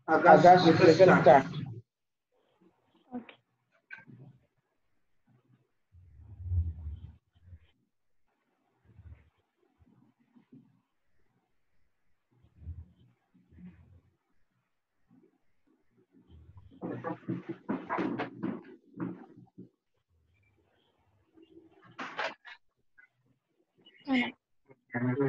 Akash, you can start. Okay. ആണ്.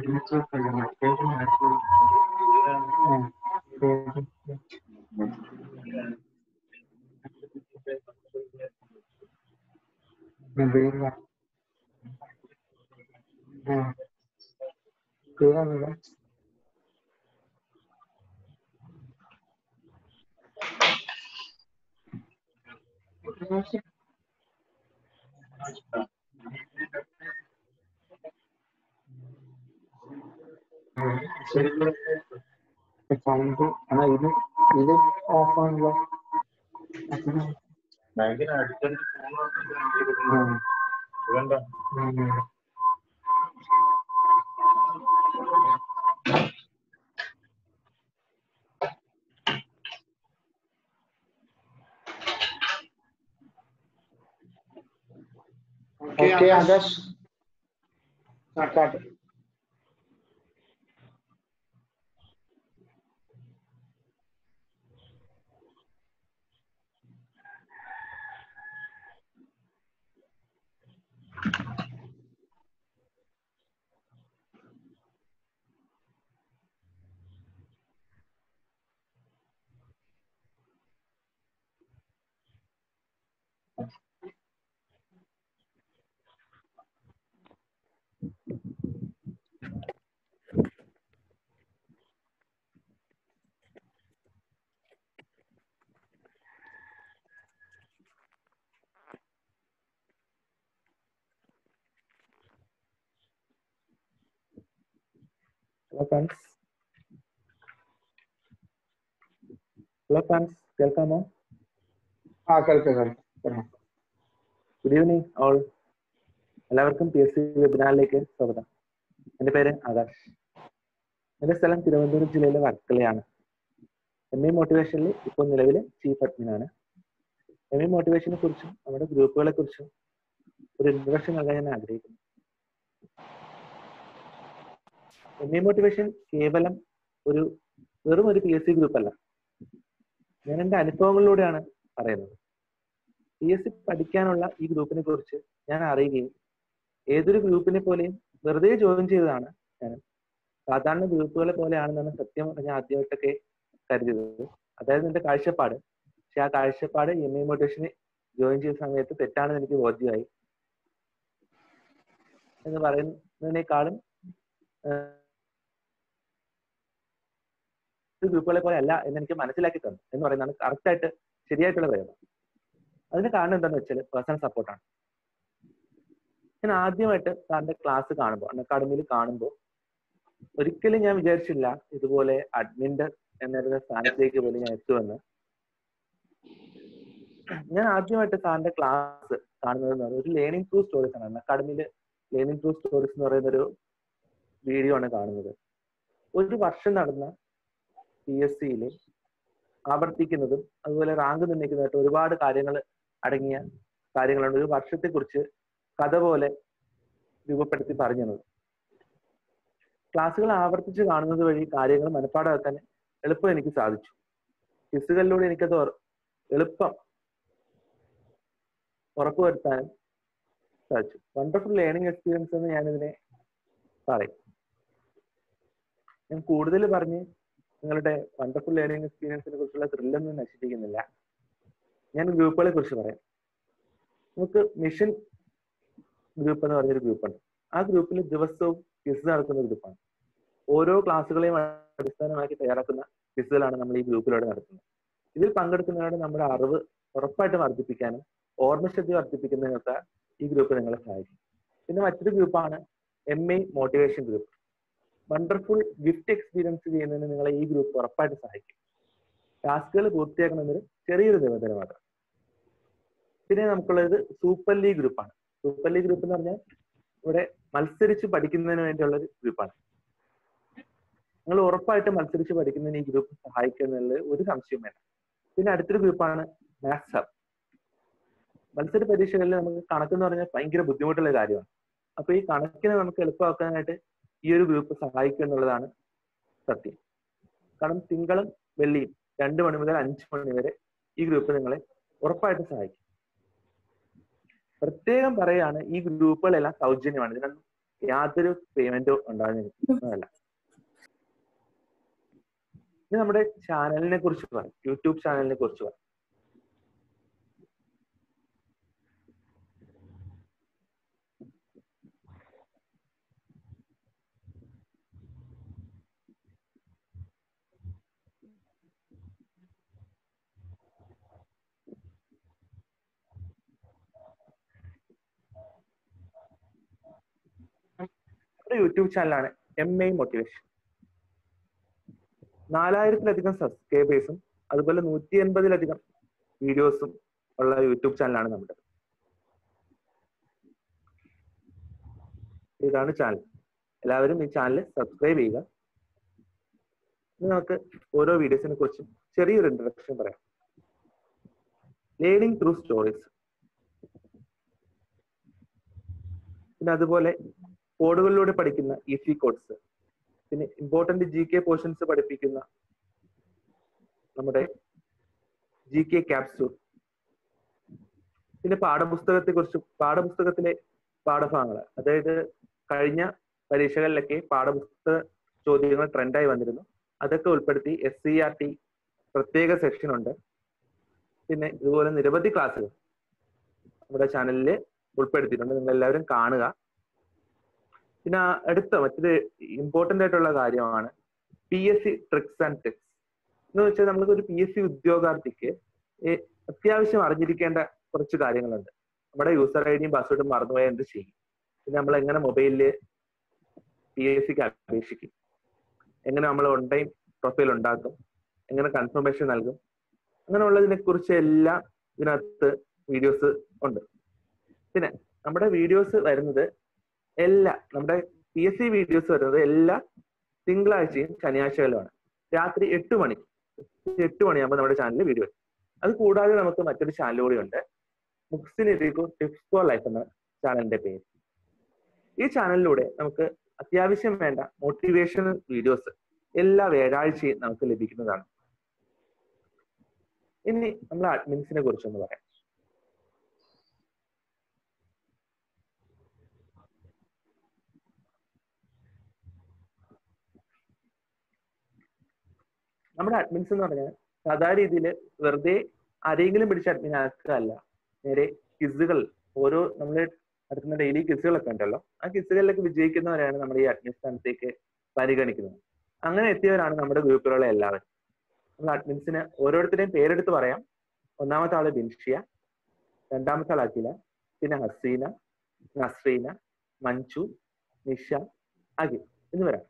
Sound ആ ഇത് ഇത് ഓഫ് ആണല്ലോ ബാങ്കിന് അടുത്തടുത്ത് ഉം. വേണ്ട ഉം. Okay, Akash. Start. Hello friends hello friends കേൾക്കാമോ ആ കേൾക്കാം കേൾക്കാം ഗുഡ് ഈവനിങ് ഓൾ എല്ലാവർക്കും പി എസ് സി വെബിനാറിലേക്ക് സ്വാഗതം എൻ്റെ പേര് ആകാശ് എൻ്റെ സ്ഥലം തിരുവനന്തപുരം ജില്ലയിലെ വർക്കലയാണ് എം എ മോട്ടിവേഷനിൽ ഇപ്പോൾ നിലവിലെ ചീഫ് അഡ്മിൻ ആണ് എം എ മോട്ടിവേഷനെ കുറിച്ചും നമ്മുടെ ഗ്രൂപ്പുകളെ കുറിച്ചും ഒരു ഇൻട്രൊഡക്ഷൻ നൽകാൻ ഞാൻ ആഗ്രഹിക്കുന്നു എം എ മോട്ടിവേഷൻ കേവലം ഒരു വെറും ഒരു പി എസ് സി ഗ്രൂപ്പ് അല്ല ഞാൻ എൻ്റെ അനുഭവങ്ങളിലൂടെയാണ് പറയുന്നത് പി എസ് സി പഠിക്കാനുള്ള ഈ ഗ്രൂപ്പിനെ കുറിച്ച് ഞാൻ അറിയുകയും ഏതൊരു ഗ്രൂപ്പിനെ പോലെയും വെറുതെ ജോയിൻ ചെയ്തതാണ് ഞാൻ സാധാരണ ഗ്രൂപ്പുകളെ പോലെയാണെന്നാണ് സത്യം പറഞ്ഞ ആദ്യമായിട്ടൊക്കെ കരുതിയത് അതായത് എന്റെ കാഴ്ചപ്പാട് പക്ഷെ ആ കാഴ്ചപ്പാട് എം എ മോട്ടിവേഷന് ജോയിൻ ചെയ്ത സമയത്ത് തെറ്റാണെന്ന് എനിക്ക് ബോധ്യമായി എന്ന് പറയുന്നതിനേക്കാളും ഗ്രൂപ്പുകളെ പോലെ അല്ല എന്ന് എനിക്ക് മനസ്സിലാക്കി തന്നു എന്ന് പറയുന്നതാണ് കറക്റ്റ് ആയിട്ട് ശരിയായിട്ടുള്ള പ്രയോഗം അതിന് കാരണം എന്താണെന്ന് വെച്ചാൽ പേഴ്സണൽ സപ്പോർട്ടാണ് ഞാൻ ആദ്യമായിട്ട് സാറിന്റെ ക്ലാസ് കാണുമ്പോൾ അക്കാഡമിയിൽ കാണുമ്പോൾ ഒരിക്കലും ഞാൻ വിചാരിച്ചില്ല ഇതുപോലെ അഡ്മിന്റെ എന്നൊരു സ്ഥാനത്തേക്ക് പോലും ഞാൻ എത്തുമെന്ന് ഞാൻ ആദ്യമായിട്ട് സാറിന്റെ ക്ലാസ് കാണുന്നത് എന്ന് പറയുന്നത് ഒരു ലേണിംഗ് ത്രൂ സ്റ്റോറീസ് ആണ് അക്കാഡമിയിൽ ലേണിംഗ് ത്രൂ സ്റ്റോറീസ് എന്ന് പറയുന്ന ഒരു വീഡിയോ ആണ് കാണുന്നത് ഒരു വർഷം നടന്ന പി എസ് സിയിൽ ആവർത്തിക്കുന്നതും അതുപോലെ റാങ്ക് നിർണ്ണയിക്കുന്നതായിട്ട് ഒരുപാട് കാര്യങ്ങൾ അടങ്ങിയ കാര്യങ്ങളുണ്ട് ഒരു വർഷത്തെ കുറിച്ച് കഥ പോലെ രൂപപ്പെടുത്തി പറഞ്ഞു തന്നത് ക്ലാസ്സുകൾ ആവർത്തിച്ച് കാണുന്നത് വഴി കാര്യങ്ങൾ മനഃപ്പാടാക്കാൻ എളുപ്പം എനിക്ക് സാധിച്ചു ക്വിസുകളിലൂടെ എനിക്കത് ഉറ- എളുപ്പം ഉറപ്പുവരുത്താനും സാധിച്ചു വണ്ടർഫുൾ ലേണിംഗ് എക്സ്പീരിയൻസ് എന്ന് ഞാനിതിനെ പറയും ഞാൻ കൂടുതൽ പറഞ്ഞ് നിങ്ങളുടെ വണ്ടർഫുൾ ലേണിംഗ് എക്സ്പീരിയൻസിനെ കുറിച്ചുള്ള ത്രില്ലൊന്നും നശിപ്പിക്കുന്നില്ല ഞാൻ ഗ്രൂപ്പുകളെ കുറിച്ച് പറയാം നമുക്ക് മിഷൻ ഗ്രൂപ്പ് എന്ന് പറഞ്ഞൊരു ഗ്രൂപ്പുണ്ട് ആ ഗ്രൂപ്പിൽ ദിവസവും ക്വിസ് നടക്കുന്ന ഗ്രൂപ്പാണ് ഓരോ ക്ലാസ്സുകളെയും അടിസ്ഥാനമാക്കി തയ്യാറാക്കുന്ന ക്വിസുകളാണ് നമ്മൾ ഈ ഗ്രൂപ്പിലൂടെ നടത്തുന്നത് ഇതിൽ പങ്കെടുക്കുന്നതിനോട് നമ്മുടെ അറിവ് ഉറപ്പായിട്ട് വർദ്ധിപ്പിക്കാനും ഓർമ്മശക്തി വർദ്ധിപ്പിക്കുന്നതിനൊക്കെ ഈ ഗ്രൂപ്പ് നിങ്ങളെ സഹായിക്കും പിന്നെ മറ്റൊരു ഗ്രൂപ്പാണ് M A motivation group wonderful gift experience ചെയ്യുന്നതിന് നിങ്ങളെ ഈ ഗ്രൂപ്പ് ഉറപ്പായിട്ട് സഹായിക്കും ടാസ്കുകൾ പൂർത്തിയാക്കണമെന്നൊരു ചെറിയൊരു നിബന്ധന മാത്രം പിന്നെ നമുക്കുള്ളത് സൂപ്പർ ലീഗ് ഗ്രൂപ്പാണ് സൂപ്പർ ലീഗ് ഗ്രൂപ്പ് എന്ന് പറഞ്ഞാൽ ഇവിടെ മത്സരിച്ച് പഠിക്കുന്നതിന് വേണ്ടിയുള്ള ഒരു ഗ്രൂപ്പാണ് നിങ്ങൾ ഉറപ്പായിട്ട് മത്സരിച്ച് പഠിക്കുന്നതിന് ഈ ഗ്രൂപ്പ് സഹായിക്കുന്നുള്ളത് ഒരു സംശയം വേണ്ട പിന്നെ അടുത്തൊരു ഗ്രൂപ്പാണ് മാത്സ് ഹബ് മത്സര പരീക്ഷകളിൽ നമുക്ക് കണക്കെന്ന് പറഞ്ഞാൽ ഭയങ്കര ബുദ്ധിമുട്ടുള്ള കാര്യമാണ് അപ്പൊ ഈ കണക്കിനെ നമുക്ക് എളുപ്പമാക്കാനായിട്ട് ഈ ഒരു ഗ്രൂപ്പ് സഹായിക്കും എന്നുള്ളതാണ് സത്യം കാരണം തിങ്കളും വെള്ളിയും രണ്ട് മണി മുതൽ അഞ്ച് മണി വരെ ഈ ഗ്രൂപ്പ് നിങ്ങളെ ഉറപ്പായിട്ടും സഹായിക്കും പ്രത്യേകം പറയാണ് ഈ ഗ്രൂപ്പുകളെല്ലാം സൗജന്യമാണ് ഇതിനൊന്നും യാതൊരു പേയ്മെന്റോ ഉണ്ടാകുന്നതല്ല ഇനി നമ്മുടെ ചാനലിനെ കുറിച്ച് പറയാം യൂട്യൂബ് ചാനലിനെ കുറിച്ച് പറയാം നമ്മുടെ യൂട്യൂബ് ചാനലാണ് എം ഐ മോട്ടിവേഷൻ നാലായിരത്തിലധികം സബ്സ്ക്രൈബേഴ്സും അതുപോലെ നൂറ്റി എൺപതിലധികം വീഡിയോസും ഉള്ള യൂട്യൂബ് ചാനലാണ് നമ്മുടെ ഇതാണ് ചാനൽ എല്ലാവരും ഈ ചാനൽ സബ്സ്ക്രൈബ് ചെയ്യുക ഇനി നമുക്ക് ഓരോ വീഡിയോസിനെ കുറിച്ചും ചെറിയൊരു ഇൻട്രഡക്ഷൻ പറയാം ലേണിംഗ് ത്രൂ സ്റ്റോറീസ് പിന്നെ അതുപോലെ കോഡുകളിലൂടെ പഠിക്കുന്ന ഈസി കോഡ്സ് പിന്നെ ഇമ്പോർട്ടന്റ് ജി കെ പോർഷൻസ് പഠിപ്പിക്കുന്ന നമ്മുടെ ജി കെ ക്യാപ്സൂൾ പിന്നെ പാഠപുസ്തകത്തെ കുറിച്ച് പാഠപുസ്തകത്തിലെ പാഠഭാഗങ്ങൾ അതായത് കഴിഞ്ഞ പരീക്ഷകളിലൊക്കെ പാഠപുസ്തക ചോദ്യങ്ങൾ ട്രെൻഡായി വന്നിരുന്നു അതൊക്കെ ഉൾപ്പെടുത്തി എസ് സി ആർ ടി പ്രത്യേക സെക്ഷൻ ഉണ്ട് പിന്നെ ഇതുപോലെ നിരവധി ക്ലാസ്സുകൾ നമ്മുടെ ചാനലിൽ ഉൾപ്പെടുത്തിയിട്ടുണ്ട് നിങ്ങൾ എല്ലാവരും കാണുക പിന്നെ ആ അടുത്ത മറ്റൊരു ഇമ്പോർട്ടന്റ് ആയിട്ടുള്ള കാര്യമാണ് P S C tricks and tips എന്ന് വെച്ചാൽ നമുക്ക് ഒരു പി എസ് സി ഉദ്യോഗാർത്ഥിക്ക് ഏ- അത്യാവശ്യം അറിഞ്ഞിരിക്കേണ്ട കുറച്ച് കാര്യങ്ങളുണ്ട് നമ്മുടെ യൂസർ ഐ ഡിയും പാസ്വേഡും മറന്നുപോയാൽ എന്ത് ചെയ്യും പിന്നെ നമ്മൾ എങ്ങനെ മൊബൈലില് പി എസ് സിക്ക് അപേക്ഷിക്കും എങ്ങനെ നമ്മൾ ഓൺ ടൈം പ്രൊഫൈൽ ഉണ്ടാക്കും എങ്ങനെ കൺഫർമേഷൻ നൽകും അങ്ങനെയുള്ളതിനെ കുറിച്ച് എല്ലാം ഇതിനകത്ത് വീഡിയോസ് ഉണ്ട് പിന്നെ നമ്മുടെ വീഡിയോസ് വരുന്നത് എല്ലാ നമ്മുടെ പി എസ് സി വീഡിയോസ് വരുന്നത് എല്ലാ തിങ്കളാഴ്ചയും ശനിയാഴ്ചകളിലുമാണ് രാത്രി എട്ട് മണി എട്ട് മണിയാകുമ്പോൾ നമ്മുടെ ചാനലിൽ വീഡിയോ വരും അത് കൂടാതെ നമുക്ക് മറ്റൊരു ചാനൽ കൂടി ഉണ്ട് മുക്സിൻ എരിക്കോ ടിപ്സ് ഫോർ ലൈഫ് എന്ന ചാനലിന്റെ പേര് ഈ ചാനലിലൂടെ നമുക്ക് അത്യാവശ്യം വേണ്ട മോട്ടിവേഷണൽ വീഡിയോസ് എല്ലാ വ്യാഴാഴ്ചയും നമുക്ക് ലഭിക്കുന്നതാണ് ഇനി നമ്മൾ അഡ്മിൻസിനെ കുറിച്ചൊന്ന് പറയാം നമ്മുടെ അഡ്മിൻസ് എന്ന് പറഞ്ഞാൽ സാധാരണ രീതിയിൽ വെറുതെ ആരെങ്കിലും പിടിച്ച് അഡ്മിൻ ആക്കുകയല്ല നേരെ ക്വിസുകൾ ഓരോ നമ്മൾ നടത്തുന്ന ഡെയിലി ക്വിസുകളൊക്കെ ഉണ്ടല്ലോ ആ ക്വിസുകളിലൊക്കെ വിജയിക്കുന്നവരെയാണ് നമ്മുടെ ഈ അഡ്മിൻ സ്ഥാനത്തേക്ക് പരിഗണിക്കുന്നത് അങ്ങനെ എത്തിയവരാണ് നമ്മുടെ ഗ്രൂപ്പിലുള്ള എല്ലാവരും നമ്മൾ അഡ്മിൻസിന് ഓരോരുത്തരെയും പേരെടുത്ത് പറയാം ഒന്നാമത്തെ ആള് ബിൻഷിയ രണ്ടാമത്തെ ആൾ അഖില പിന്നെ ഹസീന നസ്രീന മഞ്ജു നിഷ അഖിൽ എന്നിവരാണ്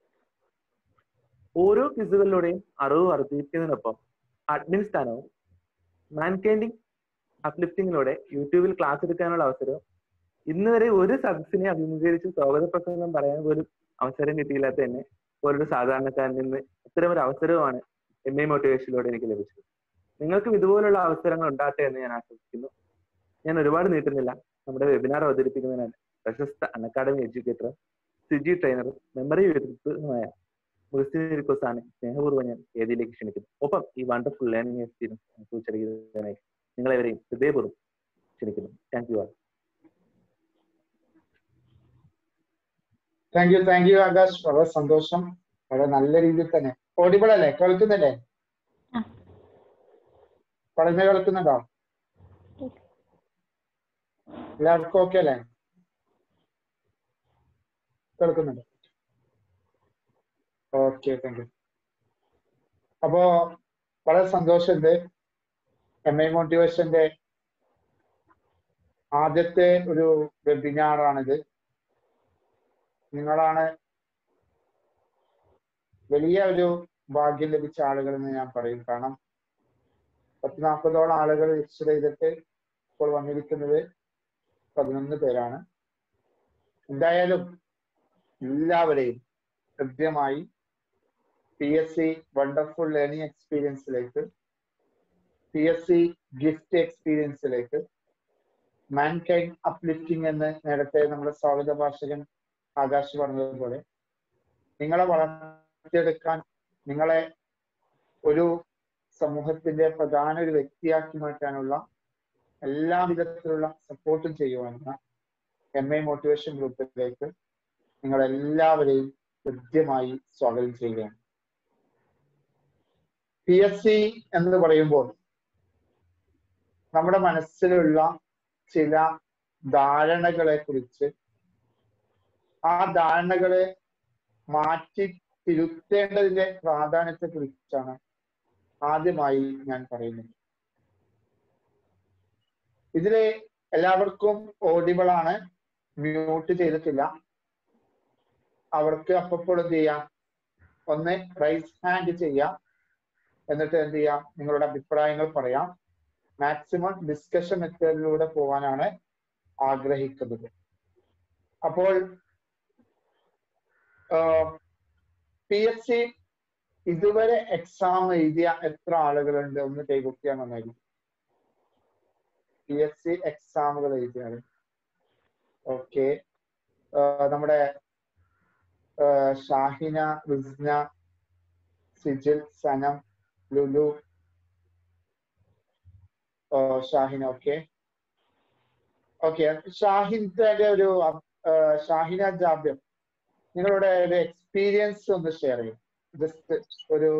ഓരോ ക്വിസുകളിലൂടെയും അറിവ് വർദ്ധിപ്പിക്കുന്നതിനൊപ്പം അഡ്മിൻ സ്ഥാനവും മാൻകൈൻഡിങ് അപ്ലിഫ്റ്റിങ്ങിലൂടെ യൂട്യൂബിൽ ക്ലാസ് എടുക്കാനുള്ള അവസരവും ഇന്ന് വരെ ഒരു സദസ്സിനെ അഭിമുഖീകരിച്ച് സ്വാഗത പ്രസംഗം പറയാൻ പോലും അവസരം കിട്ടിയില്ലാത്ത തന്നെ പോലൊരു സാധാരണക്കാരനിൽ നിന്ന് ഇത്തരം ഒരു അവസരവുമാണ് എം എ മോട്ടിവേഷനിലൂടെ എനിക്ക് ലഭിച്ചത് നിങ്ങൾക്കും ഇതുപോലുള്ള അവസരങ്ങൾ ഉണ്ടാകട്ടെ എന്ന് ഞാൻ ആശംസിക്കുന്നു ഞാൻ ഒരുപാട് നീട്ടുന്നില്ല നമ്മുടെ വെബിനാർ അവതരിപ്പിക്കുന്നതിനാണ് പ്രശസ്ത അക്കാഡമി എഡ്യൂക്കേറ്റർ സിജി ട്രെയിനറും മെമ്മറി വ്യക്തിത്വമായ മുസ്ലിം സ്നേഹപൂർവ്വം ഞാൻ വേദിയിലേക്ക് ക്ഷണിക്കുന്നു ഒപ്പം ഈ വണ്ടർഫുൾ ലേണിംഗ് എക്സ്പീരിയൻസ് സൂചിപ്പിക്കുന്നതിനായി നിങ്ങളെവരെയും ഹൃദയപൂർവ്വം ക്ഷണിക്കുന്നു thank you all thank you thank you Akash വളരെ സന്തോഷം വളരെ നല്ല രീതിയിൽ തന്നെ ഓഡിബിൾ അല്ലേ കേൾക്കുന്നില്ലേ ആ. പറയുന്നത് കേൾക്കുന്നുണ്ടോ എല്ലാവർക്കും ഓക്കെ അല്ലേ കേൾക്കുന്നുണ്ട് ഓക്കെ താങ്ക് യു അപ്പോ വളരെ സന്തോഷമുണ്ട് എം ഐ മോട്ടിവേഷന്റെ ആദ്യത്തെ ഒരു വെബിനാറാണിത് നിങ്ങളാണ് വലിയ ഒരു ഭാഗ്യം ലഭിച്ച ആളുകൾ എന്ന് ഞാൻ പറയും കാരണം പത്ത് നാൽപ്പതോളം ആളുകൾ രജിസ്റ്റർ ചെയ്തിട്ട് ഇപ്പോൾ വന്നിരിക്കുന്നത് പതിനൊന്ന് പേരാണ് എന്തായാലും എല്ലാവരെയും കൃത്യമായി P S C wonderful learning എക്സ്പീരിയൻസിലേക്ക് പി എസ് സി ഗിഫ്റ്റ് എക്സ്പീരിയൻസിലേക്ക് മാൻകൈൻഡ് അപ്ലിഫ്റ്റിംഗ് എന്ന് നേരത്തെ നമ്മുടെ സ്വാഗത ഭാഷകൻ ആകാശ് പറഞ്ഞതുപോലെ നിങ്ങളെ വളർത്തിയെടുക്കാൻ നിങ്ങളെ ഒരു സമൂഹത്തിന്റെ പ്രധാന ഒരു വ്യക്തിയാക്കി മാറ്റാനുള്ള എല്ലാ വിധത്തിലുള്ള സപ്പോർട്ടും ചെയ്യുവാനുള്ള എം ഐ മോട്ടിവേഷൻ ഗ്രൂപ്പിലേക്ക് നിങ്ങളെല്ലാവരെയും കൃത്യമായി സ്വാഗതം ചെയ്യുകയാണ് പി എസ് സി എന്ന് പറയുമ്പോൾ നമ്മുടെ മനസ്സിലുള്ള ചില ധാരണകളെ കുറിച്ച് ആ ധാരണകളെ മാറ്റി തിരുത്തേണ്ടതിന്റെ പ്രാധാന്യത്തെ കുറിച്ചാണ് ആദ്യമായി ഞാൻ പറയുന്നത് ഇതില് എല്ലാവർക്കും ഓഡിബിൾ ആണ് മ്യൂട്ട് ചെയ്തിട്ടില്ല അവർക്ക് അപ്പോൾ എന്ത് ചെയ്യാം ഒന്ന് റൈസ് ഹാൻഡ് ചെയ്യാം എന്നിട്ട് എന്ത് ചെയ്യാം നിങ്ങളുടെ അഭിപ്രായങ്ങൾ പറയാം മാക്സിമം ഡിസ്കഷൻ മെത്തേഡിലൂടെ പോകാനാണ് ആഗ്രഹിക്കുന്നത് അപ്പോൾ പി എസ് സി ഇതുവരെ എക്സാം എഴുതിയ എത്ര ആളുകളുണ്ട് ഒന്ന് കൈകൊട്ടിയാൽ നന്നായിരിക്കും പി എസ് സി എക്സാമുകൾ എഴുതിയാൽ ഓക്കെ നമ്മുടെ ഷാഹിന റിസ്ന സിജിൽ സനം ലുലു ഷാഹിന ഓക്കെ ഓക്കെ ഷാഹിന്റെ ഒരു ഷാഹിന ജാബ്യം നിങ്ങളുടെ ഒരു എക്സ്പീരിയൻസ് ഒന്ന് ഷെയർ ചെയ്യും ജസ്റ്റ് ഒരു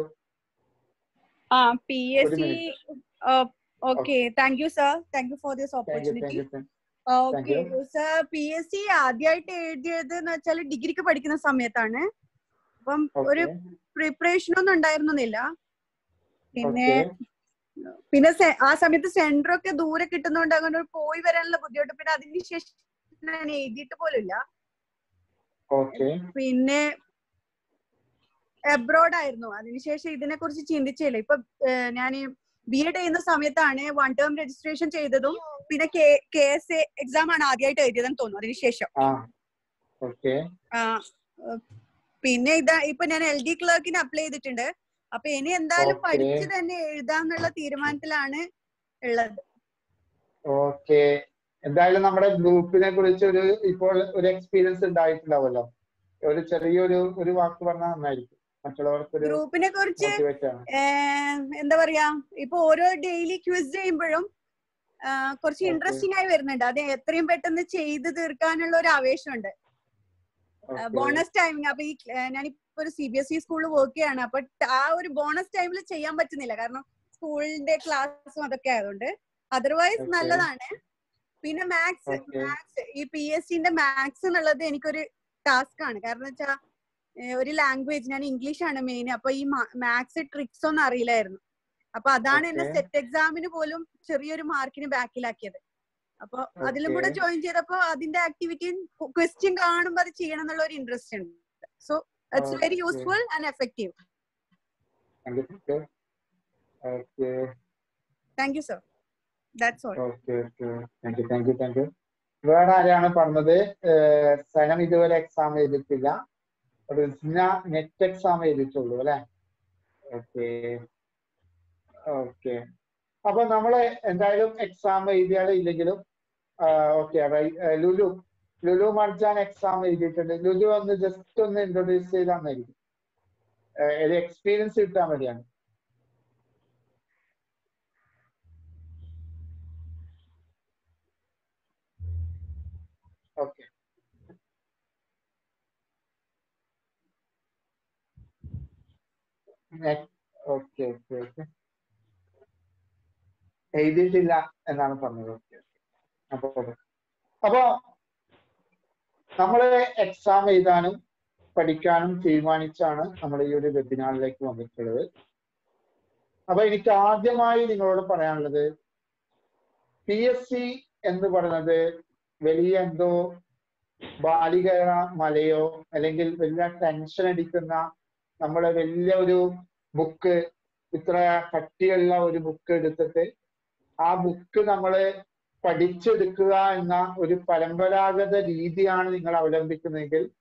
ആ പി എസ് ഒരു C okay thank you sir thank you for this thank you thank opportunity you okay sir P S C ആദ്യമായിട്ട് എഴുതിയത് എന്ന് വെച്ചാൽ ഡിഗ്രിക്ക് പഠിക്കുന്ന സമയത്താണ് അപ്പം ഒരു പ്രിപ്പറേഷൻ ഒന്നും ഉണ്ടായിരുന്നില്ല പിന്നെ പിന്നെ സെ- ആ സമയത്ത് സെന്റർ ഒക്കെ ദൂരെ കിട്ടുന്നോണ്ട് അങ്ങനെ ഒരു പോയി വരാനുള്ള ബുദ്ധിമുട്ട് പിന്നെ അതിന് ശേഷം ഞാൻ എഴുതിയിട്ട് പോലുമില്ല ഓക്കെ പിന്നെ അബ്രോഡ് ആയിരുന്നു അതിനുശേഷം ഇതിനെ കുറിച്ച് ചിന്തിച്ചില്ല ഇപ്പൊ ഞാൻ ബി എഡ് ചെയ്യുന്ന സമയത്താണ് വൺ ടേം രജിസ്ട്രേഷൻ ചെയ്തതും പിന്നെ കെ എസ് എ എക്സാം ആണ് ആദ്യമായിട്ട് എഴുതിയതെന്ന് തോന്നുന്നു അതിനുശേഷം ആ ഓക്കെ ആ, ഏഹ്, പിന്നെ ഇതാ ഇപ്പൊ ഞാൻ എൽ ഡി ക്ലർക്കിന് അപ്ലൈ ചെയ്തിട്ടുണ്ട് അപ്പൊ ഇനി എന്തായാലും Okay. പഠിച്ചു തന്നെ എഴുതാന്നുള്ള തീരുമാനത്തിലാണ് ഉള്ളത് ഓക്കെ എന്തായാലും നമ്മുടെ ഗ്രൂപ്പിനെ കുറിച്ച് ഒരു ഇപ്പോൾ ഒരു എക്സ്പീരിയൻസ് ഉണ്ടായിട്ടുണ്ടാവുമല്ലോ ഒരു ചെറിയൊരു ഒരു വാക്ക് പറഞ്ഞാൽ നന്നായിരിക്കും മറ്റുള്ളവർക്ക് ഒരു ഗ്രൂപ്പിനെ കുറിച്ച് മോട്ടിവേറ്റ് ആണ് ഏഹ്, എന്താ പറയാ ഇപ്പൊ ഓരോ ഡെയിലി ക്വിസ് ചെയ്യുമ്പോഴും ആ, കുറച്ച് Okay. ഇൻട്രസ്റ്റിംഗ് ആയി വരുന്നുണ്ട് അത് എത്രയും പെട്ടെന്ന് ചെയ്ത് തീർക്കാനുള്ള ഒരു ആവേശമുണ്ട് Okay. ബോണസ് ടൈമിങ് അപ്പൊ ഈ ഏഹ്, ഞാനിപ്പോ ഒരു സി ബി എസ് ഇ സ്കൂളിൽ വർക്ക് ചെയ്യാണ് അപ്പൊ ആ ഒരു ബോണസ് ടൈമിൽ ചെയ്യാൻ പറ്റുന്നില്ല കാരണം സ്കൂളിന്റെ ക്ലാസ്സും അതൊക്കെ ആയതുകൊണ്ട് അതർവൈസ് Okay. നല്ലതാണ് പിന്നെ മാത്സ് Okay. മാത്സ് ഈ പി എസ് സിന്റെ മാത്സ് എന്നുള്ളത് എനിക്കൊരു ടാസ്ക് ആണ് കാരണം വെച്ചാൽ ഒരു ലാംഗ്വേജ് ഞാൻ ഇംഗ്ലീഷ് ആണ് മെയിൻ അപ്പൊ ഈ മാത്സ് ട്രിക്സ് ഒന്നും അറിയില്ലായിരുന്നു അപ്പൊ അതാണ് എന്നെ Okay. സെറ്റ് എക്സാമിന് പോലും ചെറിയൊരു മാർക്കിന് ബാക്കിലാക്കിയത് അപ്പൊ അതിലും കൂടെ Okay. ജോയിൻ ചെയ്തപ്പോ അതിന്റെ ആക്ടിവിറ്റിയും ക്വസ്റ്റ്യൻ കാണുമ്പോൾ അത് ചെയ്യണം എന്നുള്ള ഒരു ഇൻട്രസ്റ്റ് ഉണ്ട് so it's very Okay. Useful and effective Thank you, sister. Okay. Thank you sir that's all okay okay thank you thank you thank you വേറെ ആരെയാണ് പറഞ്ഞത് ഏഹ് സനം ഇതുവരെ എക്സാം എഴുതിയിട്ടില്ല റിസ്ന നെറ്റ് എക്സാം എഴുതിയിട്ടുള്ളൂ അല്ലെ ഓക്കെ ഓക്കെ അപ്പൊ നമ്മള് എന്തായാലും എക്സാം എഴുതിയാലും ഇല്ലെങ്കിലും ഓക്കെ ലുലു ലുലു മർജാൻ എക്സാം എഴുതിയിട്ടുണ്ട് ലുലു ഒന്ന് ജസ്റ്റ് ഒന്ന് ഇൻട്രൊഡ്യൂസ് ചെയ്ത് തന്നായിരിക്കും ഏഹ് ഒരു എക്സ്പീരിയൻസ് കിട്ടാൻ വേണ്ടിയാണ് ഓക്കെ ഓക്കെ ഓക്കെ ഓക്കെ എഴുതിയിട്ടില്ല എന്നാണ് പറഞ്ഞത് ഓക്കെ അപ്പൊ അപ്പോ നമ്മള് എക്സാം എഴുതാനും പഠിക്കാനും തീരുമാനിച്ചാണ് നമ്മൾ ഈ ഒരു വെബിനാറിലേക്ക് വന്നിട്ടുള്ളത് അപ്പൊ എനിക്ക് ആദ്യമായി നിങ്ങളോട് പറയാനുള്ളത് പി എസ് സി എന്ന് പറയുന്നത് വലിയ എന്തോ ബാലിക മലയോ അല്ലെങ്കിൽ വലിയ ടെൻഷൻ അടിക്കുന്ന നമ്മളെ വലിയ ഒരു ബുക്ക് ഇത്ര കട്ടിയുള്ള ഒരു ബുക്ക് എടുത്തിട്ട് ആ ബുക്ക് നമ്മള് പഠിച്ചെടുക്കുക എന്ന ഒരു പരമ്പരാഗത രീതിയാണ് നിങ്ങൾ അവലംബിക്കുന്നതെങ്കിൽ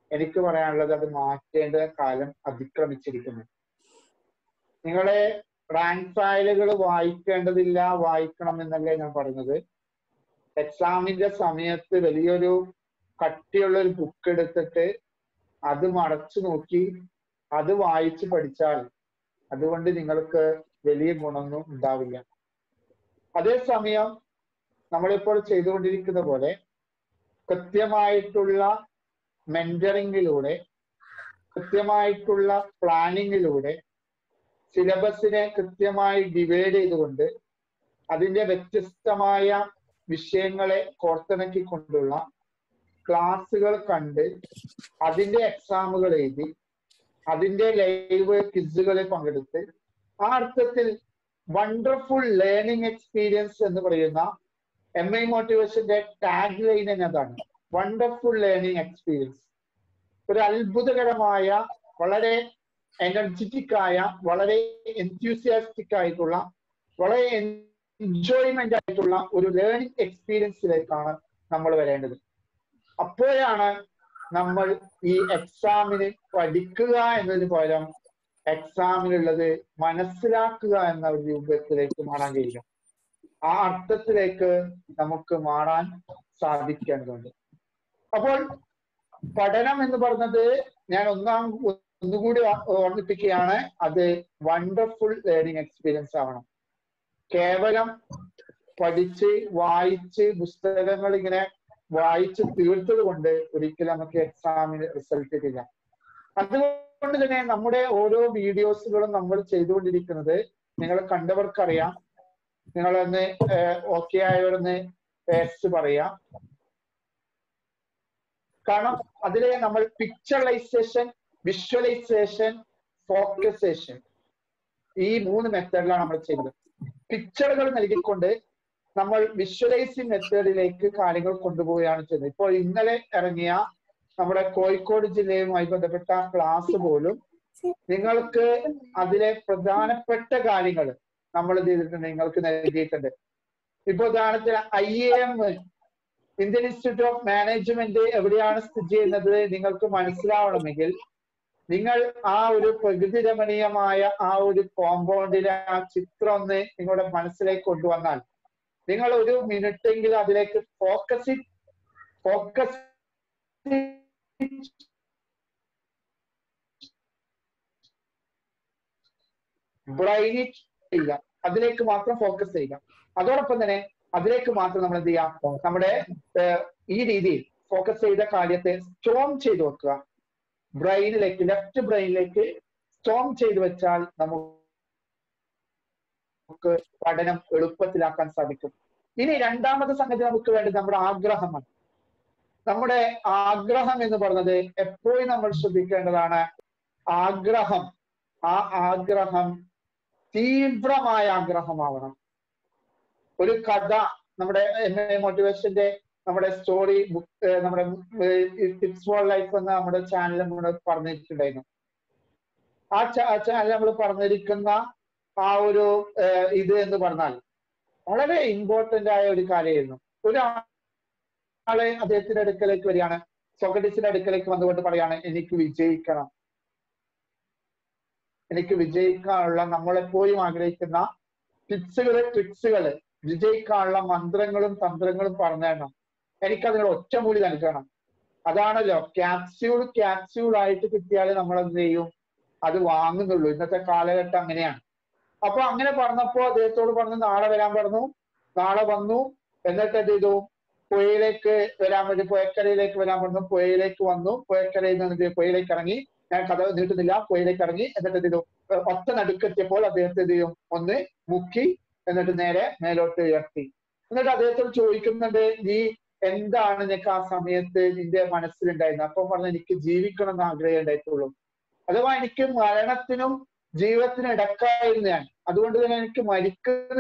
എനിക്ക് പറയാനുള്ളത് അത് മാറ്റേണ്ട കാലം അതിക്രമിച്ചിരിക്കുന്നു നിങ്ങളെ റാങ്ക് ഫയലുകൾ വായിക്കേണ്ടതില്ല വായിക്കണം എന്നല്ലേ ഞാൻ പറഞ്ഞത് എക്സാമിന്റെ സമയത്ത് വലിയൊരു കട്ടിയുള്ള ഒരു ബുക്ക് എടുത്തിട്ട് അത് മടച്ചു നോക്കി അത് വായിച്ച് പഠിച്ചാൽ അതുകൊണ്ട് നിങ്ങൾക്ക് വലിയ ഗുണമൊന്നും ഉണ്ടാവില്ല അതേസമയം നമ്മളിപ്പോൾ ചെയ്തുകൊണ്ടിരിക്കുന്ന പോലെ കൃത്യമായിട്ടുള്ള മെന്ററിങ്ങിലൂടെ കൃത്യമായിട്ടുള്ള പ്ലാനിങ്ങിലൂടെ സിലബസിനെ കൃത്യമായി ഡിവൈഡ് ചെയ്തുകൊണ്ട് അതിന്റെ വ്യത്യസ്തമായ വിഷയങ്ങളെ കോർത്തിണക്കിക്കൊണ്ടുള്ള ക്ലാസ്സുകൾ കണ്ട് അതിന്റെ എക്സാമുകൾ എഴുതി അതിന്റെ ലൈവ് ക്വിസുകളിൽ പങ്കെടുത്ത് ആ അർത്ഥത്തിൽ വണ്ടർഫുൾ ലേണിംഗ് എക്സ്പീരിയൻസ് എന്ന് പറയുന്ന എം ഐ മോട്ടിവേഷന്റെ ടാഗ് ലൈൻ തന്നെ അതാണ് വണ്ടർഫുൾ ലേണിംഗ് എക്സ്പീരിയൻസ് ഒരു അത്ഭുതകരമായ വളരെ എനർജറ്റിക് ആയ വളരെ എൻത്യൂസിയാസ്റ്റിക് ആയിട്ടുള്ള വളരെ എൻജോയ്മെന്റ് ആയിട്ടുള്ള ഒരു ലേണിംഗ് എക്സ്പീരിയൻസിലേക്കാണ് നമ്മൾ വരേണ്ടത് അപ്പോഴാണ് നമ്മൾ ഈ എക്സാമിന് പഠിക്കുക എന്നതിന് പകരം എക്സാമിനുള്ളത് മനസ്സിലാക്കുക എന്ന ഒരു രൂപത്തിലേക്ക് മാറാൻ കഴിയുക ആ അർത്ഥത്തിലേക്ക് നമുക്ക് മാറാൻ സാധിക്കേണ്ടതുണ്ട് അപ്പോൾ പഠനം എന്ന് പറഞ്ഞത് ഞാൻ ഒന്നാം ഒന്നുകൂടി ഓർമ്മിപ്പിക്കുകയാണ് അത് വണ്ടർഫുൾ ലേണിംഗ് എക്സ്പീരിയൻസ് ആവണം കേവലം പഠിച്ച് വായിച്ച് പുസ്തകങ്ങൾ ഇങ്ങനെ വായിച്ച് തീർത്തത് കൊണ്ട് ഒരിക്കലും നമുക്ക് എക്സാമിന് റിസൾട്ട് കിട്ടില്ല അതുകൊണ്ട് തന്നെ നമ്മുടെ ഓരോ വീഡിയോസുകളും നമ്മൾ ചെയ്തുകൊണ്ടിരിക്കുന്നത് നിങ്ങൾ കണ്ടവർക്കറിയാം നിങ്ങളൊന്ന് ഓക്കെ ആയവരൊന്ന് എസ് പറയാം കാരണം അതിലെ നമ്മൾ പിക്ചറൈസേഷൻ വിഷ്വലൈസേഷൻ ഫോക്കസേഷൻ ഈ മൂന്ന് മെത്തേഡിലാണ് നമ്മൾ ചെയ്യുന്നത് പിക്ചറുകൾ നൽകിക്കൊണ്ട് നമ്മൾ വിഷ്വലൈസിങ് മെത്തേഡിലേക്ക് കാര്യങ്ങൾ കൊണ്ടുപോവുകയാണ് ചെയ്യുന്നത് ഇപ്പോൾ ഇന്നലെ ഇറങ്ങിയ നമ്മുടെ കോഴിക്കോട് ജില്ലയുമായി ബന്ധപ്പെട്ട ക്ലാസ് പോലും നിങ്ങൾക്ക് അതിലെ പ്രധാനപ്പെട്ട കാര്യങ്ങൾ നമ്മൾ എന്ത് ചെയ്തിട്ടുണ്ട് നിങ്ങൾക്ക് നൽകിയിട്ടുണ്ട് ഇപ്പൊ ഉദാഹരണത്തിന് I M Indian Institute of Management എവിടെയാണ് സ്ഥിതി ചെയ്യുന്നത് നിങ്ങൾക്ക് മനസ്സിലാവണമെങ്കിൽ നിങ്ങൾ ആ ഒരു പ്രകൃതി രമണീയമായ ആ ഒരു കോമ്പൗണ്ടിലെ ആ ചിത്രം ഒന്ന് നിങ്ങളുടെ മനസ്സിലേക്ക് കൊണ്ടുവന്നാൽ നിങ്ങൾ ഒരു മിനിറ്റ് എങ്കിലും അതിലേക്ക് ഫോക്കസ് ഫോക്കസ് ബ്രൈനി ചെയ്യുക അതിലേക്ക് മാത്രം ഫോക്കസ് ചെയ്യുക അതോടൊപ്പം തന്നെ അതിലേക്ക് മാത്രം നമ്മൾ എന്ത് ചെയ്യാം നമ്മുടെ ഈ രീതിയിൽ ഫോക്കസ് ചെയ്ത കാര്യത്തെ സ്റ്റോം ചെയ്ത് വെക്കുക ബ്രെയിനിലേക്ക് ലെഫ്റ്റ് ബ്രെയിനിലേക്ക് സ്റ്റോം ചെയ്ത് വെച്ചാൽ നമുക്ക് പഠനം എളുപ്പത്തിലാക്കാൻ സാധിക്കും ഇനി രണ്ടാമത്തെ സംഗതി നമുക്ക് വേണ്ടത് നമ്മുടെ ആഗ്രഹമാണ് നമ്മുടെ ആഗ്രഹം എന്ന് പറഞ്ഞത് എപ്പോഴും നമ്മൾ ശ്രദ്ധിക്കേണ്ടതാണ് ആഗ്രഹം ആ ആഗ്രഹം തീവ്രമായ ആഗ്രഹമാവണം ഒരു കഥ നമ്മുടെ മോട്ടിവേഷന്റെ നമ്മുടെ സ്റ്റോറി ബുക്ക് നമ്മുടെ ടിപ്സ് ഫോർ ലൈഫ് എന്ന നമ്മുടെ ചാനൽ നമ്മൾ പറഞ്ഞിട്ടുണ്ടായിരുന്നു ആ ചാനൽ നമ്മൾ പറഞ്ഞിരിക്കുന്ന ആ ഒരു ഇത് എന്ന് പറഞ്ഞാൽ വളരെ ഇമ്പോർട്ടന്റ് ആയ ഒരു കാര്യമായിരുന്നു ഒരാളെ അദ്ദേഹത്തിന്റെ അടുക്കലേക്ക് വരികയാണ് സോക്രട്ടീസിന്റെ അടുക്കലേക്ക് വന്നുകൊണ്ട് പറയാണ് എനിക്ക് വിജയിക്കണം എനിക്ക് വിജയിക്കാനുള്ള നമ്മളെപ്പോഴും ആഗ്രഹിക്കുന്ന ടിപ്സുകള് ട്രിക്സുകള് വിജയിക്കാനുള്ള മന്ത്രങ്ങളും തന്ത്രങ്ങളും പറഞ്ഞു തരണം എനിക്കതിനുള്ള ഒറ്റമൂലി നൽകണം അതാണല്ലോ ക്യാപ്സ്യൂൾ ക്യാപ്സ്യൂൾ ആയിട്ട് കിട്ടിയാൽ നമ്മൾ എന്ത് ചെയ്യും അത് വാങ്ങുന്നുള്ളൂ ഇന്നത്തെ കാലഘട്ടം അങ്ങനെയാണ് അപ്പൊ അങ്ങനെ പറഞ്ഞപ്പോ അദ്ദേഹത്തോട് പറഞ്ഞു നാളെ വരാൻ പറഞ്ഞു നാളെ വന്നു എന്നിട്ട് എന്ത് ചെയ്തു പുഴയിലേക്ക് വരാൻ വേണ്ടി പുഴക്കരയിലേക്ക് വരാൻ പറഞ്ഞു പുഴയിലേക്ക് വന്നു പുഴക്കരയിൽ നിന്ന് പുഴയിലേക്ക് ഇറങ്ങി ഞാൻ കഥ നീട്ടുന്നില്ല പുഴയിലേക്ക് ഇറങ്ങി എന്നിട്ട് എന്ത് ചെയ്തു ഒറ്റ നടുക്കെത്തിയപ്പോൾ അദ്ദേഹത്തെ എന്ത് ചെയ്യും ഒന്ന് മുക്കി എന്നിട്ട് നേരെ മേലോട്ട് ഉയർത്തി എന്നിട്ട് അദ്ദേഹത്തോട് ചോദിക്കുന്നുണ്ട് നീ എന്താണ് നിനക്ക് ആ സമയത്ത് നിന്റെ മനസ്സിലുണ്ടായിരുന്നത് അപ്പൊ പറഞ്ഞു എനിക്ക് ജീവിക്കണം എന്ന് ആഗ്രഹം ഉണ്ടായിട്ടുള്ളൂ അഥവാ എനിക്ക് മരണത്തിനും ജീവിതത്തിനും ഇടക്കായിരുന്നു ഞാൻ അതുകൊണ്ട് തന്നെ എനിക്ക് മരിക്കുന്ന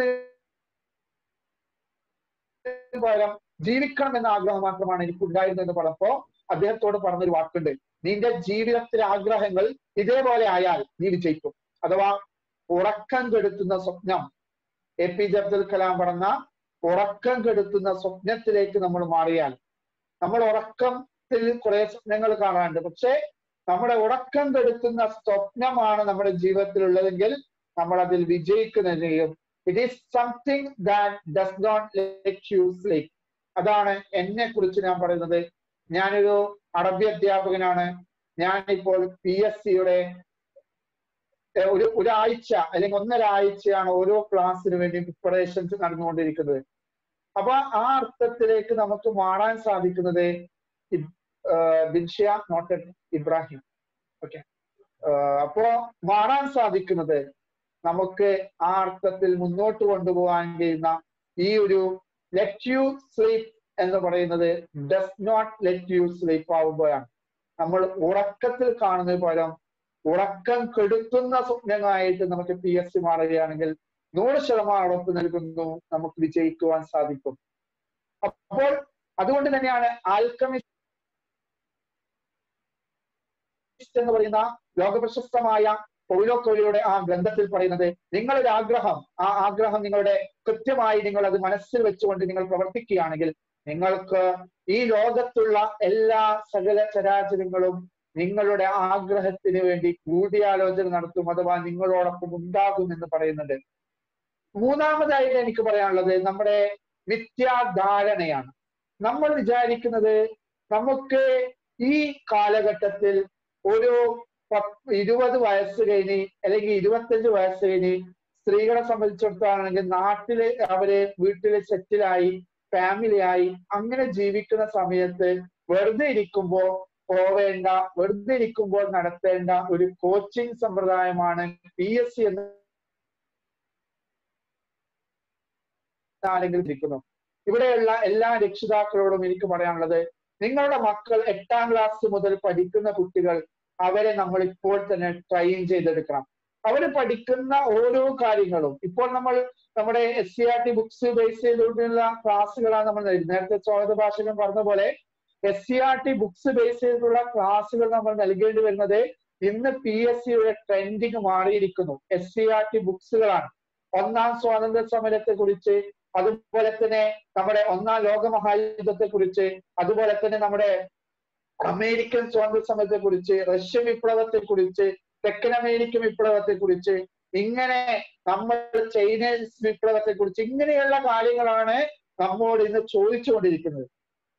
പകരം ജീവിക്കണം എന്ന ആഗ്രഹം മാത്രമാണ് എനിക്ക് ഉണ്ടായിരുന്നത് എന്ന് പറഞ്ഞപ്പോ അദ്ദേഹത്തോട് പറഞ്ഞൊരു വാക്കുണ്ട് നിന്റെ ജീവിതത്തിലെ ആഗ്രഹങ്ങൾ ഇതേപോലെ ആയാൽ നീ വിജയിക്കും അഥവാ ഉറക്കം കെടുത്തുന്ന സ്വപ്നം A P J Abdul Kalam പറഞ്ഞ ഉറക്കം കെടുത്തുന്ന സ്വപ്നത്തിലേക്ക് നമ്മൾ മാറിയാൽ നമ്മൾ ഉറക്കം ഉറക്കത്തിൽ കുറെ സ്വപ്നങ്ങൾ കാണാറുണ്ട് പക്ഷെ നമ്മുടെ ഉറക്കം കെടുത്തുന്ന സ്വപ്നമാണ് നമ്മുടെ ജീവിതത്തിലുള്ളതെങ്കിൽ നമ്മൾ അതിൽ വിജയിക്കുന്നത് ചെയ്യും it is something that does not let you sleep അതാണ് എന്നെ കുറിച്ച് ഞാൻ പറയുന്നത് ഞാനൊരു അറബി അധ്യാപകനാണ് ഞാനിപ്പോൾ പി എസ് സിയുടെ ഒരു ഒരാഴ്ച അല്ലെങ്കിൽ ഒന്നരാഴ്ചയാണ് ഓരോ ക്ലാസ്സിന് വേണ്ടി പ്രിപ്പറേഷൻസ് നടന്നുകൊണ്ടിരിക്കുന്നത് അപ്പൊ ആ അർത്ഥത്തിലേക്ക് നമുക്ക് മാറാൻ സാധിക്കുന്നത് ബിൻഷിയ നോട്ട് ഇബ്രാഹിം ഓക്കെ അപ്പോ മാറാൻ സാധിക്കുന്നത് നമുക്ക് ആ അർത്ഥത്തിൽ മുന്നോട്ട് കൊണ്ടുപോകാൻ കഴിയുന്ന ഈ ഒരു ലെറ്റ് യു സ്ലീപ്പ് എന്ന് പറയുന്നത് does not let you sleep ആവുമ്പോഴാണ് നമ്മൾ ഉറക്കത്തിൽ കാണുന്നത് പകരം ഉറക്കം കെടുത്തുന്ന സ്വപ്നങ്ങളായിട്ട് നമുക്ക് പി എസ് സി മാറുകയാണെങ്കിൽ നൂറ് ശതമാനം ഉറപ്പ് നൽകുന്നു നമുക്ക് വിജയിക്കുവാൻ സാധിക്കും അപ്പോൾ അതുകൊണ്ട് തന്നെയാണ് ആൽക്കമിസ്റ്റ് എന്ന് പറയുന്ന ലോകപ്രശസ്തമായ പൗലോ കോലിയുടെ ആ ഗ്രന്ഥത്തിൽ പറയുന്നത് നിങ്ങളൊരു ആഗ്രഹം ആ ആഗ്രഹം നിങ്ങളുടെ കൃത്യമായി നിങ്ങൾ അത് മനസ്സിൽ വെച്ചുകൊണ്ട് നിങ്ങൾ പ്രവർത്തിക്കുകയാണെങ്കിൽ നിങ്ങൾക്ക് ഈ ലോകത്തുള്ള എല്ലാ സകല ചരാചരങ്ങളും നിങ്ങളുടെ ആഗ്രഹത്തിന് വേണ്ടി കൂടിയാലോചന നടത്തും അഥവാ നിങ്ങളോടൊപ്പം ഉണ്ടാകും എന്ന് പറയുന്നുണ്ട് മൂന്നാമതായിട്ട് എനിക്ക് പറയാനുള്ളത് നമ്മുടെ മിഥ്യാധാരണയാണ് നമ്മൾ വിചാരിക്കുന്നത് നമുക്ക് ഈ കാലഘട്ടത്തിൽ ഒരു ഇരുപത് വയസ്സ് കഴിഞ്ഞ് അല്ലെങ്കിൽ ഇരുപത്തഞ്ച് വയസ്സ് കഴിഞ്ഞ് സ്ത്രീകളെ സംബന്ധിച്ചിടത്തോളാണെങ്കിൽ നാട്ടില് അവര് വീട്ടില് സെറ്റിലായി ഫാമിലിയായി അങ്ങനെ ജീവിക്കുന്ന സമയത്ത് വെറുതെ ഇരിക്കുമ്പോ പോവേണ്ട വെറുതെ ഇരിക്കുമ്പോൾ നടത്തേണ്ട ഒരു കോച്ചിങ് സമ്പ്രദായമാണ് പി എസ് സി എന്ന് ആരെങ്കിലും ഇരിക്കുന്നു ഇവിടെയുള്ള എല്ലാ രക്ഷിതാക്കളോടും എനിക്ക് പറയാനുള്ളത് നിങ്ങളുടെ മക്കൾ എട്ടാം ക്ലാസ് മുതൽ പഠിക്കുന്ന കുട്ടികൾ അവരെ നമ്മൾ ഇപ്പോൾ തന്നെ ട്രെയിൻ ചെയ്തെടുക്കണം അവർ പഠിക്കുന്ന ഓരോ കാര്യങ്ങളും ഇപ്പോൾ നമ്മൾ നമ്മുടെ S C R T books base ചെയ്തുകൊണ്ടുള്ള ക്ലാസ്സുകളാണ് നമ്മൾ നൽകുന്നത് നേരത്തെ സ്വാഗത ഭാഷകൻ പറഞ്ഞ പോലെ S C R T books base ചെയ്തിട്ടുള്ള ക്ലാസ്സുകൾ നമ്മൾ നൽകേണ്ടി വരുന്നത് ഇന്ന് പി എസ് സിയുടെ ട്രെൻഡിങ് മാറിയിരിക്കുന്നു എസ് സി ആർ ടി ബുക്സുകളാണ് ഒന്നാം സ്വാതന്ത്ര്യ സമരത്തെ കുറിച്ച് അതുപോലെ തന്നെ നമ്മുടെ ഒന്നാം ലോക മഹായുദ്ധത്തെ കുറിച്ച് അതുപോലെ തന്നെ നമ്മുടെ അമേരിക്കൻ സ്വാതന്ത്ര്യ സമരത്തെ കുറിച്ച് റഷ്യൻ വിപ്ലവത്തെ കുറിച്ച് തെക്കൻ അമേരിക്കൻ വിപ്ലവത്തെ കുറിച്ച് ഇങ്ങനെ നമ്മൾ ചൈനീസ് വിപ്ലവത്തെ കുറിച്ച് ഇങ്ങനെയുള്ള കാര്യങ്ങളാണ് നമ്മോട് ഇന്ന് ചോദിച്ചുകൊണ്ടിരിക്കുന്നത്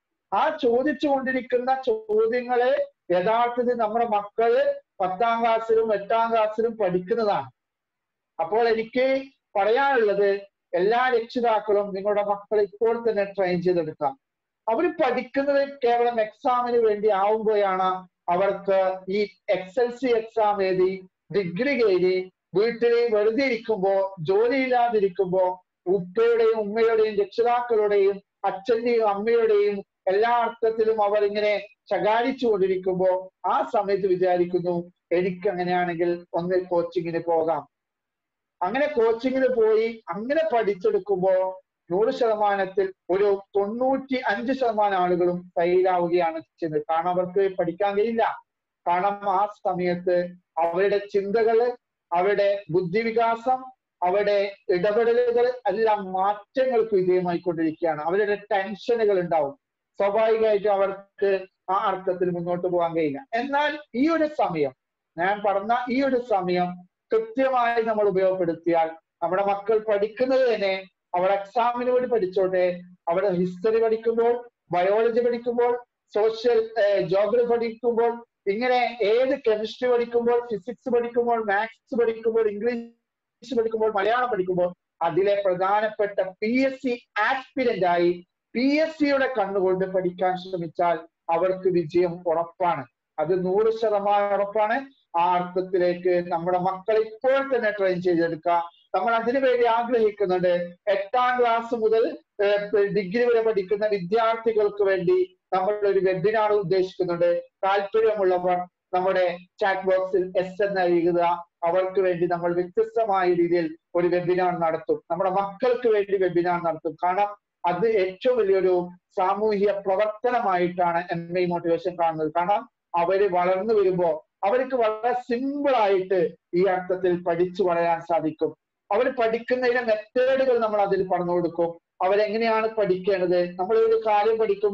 ആ ചോദിച്ചുകൊണ്ടിരിക്കുന്ന ചോദ്യങ്ങള് യഥാർത്ഥത്തിൽ നമ്മുടെ മക്കള് പത്താം ക്ലാസ്സിലും എട്ടാം ക്ലാസ്സിലും പഠിക്കുന്നതാണ് അപ്പോൾ എനിക്ക് പറയാനുള്ളത് എല്ലാ രക്ഷിതാക്കളും നിങ്ങളുടെ മക്കളെ ഇപ്പോൾ തന്നെ ട്രെയിൻ ചെയ്തെടുക്കാം അവർ പഠിക്കുന്നത് കേവലം എക്സാമിന് വേണ്ടി ആവുമ്പോഴാണ് അവർക്ക് ഈ എക്സ് എൽ സി എക്സാം എഴുതി ഡിഗ്രി കയറി വീട്ടിൽ വെറുതെ ഇരിക്കുമ്പോ ജോലിയില്ലാതിരിക്കുമ്പോ ഉപ്പയുടെയും ഉമ്മയുടെയും രക്ഷിതാക്കളുടെയും അച്ഛന്റെയും അമ്മയുടെയും എല്ലാ അർത്ഥത്തിലും അവർ ഇങ്ങനെ ശകാരിച്ചു കൊണ്ടിരിക്കുമ്പോ ആ സമയത്ത് വിചാരിക്കുന്നു എനിക്ക് അങ്ങനെയാണെങ്കിൽ ഒന്ന് കോച്ചിങ്ങിന് പോകാം അങ്ങനെ കോച്ചിങ്ങിന് പോയി അങ്ങനെ പഠിച്ചെടുക്കുമ്പോ നൂറ് ശതമാനത്തിൽ ഒരു തൊണ്ണൂറ്റി അഞ്ച് ശതമാനം ആളുകളും ഫെയിലാവുകയാണ് ചെയ്യുന്നത് കാരണം അവർക്ക് പഠിക്കാൻ കഴിയില്ല കാരണം ആ സമയത്ത് അവരുടെ ചിന്തകള് അവരുടെ ബുദ്ധിവികാസം അവരുടെ ഇടപെടലുകൾ എല്ലാം മാറ്റങ്ങൾക്ക് വിധേയമായിക്കൊണ്ടിരിക്കുകയാണ് അവരുടെ ടെൻഷനുകൾ ഉണ്ടാവും സ്വാഭാവികമായിട്ടും അവർക്ക് ആ അർത്ഥത്തിൽ മുന്നോട്ട് പോകാൻ കഴിയില്ല എന്നാൽ ഈ ഒരു സമയം ഞാൻ പറഞ്ഞ ഈ ഒരു സമയം കൃത്യമായി നമ്മൾ ഉപയോഗപ്പെടുത്തിയാൽ നമ്മുടെ മക്കൾ പഠിക്കുന്നത് തന്നെ അവർ എക്സാമിന് വേണ്ടി പഠിച്ചോട്ടെ അവിടെ ഹിസ്റ്ററി പഠിക്കുമ്പോൾ ബയോളജി പഠിക്കുമ്പോൾ സോഷ്യൽ ജോഗ്രഫി പഠിക്കുമ്പോൾ ഇങ്ങനെ ഏത് കെമിസ്ട്രി പഠിക്കുമ്പോൾ ഫിസിക്സ് പഠിക്കുമ്പോൾ മാത്സ് പഠിക്കുമ്പോൾ ഇംഗ്ലീഷ് പഠിക്കുമ്പോൾ മലയാളം പഠിക്കുമ്പോൾ അതിലെ പ്രധാനപ്പെട്ട പി എസ് സി ആസ്പിരന്റ് ആയി പി എസ് സിയുടെ കണ്ണുകൊണ്ട് പഠിക്കാൻ ശ്രമിച്ചാൽ അവർക്ക് വിജയം ഉറപ്പാണ് അത് നൂറ് ശതമാനം ഉറപ്പാണ് ആ അർത്ഥത്തിലേക്ക് നമ്മുടെ മക്കളെ ഇപ്പോൾ തന്നെ ട്രെയിൻ ചെയ്തെടുക്കുക നമ്മൾ അതിനുവേണ്ടി ആഗ്രഹിക്കുന്നുണ്ട് എട്ടാം ക്ലാസ് മുതൽ ഡിഗ്രി വരെ പഠിക്കുന്ന വിദ്യാർത്ഥികൾക്ക് വേണ്ടി നമ്മൾ ഒരു വെബിനാർ ഉദ്ദേശിക്കുന്നുണ്ട് താല്പര്യമുള്ളവർ നമ്മുടെ ചാറ്റ് ബോക്സിൽ എസ് എന്ന് എഴുതുക അവർക്ക് വേണ്ടി നമ്മൾ വ്യത്യസ്തമായ രീതിയിൽ ഒരു വെബിനാർ നടത്തും നമ്മുടെ മക്കൾക്ക് വേണ്ടി വെബിനാർ നടത്തും കാരണം അത് ഏറ്റവും വലിയൊരു സാമൂഹിക പ്രവർത്തനമായിട്ടാണ് എം ഐ മോട്ടിവേഷൻ കാണുന്നത് കാരണം അവര് വളർന്നു വരുമ്പോ അവർക്ക് വളരെ സിമ്പിൾ ആയിട്ട് ഈ അർത്ഥത്തിൽ പഠിച്ചു വളരാൻ സാധിക്കും അവർ പഠിക്കുന്നതിന്റെ മെത്തേഡുകൾ നമ്മൾ അതിൽ പറഞ്ഞു കൊടുക്കും അവരെങ്ങനെയാണ് പഠിക്കേണ്ടത് നമ്മൾ ഒരു കാര്യം പഠിക്കുമ്പോൾ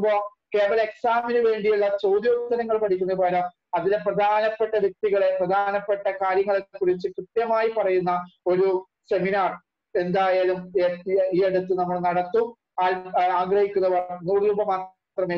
കേവല എക്സാമിന് വേണ്ടിയുള്ള ചോദ്യോത്തരങ്ങൾ പഠിക്കുന്ന പകരം അതിലെ പ്രധാനപ്പെട്ട വ്യക്തികളെ പ്രധാനപ്പെട്ട കാര്യങ്ങളെ കുറിച്ച് കൃത്യമായി പറയുന്ന ഒരു സെമിനാർ എന്തായാലും ഈ- ഈ- ഈ അടുത്ത് നമ്മൾ നടത്തും ആ- ആഗ്രഹിക്കുന്നവർ നൂറ് രൂപ മാത്രമേ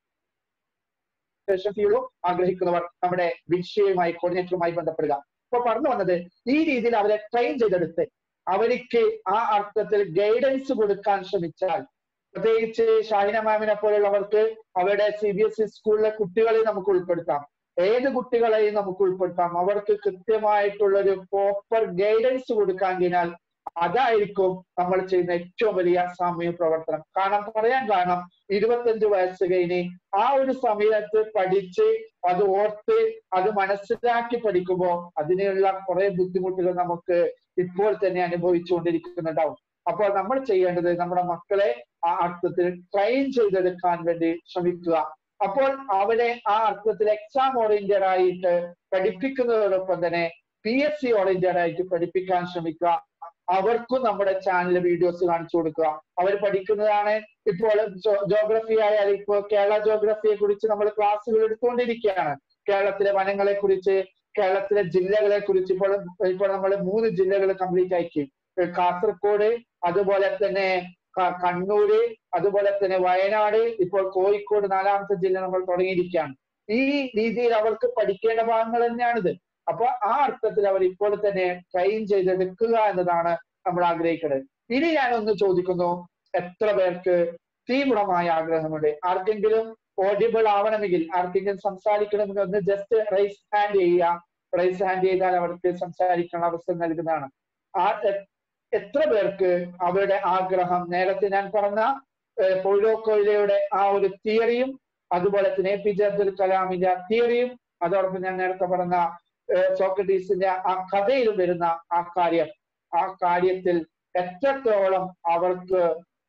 രജിസ്ട്രേഷൻ ഫീയുള്ളൂ ആഗ്രഹിക്കുന്നവർ നമ്മുടെ വിഷയവുമായി കോർഡിനേറ്ററുമായി ബന്ധപ്പെടുക അപ്പൊ പറഞ്ഞു വന്നത് ഈ രീതിയിൽ അവരെ ട്രെയിൻ ചെയ്തെടുത്ത് അവർക്ക് ആ അർത്ഥത്തിൽ ഗൈഡൻസ് കൊടുക്കാൻ ശ്രമിച്ചാൽ പ്രത്യേകിച്ച് ഷാഹിന മാമിനെ പോലുള്ളവർക്ക് അവരുടെ സി ബി എസ് ഇ സ്കൂളിലെ കുട്ടികളെ നമുക്ക് ഉൾപ്പെടുത്താം ഏത് കുട്ടികളെയും നമുക്ക് ഉൾപ്പെടുത്താം അവർക്ക് കൃത്യമായിട്ടുള്ള ഒരു പ്രോപ്പർ ഗൈഡൻസ് കൊടുക്കാൻ കഴിഞ്ഞാൽ അതായിരിക്കും നമ്മൾ ചെയ്യുന്ന ഏറ്റവും വലിയ സാമൂഹ്യ പ്രവർത്തനം കാരണം പറയാൻ കാരണം ഇരുപത്തഞ്ച് വയസ്സ് കഴിഞ്ഞ് ആ ഒരു സമയത്ത് പഠിച്ച് അത് ഓർത്ത് അത് മനസ്സിലാക്കി പഠിക്കുമ്പോൾ അതിനുള്ള കുറെ ബുദ്ധിമുട്ടുകൾ നമുക്ക് ഇപ്പോൾ തന്നെ അനുഭവിച്ചുകൊണ്ടിരിക്കുന്നുണ്ടാവും അപ്പോൾ നമ്മൾ ചെയ്യേണ്ടത് നമ്മുടെ മക്കളെ ആ അർത്ഥത്തിൽ ട്രെയിൻ ചെയ്തെടുക്കാൻ വേണ്ടി ശ്രമിക്കുക അപ്പോൾ അവരെ ആ അർത്ഥത്തിൽ എക്സാം ഓറിയന്റഡ് ആയിട്ട് പഠിപ്പിക്കുന്നതോടൊപ്പം തന്നെ പി എസ് സി ഓറിയന്റഡ് ആയിട്ട് പഠിപ്പിക്കാൻ ശ്രമിക്കുക അവർക്കും നമ്മുടെ ചാനൽ വീഡിയോസ് കാണിച്ചു കൊടുക്കുക അവർ പഠിക്കുന്നതാണ് ഇപ്പോൾ ജോഗ്രഫി ആയാലും ഇപ്പോൾ കേരള ജോഗ്രഫിയെ കുറിച്ച് നമ്മൾ ക്ലാസ്സുകൾ എടുത്തുകൊണ്ടിരിക്കുകയാണ് കേരളത്തിലെ വനങ്ങളെ കുറിച്ച് കേരളത്തിലെ ജില്ലകളെ കുറിച്ച് ഇപ്പോൾ ഇപ്പോൾ നമ്മൾ മൂന്ന് ജില്ലകൾ കംപ്ലീറ്റ് ആക്കി കാസർഗോഡ് അതുപോലെ തന്നെ ക- കണ്ണൂര് അതുപോലെ തന്നെ വയനാട് ഇപ്പോൾ കോഴിക്കോട് നാലാമത്തെ ജില്ല നമ്മൾ തുടങ്ങിയിരിക്കുകയാണ് ഈ രീതിയിൽ അവർക്ക് പഠിക്കേണ്ട ഭാഗങ്ങൾ തന്നെയാണിത് അപ്പൊ ആ അർത്ഥത്തിൽ അവർ ഇപ്പോൾ തന്നെ ട്രെയിൻ ചെയ്തെടുക്കുക എന്നതാണ് നമ്മൾ ആഗ്രഹിക്കുന്നത് ഇനി ഞാൻ ഒന്ന് ചോദിക്കുന്നു എത്ര പേർക്ക് തീവ്രമായ ആഗ്രഹമുണ്ട് ആർക്കെങ്കിലും ഓഡിബിൾ ആവണമെങ്കിൽ ആർക്കെങ്കിലും സംസാരിക്കണമെങ്കിൽ ഒന്ന് ജസ്റ്റ് റൈസ് ഹാൻഡ് ചെയ്യുക റൈസ് ഹാൻഡ് ചെയ്താൽ അവർക്ക് സംസാരിക്കാനുള്ള അവസരം നൽകുന്നതാണ് ആ എ- എത്ര പേർക്ക് അവരുടെ ആഗ്രഹം നേരത്തെ ഞാൻ പറഞ്ഞ ഏഹ്, പൗലോ കൊയ്ലയുടെ ആ ഒരു തിയറിയും അതുപോലെ തന്നെ എ പി ജെ അബ്ദുൽ കലാമിന്റെ ആ തിയറിയും അതോടൊപ്പം ഞാൻ നേരത്തെ പറഞ്ഞ ഏഹ്, സോക്രട്ടീസിന്റെ ആ കഥയിൽ വരുന്ന ആ കാര്യം ആ കാര്യത്തിൽ എത്രത്തോളം അവർക്ക്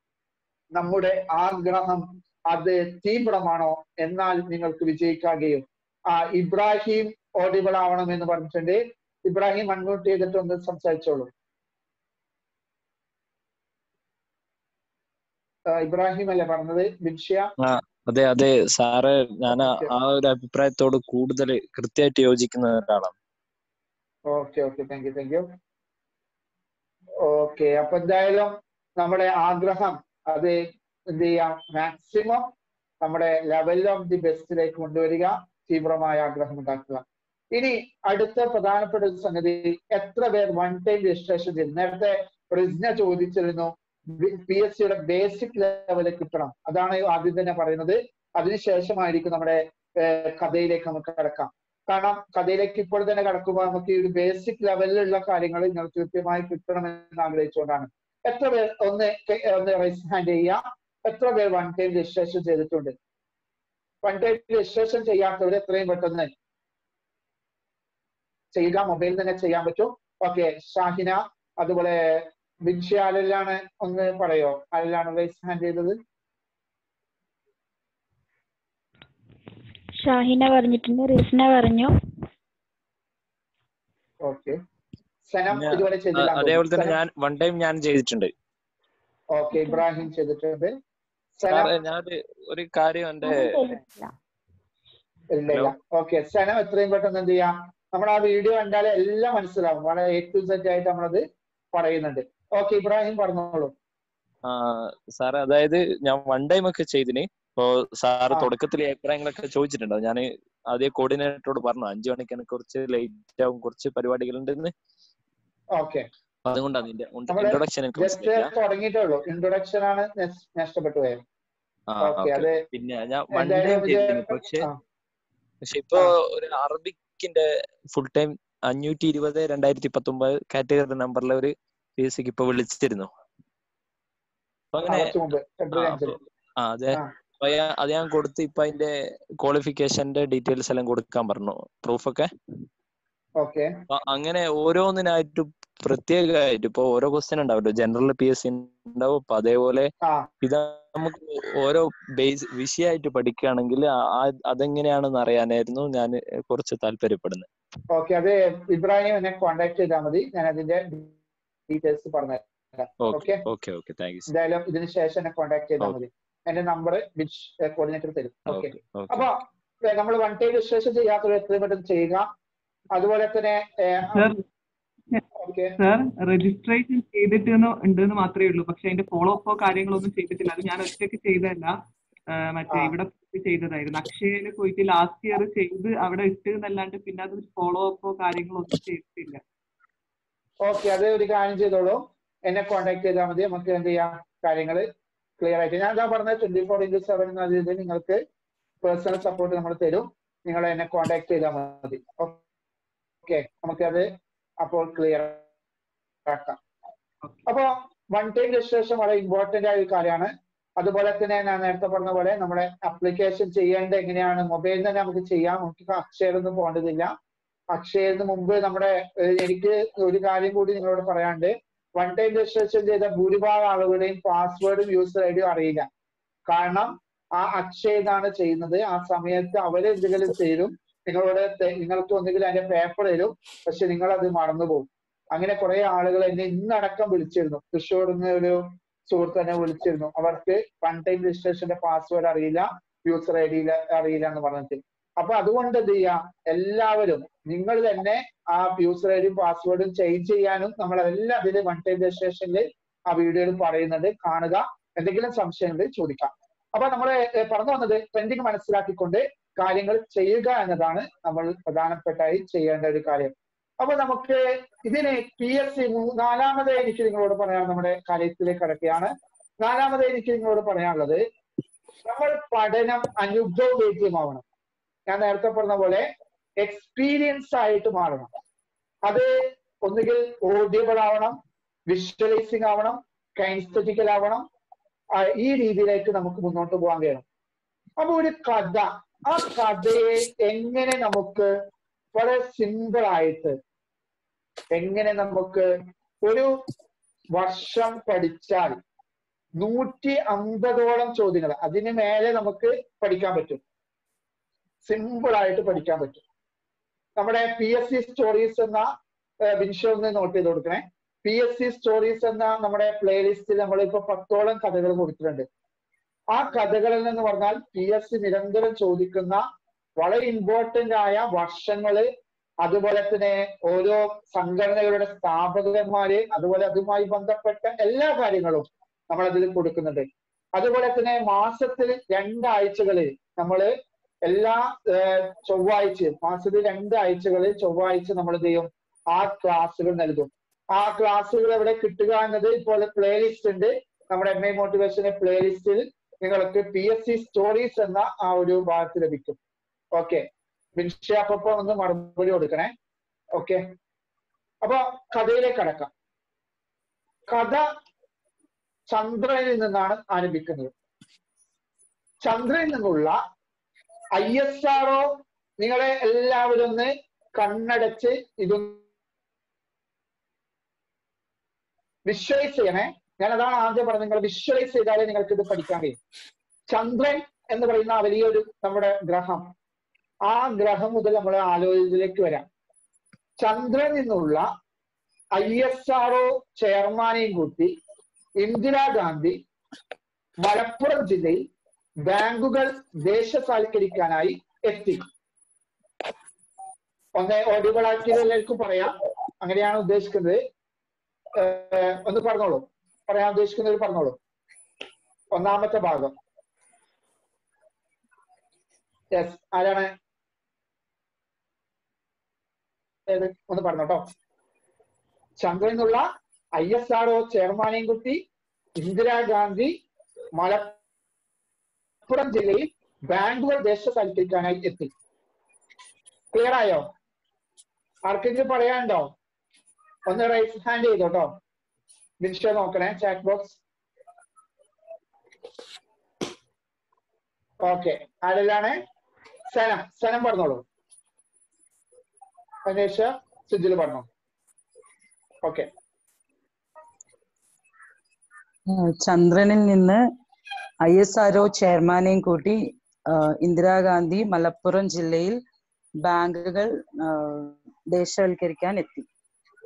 നമ്മുടെ ആഗ്രഹം അത് തീവ്രമാണോ എന്നാൽ നിങ്ങൾക്ക് വിജയിക്കാകയും ആ ഇബ്രാഹിം ഓഡിബിൾ ആവണം എന്ന് പറഞ്ഞിട്ടുണ്ട് ഇബ്രാഹിം അൺമ്യൂട്ട് ചെയ്തിട്ട് ഒന്ന് സംസാരിച്ചോളൂ ആ, ഇബ്രാഹിം അല്ലേ പറഞ്ഞത് ബിൻഷ്യ അതെ അതെ സാറ് ഞാൻ ആ- Okay. ആ ഒരു അഭിപ്രായത്തോട് കൂടുതൽ കൃത്യമായിട്ട് യോജിക്കുന്ന ഒരാളാണ് okay okay thank you thank you okay അപ്പൊ എന്തായാലും നമ്മുടെ ആഗ്രഹം അത് എന്ത് ചെയ്യാം മാക്സിമം നമ്മുടെ ലെവൽ ഓഫ് ദി ബെസ്റ്റിലേക്ക് കൊണ്ടുവരിക തീവ്രമായ ആഗ്രഹം ഉണ്ടാക്കുക ഇനി അടുത്ത പ്രധാനപ്പെട്ട ഒരു സംഗതി എത്ര പേർ വൺ ടൈം രജിസ്ട്രേഷൻ ചെയ്തു നേരത്തെ പ്രജ്ഞ ചോദിച്ചിരുന്നു പി എസ് സിയുടെ ബേസിക് ലെവലിൽ കിട്ടണം അതാണ് ആദ്യം തന്നെ പറയുന്നത് അതിനുശേഷമായിരിക്കും നമ്മുടെ ഏഹ്, കഥയിലേക്ക് നമുക്ക് കിടക്കാം കാരണം കഥയിലേക്ക് ഇപ്പോൾ തന്നെ കടക്കുമ്പോൾ നമുക്ക് ഈ ഒരു ബേസിക് ലെവലിലുള്ള കാര്യങ്ങൾ നിങ്ങൾക്ക് കൃത്യമായി കിട്ടണമെന്ന് ആഗ്രഹിച്ചുകൊണ്ടാണ് എത്ര പേർ ഒന്ന് കെ- ഒന്ന് റൈസ് ഹാൻഡ് ചെയ്യാം എത്ര പേർ വൺ ടൈം രജിസ്ട്രേഷൻ ചെയ്തിട്ടുണ്ട് വൺ ടൈം രജിസ്ട്രേഷൻ ചെയ്യാത്തവർ എത്രയും പെട്ടെന്ന് ചെയ്യുക മൊബൈൽ തന്നെ ചെയ്യാൻ പറ്റും ഓക്കെ ഷാഹിന അതുപോലെ ബിൻഷി ആരെല്ലാണ് ഒന്ന് പറയോ ആരെല്ലാണ് റൈസ് ഹാൻഡ് ചെയ്തത് ഷാഹിന പറഞ്ഞിട്ടുണ്ട് റിസ്ന പറഞ്ഞു ഓക്കെ സനം ഞാൻ- ഇതുവരെ ആ, ചെയ്തില്ല അതേപോലെ തന്നെ ഞാൻ വൺ ടൈം ഞാൻ ചെയ്തിട്ടുണ്ട് ഓക്കെ ഇബ്രാഹിം ചെയ്തിട്ടുണ്ട് സനം സാറേ ഞാൻ ഒരു കാര്യം എന്റെ ചെയ്തിട്ടില്ല ഇല്ല ഇല്ല ഓക്കെ സനം എത്രയും പെട്ടെന്ന് എന്ത് ചെയ്യാം നമ്മൾ ആ വീഡിയോ കണ്ടാലേ എല്ലാം മനസ്സിലാവും വളരെ എ ടു സെറ്റ് ആയിട്ട് നമ്മളത് പറയുന്നുണ്ട് ഓക്കെ ഇബ്രാഹിം പറഞ്ഞോളൂ ആ, സാറേ അതായത് ഞാൻ വൺ ടൈം ഒക്കെ ചെയ്തിന് ഇപ്പോ സാറ് ആ. തുടക്കത്തിൽ അഭിപ്രായങ്ങളൊക്കെ ചോദിച്ചിട്ടുണ്ടോ ഞാൻ ആദ്യം കോർഡിനേറ്ററോട് പറഞ്ഞു അഞ്ചു മണിക്ക് എനിക്ക് കുറച്ച് ലേറ്റ് ആവും കുറച്ച് പരിപാടികളുണ്ടെന്ന് ഓക്കെ അപ്പൊ അതുകൊണ്ടാണ് നിന്റെ നമ്മള് ഇൻട്രൊഡക്ഷൻ എനിക്ക് ജസ്റ്റ് മനസ്സിലായില്ല തുടങ്ങിയിട്ടേ ഉള്ളൂ ഇൻട്രൊഡക്ഷൻ ആണ് നഷ്- നഷ്ടപ്പെട്ടു പോയത് ആ ഓക്കെ ഓക്കെ അത് പിന്നെ ഞാൻ വൺ എന്തായാലും ടൈം ഇത് ചെയ്തിരുന്നു പക്ഷെ ആ. പക്ഷെ ഇപ്പൊ ആ. ഒരു അറബിക്കിന്റെ ഫുൾ ടൈം അഞ്ഞൂറ്റി ഇരുപത് രണ്ടായിരത്തി പത്തൊമ്പത് കാറ്റഗറി നമ്പറിലെ ഒരു പി എസ് സിക്ക് ഇപ്പൊ വിളിച്ചിരുന്നു അപ്പൊ അങ്ങനെ കുറച്ച് മുമ്പ് ആ, ഫെബ്രുവരി അഞ്ചിന് അപ്പൊ- ആ അതെ ആ. അപ്പൊ ഞാൻ- അത് ഞാൻ കൊടുത്ത് ഇപ്പൊ അതിന്റെ ക്വാളിഫിക്കേഷന്റെ ഡീറ്റെയിൽസ് എല്ലാം കൊടുക്കാൻ പറഞ്ഞു പ്രൂഫൊക്കെ ഓക്കെ അപ്പൊ അങ്ങനെ ഓരോന്നിനായിട്ട് പ്രത്യേകമായിട്ട് ഇപ്പൊ ഓരോ ക്വസ്റ്റ്യൻ ഉണ്ടാവല്ലോ ജനറൽ പി എസ് സി ഉണ്ടാവും അപ്പൊ അതേപോലെ ആ ഇത് നമുക്ക് ഓരോ ബേസ് വിഷയമായിട്ട് പഠിക്കുകയാണെങ്കിൽ ആ- ആ- അതെങ്ങനെയാണെന്ന് അറിയാനായിരുന്നു ഞാൻ കുറച്ച് താല്പര്യപ്പെടുന്നത് ഓക്കെ അത് ഇബ്രാഹിം എന്നെ കോണ്ടാക്ട് ചെയ്താൽ മതി ഞാൻ അതിന്റെ ഡീറ്റെയിൽസ് പറഞ്ഞുതരാം okay okay okay okay thank you എന്തായാലും ഇതിന് ശേഷം എന്നെ കോണ്ടാക്ട് ചെയ്താൽ Okay. മതി എന്റെ നമ്പർ ബിച്ച് കോർഡിനേറ്റർ തരും ഓക്കെ ഓക്കെ ഓക്കെ അപ്പൊ നമ്മൾ വൺ ടൈം രജിസ്ട്രേഷൻ ചെയ്യാത്തവർ എത്രയും പെട്ടെന്ന് ചെയ്യുക അതുപോലെ തന്നെ സർ ഓക്കെ സർ രജിസ്ട്രേഷൻ ചെയ്തിട്ട് ഉണ്ടെന്ന് മാത്രമേ ഉള്ളൂ പക്ഷെ അതിന്റെ ഫോളോ അപ്പോ കാര്യങ്ങളൊന്നും ചെയ്തിട്ടില്ല അത് ഞാൻ ഒറ്റയ്ക്ക് ചെയ്തതല്ല ആ, മറ്റേ ആ. ഇവിടെ പോയിട്ട് ചെയ്തതായിരുന്നു അക്ഷയയിൽ പോയിട്ട് ലാസ്റ്റ് ഇയർ ചെയ്ത് അവിടെ ഇട്ട് എന്നല്ലാണ്ട് പിന്നെ അത് ഫോളോ അപ്പോ കാര്യങ്ങളൊന്നും ചെയ്തിട്ടില്ല ഓക്കെ അത് ഒരു കാര്യം ചെയ്തോളൂ എന്നെ കോൺടാക്ട് ചെയ്താൽ മതി നമുക്ക് എന്ത് ചെയ്യാം കാര്യങ്ങൾ ക്ലിയർ ആയിട്ട് ഞാൻ എന്താ പറഞ്ഞത് ട്വന്റി ഫോർ ഇൻറ്റു സെവൻ എന്ന രീതിയിൽ നിങ്ങൾക്ക് പേഴ്സണൽ സപ്പോർട്ട് നമ്മൾ തരും നിങ്ങൾ എന്നെ കോൺടാക്ട് ചെയ്താൽ മതി ഓക്കെ നമുക്കത് അപ്പോൾ ക്ലിയർ ആക്കാം അപ്പൊ വൺ ടൈം രജിസ്ട്രേഷൻ വളരെ ഇമ്പോർട്ടന്റ് ആയ ഒരു കാര്യമാണ് അതുപോലെ തന്നെ ഞാൻ നേരത്തെ പറഞ്ഞ പോലെ നമ്മുടെ അപ്ലിക്കേഷൻ ചെയ്യേണ്ട എങ്ങനെയാണ് മൊബൈലിൽ തന്നെ നമുക്ക് ചെയ്യാം നമുക്ക് അക്ഷയൊന്നും പോകേണ്ടതില്ല അക്ഷയത്തിന് മുമ്പ് നമ്മുടെ ഏഹ് എനിക്ക് ഒരു കാര്യം കൂടി നിങ്ങളോട് പറയാണ്ട് വൺ ടൈം രജിസ്ട്രേഷൻ ചെയ്ത ഭൂരിഭാഗം ആളുകളുടെയും പാസ്വേഡും യൂസർ ഐഡിയും അറിയില്ല കാരണം ആ അക്ഷയതാണ് ചെയ്യുന്നത് ആ സമയത്ത് അവര് എന്തെങ്കിലും തരും നിങ്ങളോട് തെ- നിങ്ങൾക്ക് ഒന്നുകിൽ അതിന്റെ പേപ്പർ തരും പക്ഷെ നിങ്ങൾ അത് മറന്നുപോകും അങ്ങനെ കുറെ ആളുകൾ എന്നെ ഇന്നടക്കം വിളിച്ചിരുന്നു തൃശ്ശൂരിൽ നിന്ന് ഒരു സുഹൃത്ത് എന്നെ വിളിച്ചിരുന്നു അവർക്ക് വൺ ടൈം രജിസ്ട്രേഷന്റെ പാസ്വേഡ് അറിയില്ല യൂസർ ഐ ഡി അറിയില്ല എന്ന് പറഞ്ഞിട്ട് അപ്പൊ അതുകൊണ്ട് എന്ത് ചെയ്യാം എല്ലാവരും നിങ്ങൾ തന്നെ ആ യൂസർ ഐ ഡിയും പാസ്വേഡും ചേഞ്ച് ചെയ്യാനും നമ്മളെല്ലാം അതിൽ വൺ ടൈം രജിസ്ട്രേഷനിൽ ആ വീഡിയോയിൽ പറയുന്നത് കാണുക എന്തെങ്കിലും സംശയങ്ങൾ ചോദിക്കാം അപ്പൊ നമ്മൾ പറഞ്ഞു വന്നത് ട്രെൻഡിങ് മനസ്സിലാക്കിക്കൊണ്ട് കാര്യങ്ങൾ ചെയ്യുക എന്നതാണ് നമ്മൾ പ്രധാനപ്പെട്ടായി ചെയ്യേണ്ട ഒരു കാര്യം അപ്പൊ നമുക്ക് ഇതിന് പി എസ് സി നാലാമത് എനിക്ക് നിങ്ങളോട് പറയാൻ നമ്മുടെ കാര്യത്തിലേക്ക് കടക്കുകയാണ് നാലാമത് എനിക്ക് നിങ്ങളോട് പറയാനുള്ളത് നമ്മൾ പഠനം അനുഭവവേദ്യമാവണം ഞാൻ നേരത്തെ പറഞ്ഞ പോലെ എക്സ്പീരിയൻസ് ആയിട്ട് മാറണം അത് ഒന്നുകിൽ ഓഡിയബിൾ ആവണം വിഷ്വലൈസിങ് ആവണം കൈൻസ്തറ്റിക്കൽ ആവണം ആ, ഈ രീതിയിലേക്ക് നമുക്ക് മുന്നോട്ട് പോകാൻ കഴിയണം അപ്പൊ ഒരു കഥ ആ കഥയെ എങ്ങനെ നമുക്ക് വളരെ സിമ്പിൾ ആയിട്ട് എങ്ങനെ നമുക്ക് ഒരു വർഷം പഠിച്ചാൽ നൂറ്റി അമ്പതോളം ചോദ്യങ്ങൾ അതിന് മേലെ നമുക്ക് പഠിക്കാൻ പറ്റും സിമ്പിൾ ആയിട്ട് പഠിക്കാൻ പറ്റും നമ്മുടെ പി എസ് സി സ്റ്റോറീസ് എന്ന വിൻഷോ ഒന്ന് നോട്ട് ചെയ്ത് കൊടുക്കണേ പി എസ് സി സ്റ്റോറീസ് എന്ന നമ്മുടെ പ്ലേലിസ്റ്റിൽ നമ്മളിപ്പോ പത്തോളം കഥകൾ കൊടുത്തിട്ടുണ്ട് ആ കഥകളിൽ നിന്ന് പറഞ്ഞാൽ പി എസ് സി നിരന്തരം ചോദിക്കുന്ന വളരെ ഇമ്പോർട്ടന്റ് ആയ വർഷങ്ങള് അതുപോലെ തന്നെ ഓരോ സംഘടനകളുടെ സ്ഥാപകന്മാര് അതുപോലെ അതുമായി ബന്ധപ്പെട്ട എല്ലാ കാര്യങ്ങളും നമ്മൾ അതിൽ കൊടുക്കുന്നുണ്ട് അതുപോലെ തന്നെ മാസത്തിൽ രണ്ടാഴ്ചകളിൽ നമ്മള് എല്ലാ ഏഹ്, ചൊവ്വാഴ്ചയും മാസത്തിൽ രണ്ടാഴ്ചകളിൽ ചൊവ്വാഴ്ച നമ്മൾ എന്ത് ചെയ്യും ആ ക്ലാസ്സുകൾ നൽകും ആ ക്ലാസ്സുകൾ എവിടെ കിട്ടുക എന്നത് ഇപ്പോൾ പ്ലേലിസ്റ്റ് ഉണ്ട് നമ്മുടെ എം ഐ മോട്ടിവേഷന്റെ പ്ലേലിസ്റ്റിൽ നിങ്ങൾക്ക് പി എസ് സി സ്റ്റോറീസ് എന്ന ആ ഒരു ഭാഗത്ത് ലഭിക്കും ഓക്കെ വിൻഷ അപ്പൊ ഒന്ന് മറുപടി കൊടുക്കണേ ഓക്കെ അപ്പൊ കഥയിലേക്ക് കടക്കാം കഥ ചന്ദ്രനിൽ നിന്നാണ് ആരംഭിക്കുന്നത് ചന്ദ്രനിൽ നിന്നുള്ള ഐ എസ് ആർഒ നിങ്ങളെ എല്ലാവരും ഒന്ന് കണ്ണടച്ച് ഇതൊന്ന് വിഷ്വലൈസ് ചെയ്യണേ ഞാൻ അതാണ് ആദ്യം പറഞ്ഞത് നിങ്ങൾ വിഷ്വലൈസ് ചെയ്താലേ നിങ്ങൾക്ക് ഇത് പഠിക്കാൻ കഴിയും ചന്ദ്രൻ എന്ന് പറയുന്ന ആ വലിയൊരു നമ്മുടെ ഗ്രഹം ആ ഗ്രഹം മുതൽ നമ്മൾ ആലോചനയിലേക്ക് വരാം ചന്ദ്രനിൽ നിന്നുള്ള ഐ എസ് ആർഒ ചെയർമാനെയും കൂട്ടി ഇന്ദിരാഗാന്ധി മലപ്പുറം ജില്ലയിൽ ബാങ്കുകൾ ദേശസാൽക്കരിക്കാനായി എത്തി ഒന്ന് ഓഡിബിൾ ആക്കിയതെല്ലാവർക്കും പറയാം അങ്ങനെയാണ് ഉദ്ദേശിക്കുന്നത് ഏഹ് ഒന്ന് പറഞ്ഞോളൂ പറയാൻ ഉദ്ദേശിക്കുന്നവർ പറഞ്ഞോളൂ ഒന്നാമത്തെ ഭാഗം യെസ് ആരാണ് ഏത് ഒന്ന് പറഞ്ഞോട്ടോ ചന്ദ്രനിൽ നിന്നുള്ള ഐ എസ് ആർ ഒ ചെയർമാനെയും കുട്ടി ഇന്ദിരാഗാന്ധി മലപ്പുറം ജില്ലയിൽ ബാങ്കുകൾ ദേശസൽക്കരിക്കാനായി എത്തി ക്ലിയർ ആയോ ആർക്കെങ്കിലും പറയാനുണ്ടോ ഒന്ന് റൈസ് ഹാൻഡ് ചെയ്തോട്ടോ വിൻഷ നോക്കണേ ചാറ്റ് ബോക്സ് ഓക്കെ ആരെല്ലാണ് സനം സനം പറഞ്ഞോളൂ അന്വേഷ സുജിൽ പറഞ്ഞോ ഓക്കെ ആ, ചന്ദ്രനിൽ നിന്ന് ഐ എസ് ആർഒ ചെയർമാനെയും കൂട്ടി ആ, ഇന്ദിരാഗാന്ധി മലപ്പുറം ജില്ലയിൽ ബാങ്കുകൾ ആ, ദേശവൽക്കരിക്കാൻ എത്തി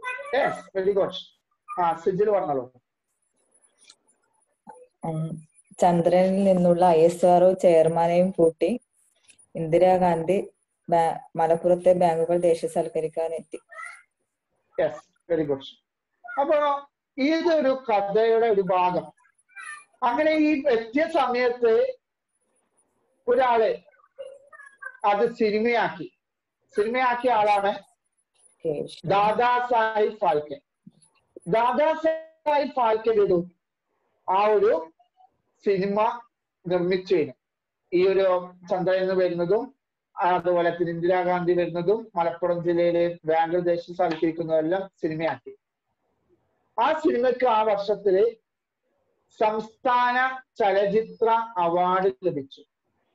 വെരി ഗുഡ് ആ സുജിൽ പറഞ്ഞോളൂ ഉം, ചന്ദ്രനിൽ നിന്നുള്ള ഐ എസ് ആർഒ ചെയർമാനെയും കൂട്ടി ഇന്ദിരാഗാന്ധി ബാ- മലപ്പുറത്തെ ബാങ്കുകൾ ദേശസാൽക്കരിക്കാൻ എത്തി യെസ് വെരി ഗുഡ് അപ്പോ ഇതൊരു കഥയുടെ ഒരു ഭാഗം അങ്ങനെ ഈ എത്തിയ സമയത്ത് ഒരാള് അത് സിനിമയാക്കി സിനിമയാക്കിയ ആളാണ് ദാദാ സാഹിബ് ഫാൽക്കെ ദാദാ സാഹിബ് ഫാൽക്കെ ചെയ്തു ആ ഒരു സിനിമ നിർമ്മിച്ചു കഴിഞ്ഞു ഈ ഒരു ചന്ദ്രനിൽ നിന്ന് വരുന്നതും അതുപോലെ തന്നെ ഇന്ദിരാഗാന്ധി വരുന്നതും മലപ്പുറം ജില്ലയിലെ ബാംഗ്ലൂർ ദേശം സ്ഥലത്തിരിക്കുന്നതെല്ലാം സിനിമയാക്കി ആ സിനിമയ്ക്ക് ആ വർഷത്തില് സംസ്ഥാന ചലച്ചിത്ര അവാർഡ് ലഭിച്ചു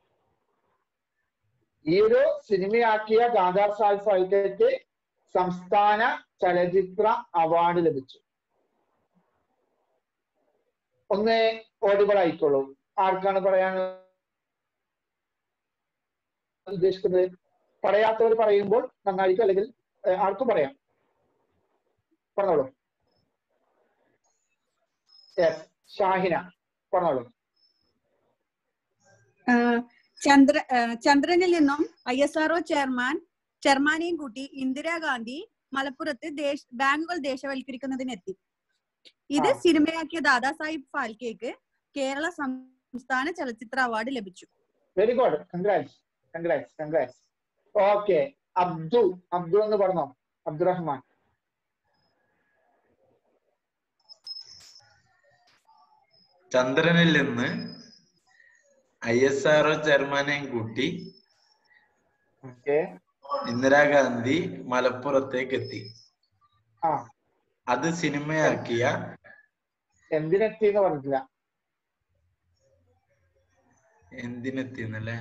ഈ ഒരു സിനിമയാക്കിയ ദാദാ സാഹിബ് ഫാൽക്കെക്ക് സംസ്ഥാന ചലച്ചിത്ര അവാർഡ് ലഭിച്ചു ഒന്ന് ഓഡിബിൾ ആയിക്കോളൂ ആർക്കാണ് പറയാൻ ഉദ്ദേശിക്കുന്നത് പറയാത്തവർ പറയുമ്പോൾ നന്നായിരിക്കും അല്ലെങ്കിൽ ഏഹ്, ആർക്കും പറയാം പറഞ്ഞോളൂ യെസ് ഷാഹിന പറഞ്ഞോളൂ ആഹ് ചന്ദ്ര ആഹ് ചന്ദ്രനിൽ നിന്നും ഐ എസ് ആർഒ ചെയർമാൻ ചെയർമാനെയും കൂട്ടി ഇന്ദിരാഗാന്ധി മലപ്പുറത്ത് ദേശ ബാങ്കുകൾ ദേശവൽക്കരിക്കുന്നതിനെത്തി ഇത് ആ. സിനിമയാക്കിയ ദാദാ സാഹിബ് ഫാൽക്കെക്ക് കേരള സംസ്ഥാന ചലച്ചിത്ര അവാർഡ് ലഭിച്ചു very good congrats congrats congrats okay Abdu Abdu എന്ന് പറഞ്ഞോ അബ്ദുറഹ്മാൻ ചന്ദ്രനിൽ നിന്ന് ഐ എസ് ആർഒ ചെയർമാനെയും കൂട്ടി ഓക്കെ ഇന്ദിരാഗാന്ധി മലപ്പുറത്തേക്ക് എത്തി ആ അത് സിനിമയാക്കിയ എന്തിനെത്തി എന്ന് പറഞ്ഞിട്ടില്ല എന്തിനെത്തിന്നല്ലേ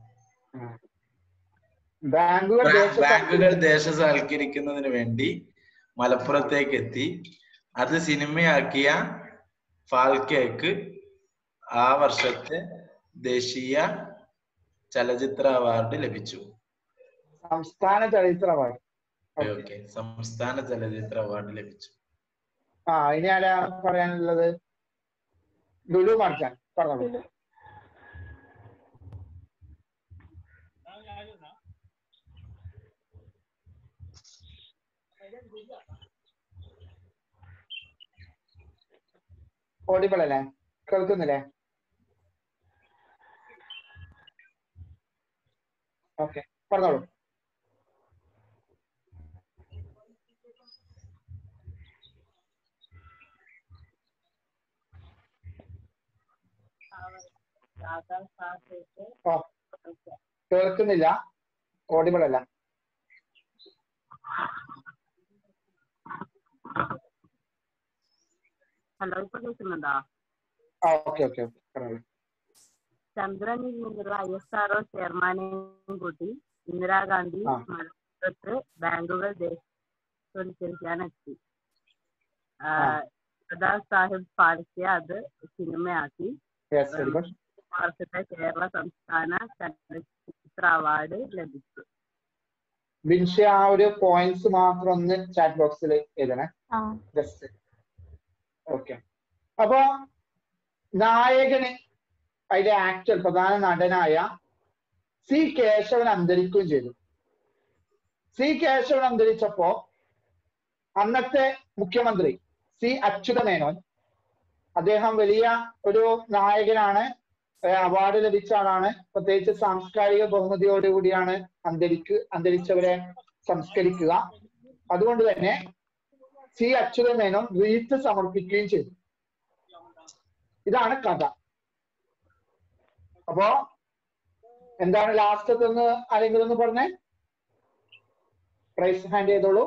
ബാങ്കുകൾ ദേശ ബാങ്കുകൾ ദേശസാൽക്കരിക്കുന്നതിന് വേണ്ടി മലപ്പുറത്തേക്ക് എത്തി അത് സിനിമയാക്കിയ ഫാൽക്കേക്ക് ആ വർഷത്തെ ദേശീയ ചലച്ചിത്ര അവാർഡ് ലഭിച്ചു സംസ്ഥാന ചലച്ചിത്ര അവാർഡ് ഓക്കെ സംസ്ഥാന ചലച്ചിത്ര അവാർഡ് ലഭിച്ചു ആ ഇനി ആരാ പറയാനുള്ളത് ലുലു മാർച്ചാൻ പറഞ്ഞോളൂ ഓഡിബിൾ അല്ലേ കേൾക്കുന്നില്ലേ ഓക്കെ പറഞ്ഞോളൂ ഓ കേൾക്കുന്നില്ല ഓഡിബിൾ അല്ല ഹലോ ഇപ്പൊ കേൾക്കുന്നുണ്ടോ ആ ഓക്കെ ഓക്കെ ഓക്കെ പറഞ്ഞോളൂ ചന്ദ്രനിൽ നിന്നുള്ള ഐ എസ് ആർഒ ചെയർമാനെയും കൂട്ടി ഇന്ദിരാഗാന്ധി ആ. മലപ്പുറത്ത് ബാങ്കുകൾ ദേശവൽക്കരിക്കാനെത്തി ആ, ആ. ദാദാ സാഹിബ് ഫാൽക്കെ അത് സിനിമയാക്കി യെസ് വെരി ഗുഡ് വർഷത്തെ കേരള സംസ്ഥാന ചലച്ചിത്ര അവാർഡ് ലഭിച്ചു ബിൻഷ ആ ഒരു പോയിന്റ്സ് മാത്രം ഒന്ന് ചാറ്റ് ബോക്സിൽ എഴുതണേ ആ ജസ്റ്റ് ഓക്കെ അപ്പൊ നായകന് അതിലെ ആക്ടർ പ്രധാന നടനായ സി കേശവൻ അന്തരിക്കുകയും ചെയ്തു സി കേശവൻ അന്തരിച്ചപ്പോ അന്നത്തെ മുഖ്യമന്ത്രി സി അച്യുത മേനോൻ അദ്ദേഹം വലിയ ഒരു നായകനാണ് അവാർഡ് ലഭിച്ച ആളാണ് പ്രത്യേകിച്ച് സാംസ്കാരിക ബഹുമതിയോടുകൂടിയാണ് അന്തരിക്ക് അന്തരിച്ചവരെ സംസ്കരിക്കുക അതുകൊണ്ട് തന്നെ സി അച്യുത മേനോൻ റീത്ത് സമർപ്പിക്കുകയും ചെയ്തു ഇതാണ് കഥ അപ്പോ എന്താണ് ലാസ്റ്റത്തെ ഒന്ന് ആരെങ്കിലും ഒന്ന് പറഞ്ഞേ പ്രൈസ് ഹാൻഡ് ചെയ്തോളൂ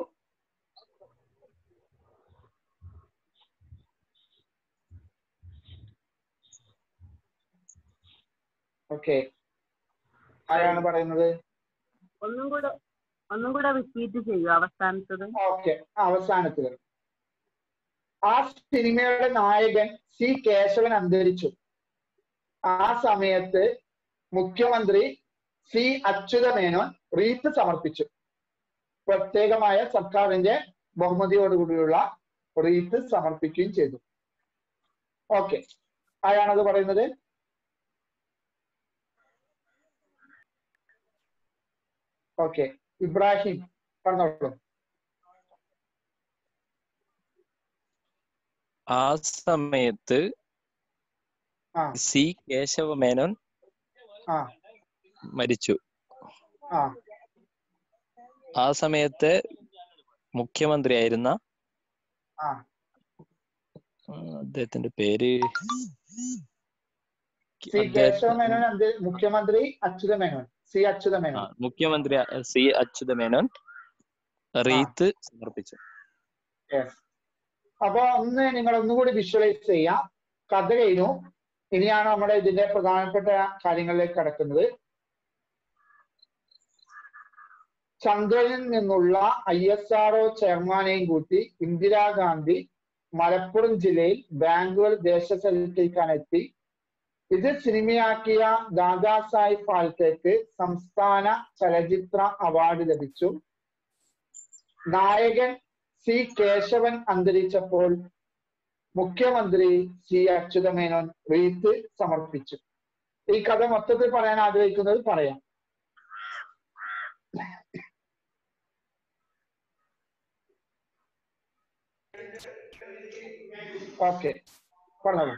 ഓക്കെ ആരാണ് പറയുന്നത് ഒന്നും കൂടെ ഒന്നും കൂടെ റിപ്പീറ്റ് ചെയ്യൂ അവസാനത്തത് ഓക്കെ അവസാനത്തില് ആ സിനിമയുടെ നായകൻ സി കേശവൻ അന്തരിച്ചു ആ സമയത്ത് മുഖ്യമന്ത്രി സി അച്യുത മേനോൻ റീത്ത് സമർപ്പിച്ചു പ്രത്യേകമായ സർക്കാരിന്റെ ബഹുമതിയോടുകൂടിയുള്ള റീത്ത് സമർപ്പിക്കുകയും ചെയ്തു ഓക്കെ ആരാണത് പറയുന്നത് ഓക്കെ ഇബ്രാഹിം പറഞ്ഞോളൂ ആ സമയത്ത് ആ സി കേശവ മേനോൻ ആ മരിച്ചു ആ ആ സമയത്ത് മുഖ്യമന്ത്രിയായിരുന്ന ആ ആ, അദ്ദേഹത്തിന്റെ പേര് സി കേശവ മേനോൻ എന്ത് മുഖ്യമന്ത്രി അച്യുത മേനോൻ സി അച്യുത ആ, മേനോൻ മുഖ്യമന്ത്രി അ- സി അച്യുത മേനോൻ റീത്ത് സമർപ്പിച്ചു Yes. അപ്പൊ ഒന്ന് നിങ്ങൾ ഒന്നുകൂടി വിഷ്വലൈസ് ചെയ്യാം കഥ കഴിഞ്ഞു ഇനിയാണ് നമ്മുടെ ഇതിന്റെ പ്രധാനപ്പെട്ട കാര്യങ്ങളിലേക്ക് കടക്കുന്നത് ചന്ദ്രനിൽ നിന്നുള്ള ഐ എസ് ആർഒ ചെയർമാനെയും കൂട്ടി ഇന്ദിരാഗാന്ധി മലപ്പുറം ജില്ലയിൽ ബാങ്കുകൾ ദേശസൽക്കരിക്കാനെത്തി ഇത് സിനിമയാക്കിയ ദാദാ സാഹിബ് ഫാൽക്കെക്ക് സംസ്ഥാന ചലച്ചിത്ര അവാർഡ് ലഭിച്ചു നായകൻ സി കേശവൻ അന്തരിച്ചപ്പോൾ മുഖ്യമന്ത്രി സി അച്യുതമേനോൻ റീത്ത് സമർപ്പിച്ചു ഈ കഥ മൊത്തത്തിൽ പറയാൻ ആഗ്രഹിക്കുന്നത് പറയാം ഓക്കെ പറഞ്ഞോളൂ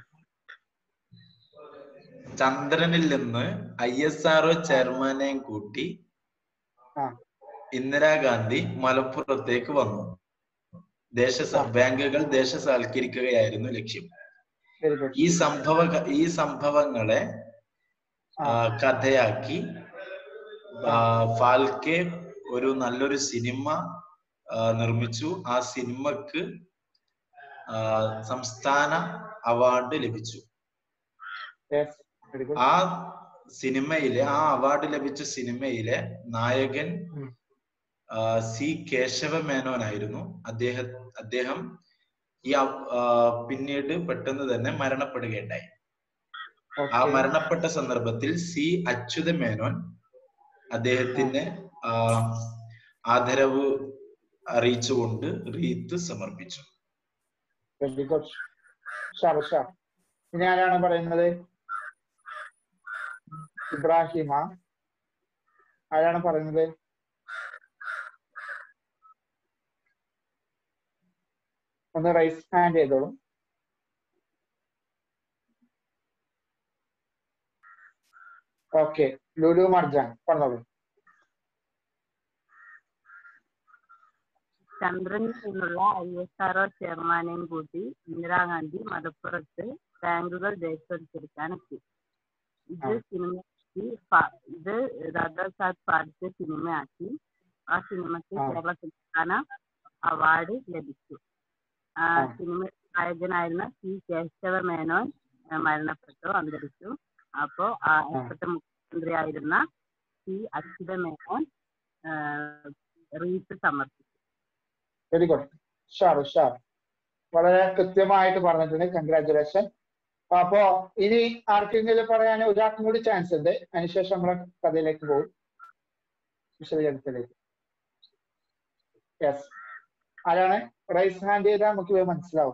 ചന്ദ്രനിൽ നിന്ന് ഐ എസ് ആർഒ ചെയർമാനെയും കൂട്ടി ആ ഇന്ദിരാഗാന്ധി മലപ്പുറത്തേക്ക് വന്നു ദേശ ബാങ്കുകൾ ദേശസാൽക്കരിക്കുകയായിരുന്നു ലക്ഷ്യം വെരി ഗുഡ് ഈ സംഭവ ഈ സംഭവങ്ങളെ ആ, കഥയാക്കി ആ, ഫാൽക്കെ ഒരു നല്ലൊരു സിനിമ ആ, നിർമ്മിച്ചു ആ സിനിമക്ക് ആ, സംസ്ഥാന അവാർഡ് ലഭിച്ചു യെസ് വെരി ഗുഡ് ആ സിനിമയിലെ ആ അവാർഡ് ലഭിച്ച സിനിമയിലെ നായകൻ ഉം. ആ, സി കേശവ മേനോനായിരുന്നു അദ്ദേഹം അദ്ദേഹം ഈ അ- ആ, പിന്നീട് പെട്ടെന്ന് തന്നെ മരണപ്പെടുകയുണ്ടായി ആ ഓക്കെ മരണപ്പെട്ട സന്ദർഭത്തിൽ സി അച്യുത മേനോൻ അദ്ദേഹത്തിന് ആ, ആദരവ് അറിയിച്ചുകൊണ്ട് റീത്ത് സമർപ്പിച്ചു വെരി ഗുഡ് ഷാർ ഷാർ ഇനി ആരാണ് പറയുന്നത് ഇബ്രാഹിമ ആരാണ് പറയുന്നത് ഒന്ന് റൈസ് ഹാൻഡ് ചെയ്തോളൂ ഓക്കെ ലുലു മർജാൻ പറഞ്ഞോളൂ ചന്ദ്രനിൽ നിന്നുള്ള ഐ എസ് ആർഒ ചെയർമാനെയും കൂട്ടി ഇന്ദിരാഗാന്ധി മലപ്പുറത്ത് ബാങ്കുകൾ ദേശവൽക്കരിക്കാനെത്തി ഇത് ആ. സിനിമയാക്കി ഫ- ഇത് ദാദാ സാഹബ് ഫാൽക്കെ സിനിമയാക്കി ആ സിനിമയ്ക്ക് ആ. കേരള സംസ്ഥാന അവാർഡ് ലഭിച്ചു ആ ആ. സിനിമ നായകനായിരുന്ന സി കേശവ മേനോൻ ആ, മരണപ്പെട്ടു അന്തരിച്ചു അപ്പോ ആ ഇപ്പോഴത്തെ മുഖ്യമന്ത്രിയായിരുന്ന സി അച്യുത മേനോൻ ആ, റീത്ത് സമർപ്പിച്ചു വെരി ഗുഡ് ഷാർ ഷാർ വളരെ കൃത്യമായിട്ട് പറഞ്ഞിട്ടുണ്ട് കൺഗ്രാറ്റുലേഷൻ അപ്പോ ഇനി ആർക്കെങ്കിലും പറയാൻ ഒരാൾക്കും കൂടി ചാൻസ് ഉണ്ട് അതിനുശേഷം നമ്മളെ കഥയിലേക്ക് പോകും വിശദീകരണത്തിലേക്ക് യെസ് ആരാണ് റൈസ് ഹാൻഡ് ചെയ്താൽ നമുക്ക് വേഗം മനസ്സിലാവും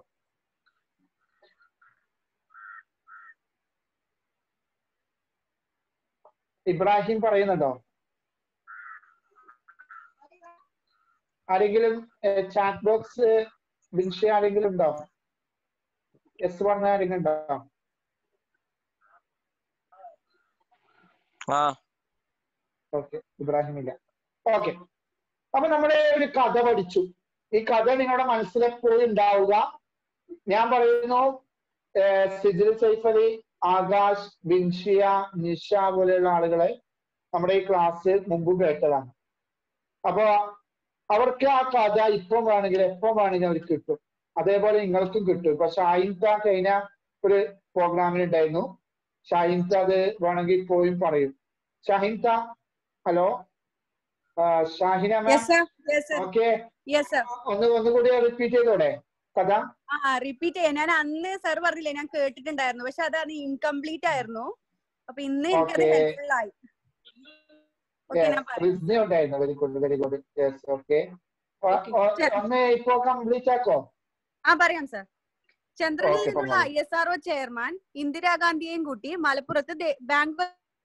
ഇബ്രാഹിം പറയുന്നുണ്ടോ ആരെങ്കിലും ചാറ്റ് ബോക്സ് ബിൻഷ ആരെങ്കിലും ഉണ്ടോ എസ് പറഞ്ഞ ആരെങ്കിലും ഉണ്ടോ ആ ഓക്കെ ഇബ്രാഹിം ഇല്ല ഓക്കെ അപ്പൊ നമ്മുടെ ഒരു കഥ പഠിച്ചു ഈ കഥ നിങ്ങളുടെ മനസ്സിൽ എപ്പോഴും ഉണ്ടാവുക ഞാൻ പറയുന്നു ഏർ സിജിൽ സൈഫ് അലി ആകാശ് ബിൻഷിയ നിഷ പോലെയുള്ള ആളുകളെ നമ്മുടെ ഈ ക്ലാസ് മുമ്പ് കേട്ടതാണ് അപ്പൊ അവർക്ക് ആ കഥ ഇപ്പം വേണമെങ്കിൽ എപ്പം വേണമെങ്കിൽ അവർക്ക് കിട്ടും അതേപോലെ നിങ്ങൾക്കും കിട്ടും ഇപ്പൊ ഷാഹിൻത കഴിഞ്ഞ ഒരു പ്രോഗ്രാമിൽ ഉണ്ടായിരുന്നു ഷാഹിൻത അത് വേണമെങ്കിൽ പോയും പറയും ഷാഹിൻത hello Shahina yes sir yes sir okay yes sir ഒന്ന് ഒന്നുകൂടി റിപ്പീറ്റ് ചെയ്തോടെ കഥ ആ റിപ്പീറ്റ് ചെയ്യാം ഞാൻ അന്ന് സർ പറഞ്ഞില്ലേ ഞാൻ കേട്ടിട്ടുണ്ടായിരുന്നു പക്ഷെ അത് അത് ഇൻകംപ്ലീറ്റ് ആയിരുന്നു അപ്പൊ ഇന്ന് എനിക്കത് Okay. ഹെൽപ്ഫുൾ ആയി ഓക്കെ ഞാൻ പറയാം റിസ്നി ഉണ്ടായിരുന്നു very good very good yes okay Okay. ഒന്ന് ഇപ്പോ കംപ്ലീറ്റ് ആക്കോ ആ പറയാം സർ ചന്ദ്രനിൽ ഓക്കെ നിന്നുള്ള ഐ പറഞ്ഞോളൂ എസ് ആർഒ ചെയർമാൻ ഇന്ദിരാഗാന്ധിയെയും കൂട്ടി മലപ്പുറത്ത് ദേ- ബാങ്ക്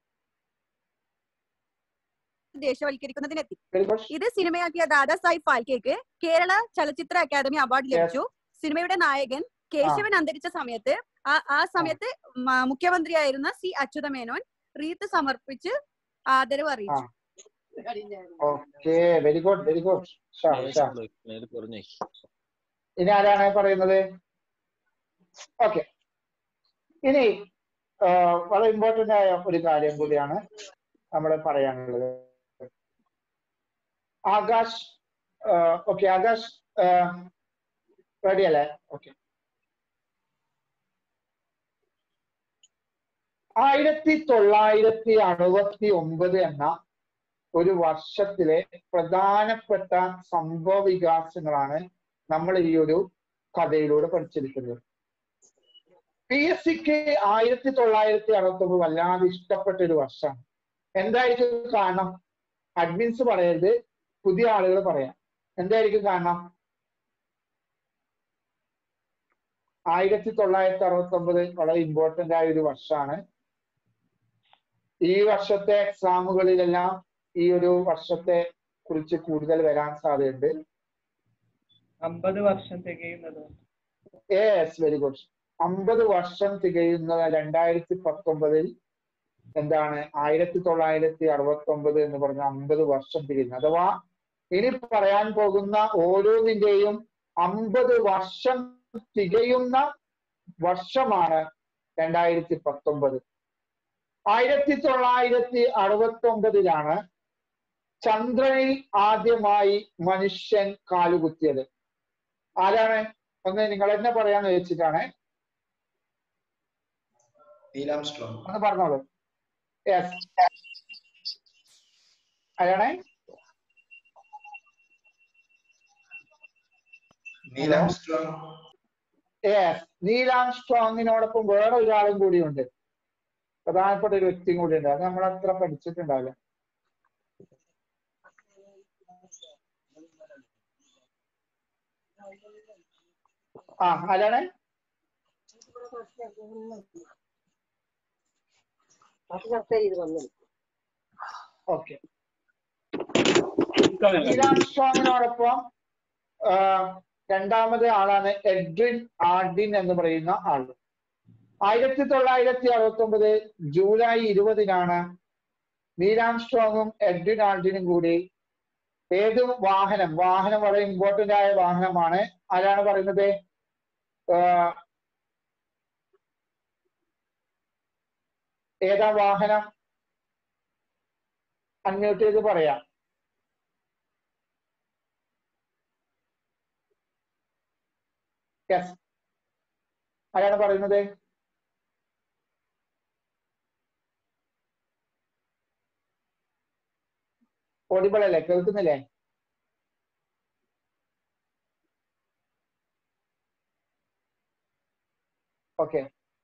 ദേശവൽക്കരിക്കുന്നതിനെത്തി വെരി ഗുഡ് ഇത് സിനിമയാക്കിയ ദാദാ സാഹിബ് ഫാൽക്കെക്ക് കേരള ചലച്ചിത്ര അക്കാദമി അവാർഡ് യെസ് ലഭിച്ചു സിനിമയുടെ നായകൻ ആ കേശവൻ അന്തരിച്ച സമയത്ത് ആ ആ ആ സമയത്ത് മ- മുഖ്യമന്ത്രിയായിരുന്ന സി അച്യുതമേനോൻ റീത്ത് സമർപ്പിച്ച് ആദരവ് ആ അറിയിച്ചു okay very good very good ഷാ ഷാ മേലെ പറഞ്ഞേ ഇനി ആരാണ് പറയുന്നത് ഓക്കെ ഇനി ആ, വളരെ ഇമ്പോർട്ടന്റ് ആയ ഒരു കാര്യം കൂടിയാണ് നമ്മൾ പറയാനുള്ളത് ആകാശ് ഓക്കെ ആകാശ് റെഡി അല്ലേ ഓക്കെ ആയിരത്തി തൊള്ളായിരത്തി അറുപത്തി ഒമ്പത് എന്ന ഒരു വർഷത്തിലെ പ്രധാനപ്പെട്ട സംഭവ വികാസങ്ങളാണ് നമ്മൾ ഈ ഒരു കഥയിലൂടെ പഠിച്ചിരിക്കുന്നത് പി എസ് സിക്ക് ആയിരത്തി തൊള്ളായിരത്തി അറുപത്തി ഒമ്പത് വല്ലാതെ ഇഷ്ടപ്പെട്ട ഒരു വർഷമാണ് എന്തായിരിക്കും കാരണം അഡ്മിൻസ് പറയരുത് പുതിയ ആളുകൾ പറയാം എന്തായിരിക്കും കാരണം ആയിരത്തി തൊള്ളായിരത്തി അറുപത്തി ഒമ്പത് വളരെ ഇമ്പോർട്ടന്റ് ആയ ഒരു വർഷമാണ് ഈ വർഷത്തെ എക്സാമുകളിലെല്ലാം ഈ ഒരു വർഷത്തെ കുറിച്ച് കൂടുതൽ വരാൻ സാധ്യതയുണ്ട് അമ്പത് വർഷം തികയുന്നത് യെസ് വെരി ഗുഡ് അമ്പത് വർഷം തികയുന്ന രണ്ടായിരത്തി പത്തൊമ്പതിൽ എന്താണ് ആയിരത്തി തൊള്ളായിരത്തി അറുപത്തി ഒമ്പത് എന്ന് പറഞ്ഞ അമ്പത് വർഷം തികയുന്നു അഥവാ ഇനി പറയാൻ പോകുന്ന ഓരോന്നിന്റെയും അമ്പത് വർഷം തികയുന്ന വർഷമാണ് രണ്ടായിരത്തി പത്തൊമ്പത് ആയിരത്തി തൊള്ളായിരത്തി അറുപത്തി ഒമ്പതിലാണ് ചന്ദ്രനിൽ ആദ്യമായി മനുഷ്യൻ കാലുകുത്തിയത് ആരാണ് ഒന്ന് നിങ്ങൾ എന്നെ പറയാന്ന് വെച്ചിട്ടാണ് നീലാംസ്ട്രോങ് ഒന്ന് പറഞ്ഞോളൂ യെസ് ആരാണ് നീലാംസ്ട്രോങ് യെസ് നീലാം സ്ട്രോങ്ങിനോടൊപ്പം വേറെ ഒരാളും കൂടിയുണ്ട് പ്രധാനപ്പെട്ട ഒരു വ്യക്തിയും കൂടി ഉണ്ട് അത് നമ്മൾ അത്ര പഠിച്ചിട്ടുണ്ടാവില്ല ആ ആരാണ് ഓക്കെ നീലാം സ്ട്രോങ്ങിനോടൊപ്പം ആ, രണ്ടാമത് ആളാണ് എഡ്വിൻ ആർഡിൻ എന്ന് പറയുന്ന ആൾ ആയിരത്തി തൊള്ളായിരത്തി അറുപത്തി ഒമ്പത് ജൂലൈ ഇരുപതിനാണ് നീലാം സ്ട്രോങ്ങും എഡ്വിൻ ആർഡിനും കൂടി ഏത് വാഹനം വാഹനം വളരെ ഇമ്പോർട്ടന്റ് ആയ വാഹനമാണ് ആരാണ് പറയുന്നത് ആ, ഏതാ വാഹനം അൺമ്യൂട്ട് ചെയ്ത് പറയാം യെസ് ആരാണ് പറയുന്നത് ഓഡിബിൾ അല്ലേ കേൾക്കുന്നില്ലേ ഓക്കെ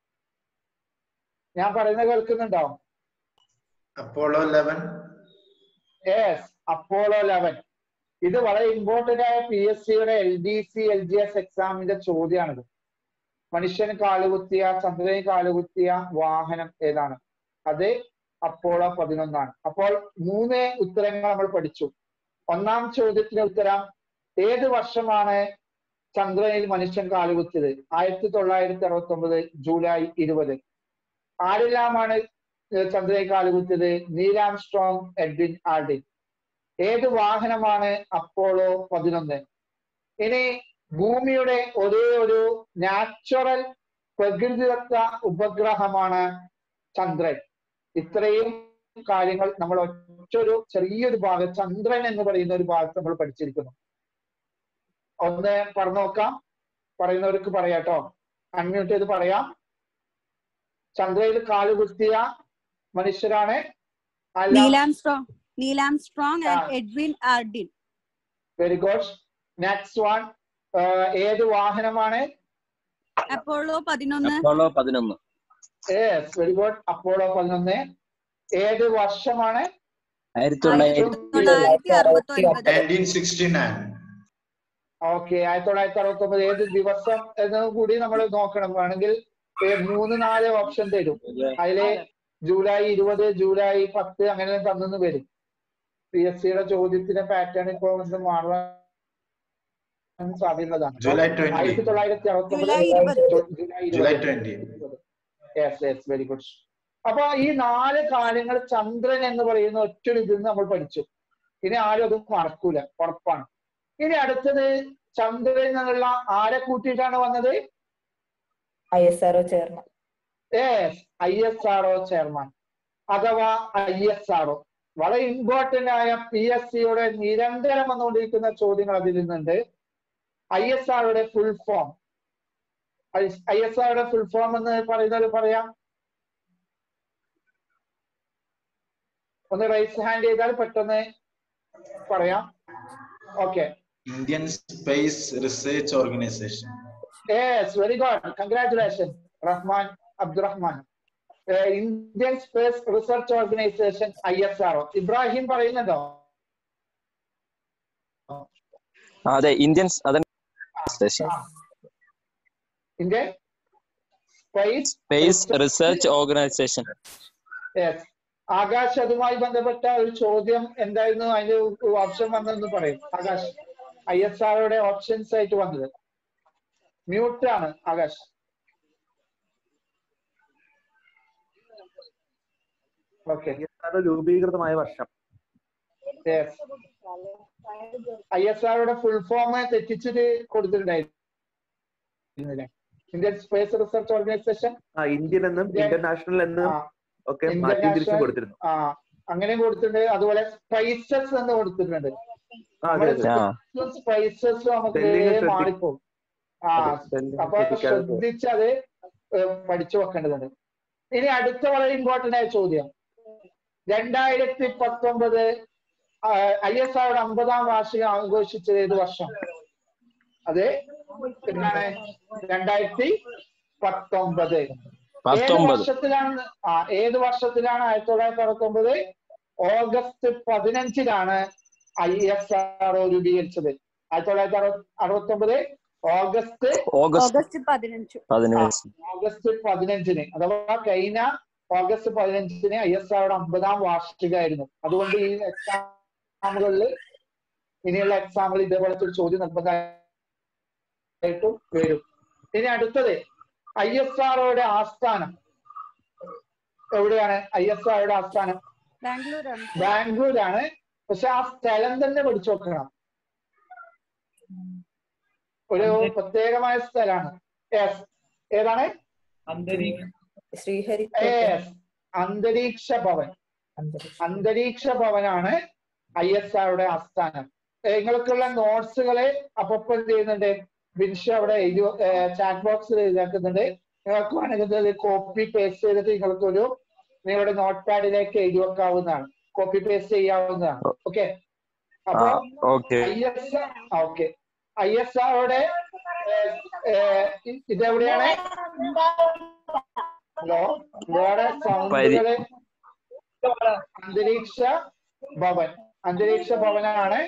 ഞാൻ പറയുന്നത് കേൾക്കുന്നുണ്ടോ Apollo eleven yes Apollo eleven ഇത് വളരെ ഇമ്പോർട്ടന്റ് ആയ പി എസ് സിയുടെ L D C L G S എക്സാമിന്റെ ചോദ്യമാണിത് മനുഷ്യന് കാലുകുത്തിയ ചന്ദ്രന് കാലുകുത്തിയ വാഹനം ഏതാണ് അത് അപ്പോളോ പതിനൊന്നാണ് അപ്പോൾ മൂന്ന് ഉത്തരങ്ങൾ നമ്മൾ പഠിച്ചു ഒന്നാം ചോദ്യത്തിന് ഉത്തരം ഏത് വർഷമാണ് ചന്ദ്രനിൽ മനുഷ്യൻ കാലുകുത്തിയത് ആയിരത്തി തൊള്ളായിരത്തി അറുപത്തി ഒമ്പത് ജൂലൈ ഇരുപത് ആരെല്ലാമാണ് ഏഹ് ചന്ദ്രനിൽ കാലുകുത്തിയത് നീലാം സ്ട്രോങ് എഡ്വിൻ ആർഡിൻ ഏത് വാഹനമാണ് അപ്പോളോ പതിനൊന്ന് ഇനി ഭൂമിയുടെ ഒരേ ഒരു നാച്ചുറൽ പ്രകൃതിദത്ത ഉപഗ്രഹമാണ് ചന്ദ്രൻ ഇത്രയും കാര്യങ്ങൾ നമ്മൾ ഒറ്റൊരു ചെറിയൊരു ഭാഗം ചന്ദ്രൻ എന്ന് പറയുന്ന ഒരു ഭാഗത്ത് നമ്മൾ പഠിച്ചിരിക്കുന്നു ഒന്ന് പറഞ്ഞു നോക്കാം പറയുന്നവർക്ക് പറയാട്ടോ അൺമ്യൂട്ട് ചെയ്ത് പറയാം ചന്ദ്രയിൽ കാലുകുത്തിയ മനുഷ്യരാണ് അല്ല നീലാം സ്ട്രോങ് നീലാം സ്ട്രോങ് ആ. And Edwin Aldrin very good next one ഏത് വാഹനമാണ് അപ്പോളോ പതിനൊന്ന് അപ്പോളോ പതിനൊന്ന് യെസ് വെരി ഗുഡ് അപ്പോളോ പതിനൊന്ന് ഏത് വർഷമാണ് ആയിരത്തി ആയിരത്തി തൊള്ളായിരത്തി തൊള്ളായിരത്തി അറുപത്തി ഒൻപത് നയൻറ്റീൻ സിക്സ്റ്റി നയൻ ഓക്കെ ആയിരത്തി തൊള്ളായിരത്തി അറുപത്തി ഒമ്പത് ഏത് ദിവസം എന്നത് കൂടി നമ്മൾ നോക്കണം വേണമെങ്കിൽ ഏ, മൂന്ന് നാല് ഓപ്ഷൻ തരും അതില് ജൂലൈ ഇരുപത് ജൂലൈ പത്ത് അങ്ങനെ തന്നു വരും പി എസ് സിയുടെ ചോദ്യത്തിന്റെ പാറ്റേൺ ഇപ്പോൾ ഒന്ന് മാറാൻ സാധ്യതയുള്ളതാണ് ജൂലൈ 20. ആയിരത്തി തൊള്ളായിരത്തി അറുപത്തി ജൂലൈ ഇരുപത്. ജൂലൈ ജൂലൈ ഇരുപത് twenty yes yes very good അപ്പൊ ഈ നാല് കാര്യങ്ങൾ ചന്ദ്രൻ എന്ന് പറയുന്ന ഒറ്റ ഇതിൽ നമ്മൾ പഠിച്ചു ഇനി ആരും അത് മറക്കൂല ഉറപ്പാണ് ഇനി അടുത്തത് ചന്ദ്രൻ എന്നുള്ള ആരെ കൂട്ടിയിട്ടാണ് വന്നത് I S RO chairman yes I S R O chairman അഥവാ ഐ എസ് ആർ ഒ വളരെ ഇമ്പോർട്ടന്റ് ആയ പി എസ് സിയുടെ നിരന്തരം വന്നുകൊണ്ടിരിക്കുന്ന ചോദ്യങ്ങൾ അതിൽ നിന്നുണ്ട് ഐ എസ് ആറുടെ ഫുൾ ഫോം ഐ എസ് ആറുടെ ഫുൾ ഫോം എന്ന് പറയുന്നത് പറയാം ഒന്ന് റൈസ് ഹാൻഡ് ചെയ്താൽ പെട്ടെന്ന് പറയാം okay Indian Space Research Organisation yes very good congratulation Rahman Abdurahman Indian Space Research Organisation I S R Ibrahim പറയുന്നുണ്ടോ ആ, അതെ ഇന്ത്യൻ അതെ station Indian Space Space Research Organisation yes Akash അതുമായി ബന്ധപ്പെട്ട ഒരു ചോദ്യം എന്തായിരുന്നു അതിന്റെ ഓപ്ഷൻ വന്നതെന്ന് പറയും ആകാശ് ഐ എസ് ആറുടെ ഓപ്ഷൻസ് ആയിട്ട് വന്നത് മ്യൂട്ട് ആണ് ആകാശ് ഓക്കെ രൂപീകൃതമായ വർഷം യെസ് ഐ എസ് ആറുടെ ഫുൾ ഫോം തെറ്റിച്ചിട്ട് കൊടുത്തിട്ടുണ്ടായിരുന്നില്ലേ ഇന്ത്യൻ സ്പേസ് റിസർച്ച് ഓർഗനൈസേഷൻ ആ ഇന്ത്യൻ എന്നും ഇന്റർനാഷണൽ എന്നും ഒക്കെ മാറ്റി തിരിച്ചു ഇന്റർനാഷണൽ കൊടുത്തിരുന്നു ആ അങ്ങനെയും കൊടുത്തിട്ടുണ്ട് അതുപോലെ സ്പൈസസ് എന്ന് കൊടുത്തിട്ടുണ്ട് ആ, അതെ, അതെ. ആ. സ്പൈസസ് നമുക്ക് Spelling ശ്രദ്ധി- മാറിപ്പോകും ആ അതെ, spelling അപ്പൊ ശ്രദ്ധിക്കാതെ പോകും. ശ്രദ്ധിച്ചത് പഠിച്ചു വെക്കേണ്ടതുണ്ട് ഇനി അടുത്ത വളരെ ഇമ്പോർട്ടന്റ് ആയ ചോദ്യം രണ്ടായിരത്തി പത്തൊമ്പത് ഐ എസ് ആറുടെ അമ്പതാം വാർഷികം ആഘോഷിച്ചത് ഏത് വർഷം അത് എന്താണ് രണ്ടായിരത്തി പത്തൊമ്പത് ഏത് പത്തൊമ്പത്. വർഷത്തിലാണ് ആ ഏത് വർഷത്തിലാണ് ആയിരത്തി തൊള്ളായിരത്തി അറുപത്തി ഒമ്പത് ഓഗസ്റ്റ് പതിനഞ്ചിലാണ് ഐ എസ് ആർ രൂപീകരിച്ചത് ആയിരത്തി തൊള്ളായിരത്തി അറുപത്തി ഒമ്പത് ഓഗസ്റ്റ് ഓഗസ്റ്റ് ഓഗസ്റ്റ് പതിനഞ്ച് പതിനഞ്ച് ഓഗസ്റ്റ് പതിനഞ്ചിന് അഥവാ കഴിഞ്ഞ ഓഗസ്റ്റ് പതിനഞ്ചിന് ഐ എസ് ആറുടെ അമ്പതാം വാർഷികമായിരുന്നു അതുകൊണ്ട് ഈ എക്സാമുകളിൽ ഇനിയുള്ള എക്സാമുകൾ ഇതേപോലത്തെ ഒരു ചോദ്യം നിർബന്ധമായിട്ടും വരും ഇനി അടുത്തത് ഐ എസ് ആർഒയുടെ ആസ്ഥാനം എവിടെയാണ് ഐ എസ് ആർഒയുടെ ആസ്ഥാനം ബാംഗ്ലൂരാണ് ബാംഗ്ലൂരാണ് പക്ഷെ ആ സ്ഥലം തന്നെ പഠിച്ചു നോക്കണം ഒരു പ്രത്യേകമായ സ്ഥലമാണ് യെസ് ഏതാണ് ശ്രീഹരി യെസ് അന്തരീക്ഷ ഭവൻ അന്തരീക്ഷ ഭവനാണ് ഐ എസ് ആറുടെ ആസ്ഥാനം നിങ്ങൾക്കുള്ള നോട്ട്സുകളെ അപ്പൊ എന്ത് ചെയ്യുന്നുണ്ട് ബിൻഷ അവിടെ ചാറ്റ് ബോക്സിൽ എഴുതാക്കുന്നുണ്ട് നിങ്ങൾക്ക് വേണമെങ്കിൽ കോപ്പി പേസ്റ്റ് ചെയ്തിട്ട് നിങ്ങൾക്കൊരു നിങ്ങളുടെ നോട്ട് പാഡിലേക്ക് എഴുതി വെക്കാവുന്നതാണ് കോപ്പി പേസ്റ്റ് ചെയ്യാവുന്നതാണ് ഓക്കെ അപ്പൊ okay I S okay I S ആറുടെ ഇതെവിടെയാണ് ഹലോ വേറെ സൗണ്ടുകള് അന്തരീക്ഷ ഭവൻ അന്തരീക്ഷ ഭവനാണ്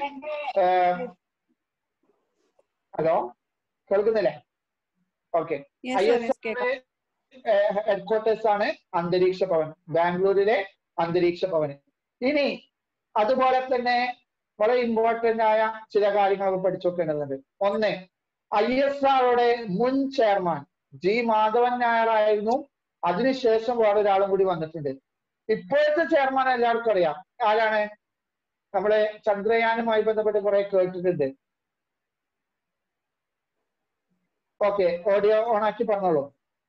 ഹലോ കേൾക്കുന്നില്ലേ okay Yes, I sir, S yes, കേൾക്കാം. ഹെഡ്ക്വാർട്ടേഴ്സ് ആണ് അന്തരീക്ഷ ഭവൻ ബാംഗ്ലൂരിലെ അന്തരീക്ഷ ഭവൻ ഇനി അതുപോലെ തന്നെ വളരെ ഇമ്പോർട്ടന്റ് ആയ ചില കാര്യങ്ങൾ പഠിച്ചു വെക്കേണ്ടതുണ്ട് ഒന്ന് ഐ എസ് ആറുടെ മുൻ ചെയർമാൻ ജി മാധവൻ നായർ ആയിരുന്നു അതിനുശേഷം വേറൊരാളും കൂടി വന്നിട്ടുണ്ട് ഇപ്പോഴത്തെ ചെയർമാൻ എല്ലാവർക്കും അറിയാം ആരാണ് നമ്മളെ ചന്ദ്രയാനുമായി ബന്ധപ്പെട്ട് കുറെ കേട്ടിട്ടുണ്ട് ഓക്കെ ഓഡിയോ ഓൺ ആക്കി പറഞ്ഞോളൂ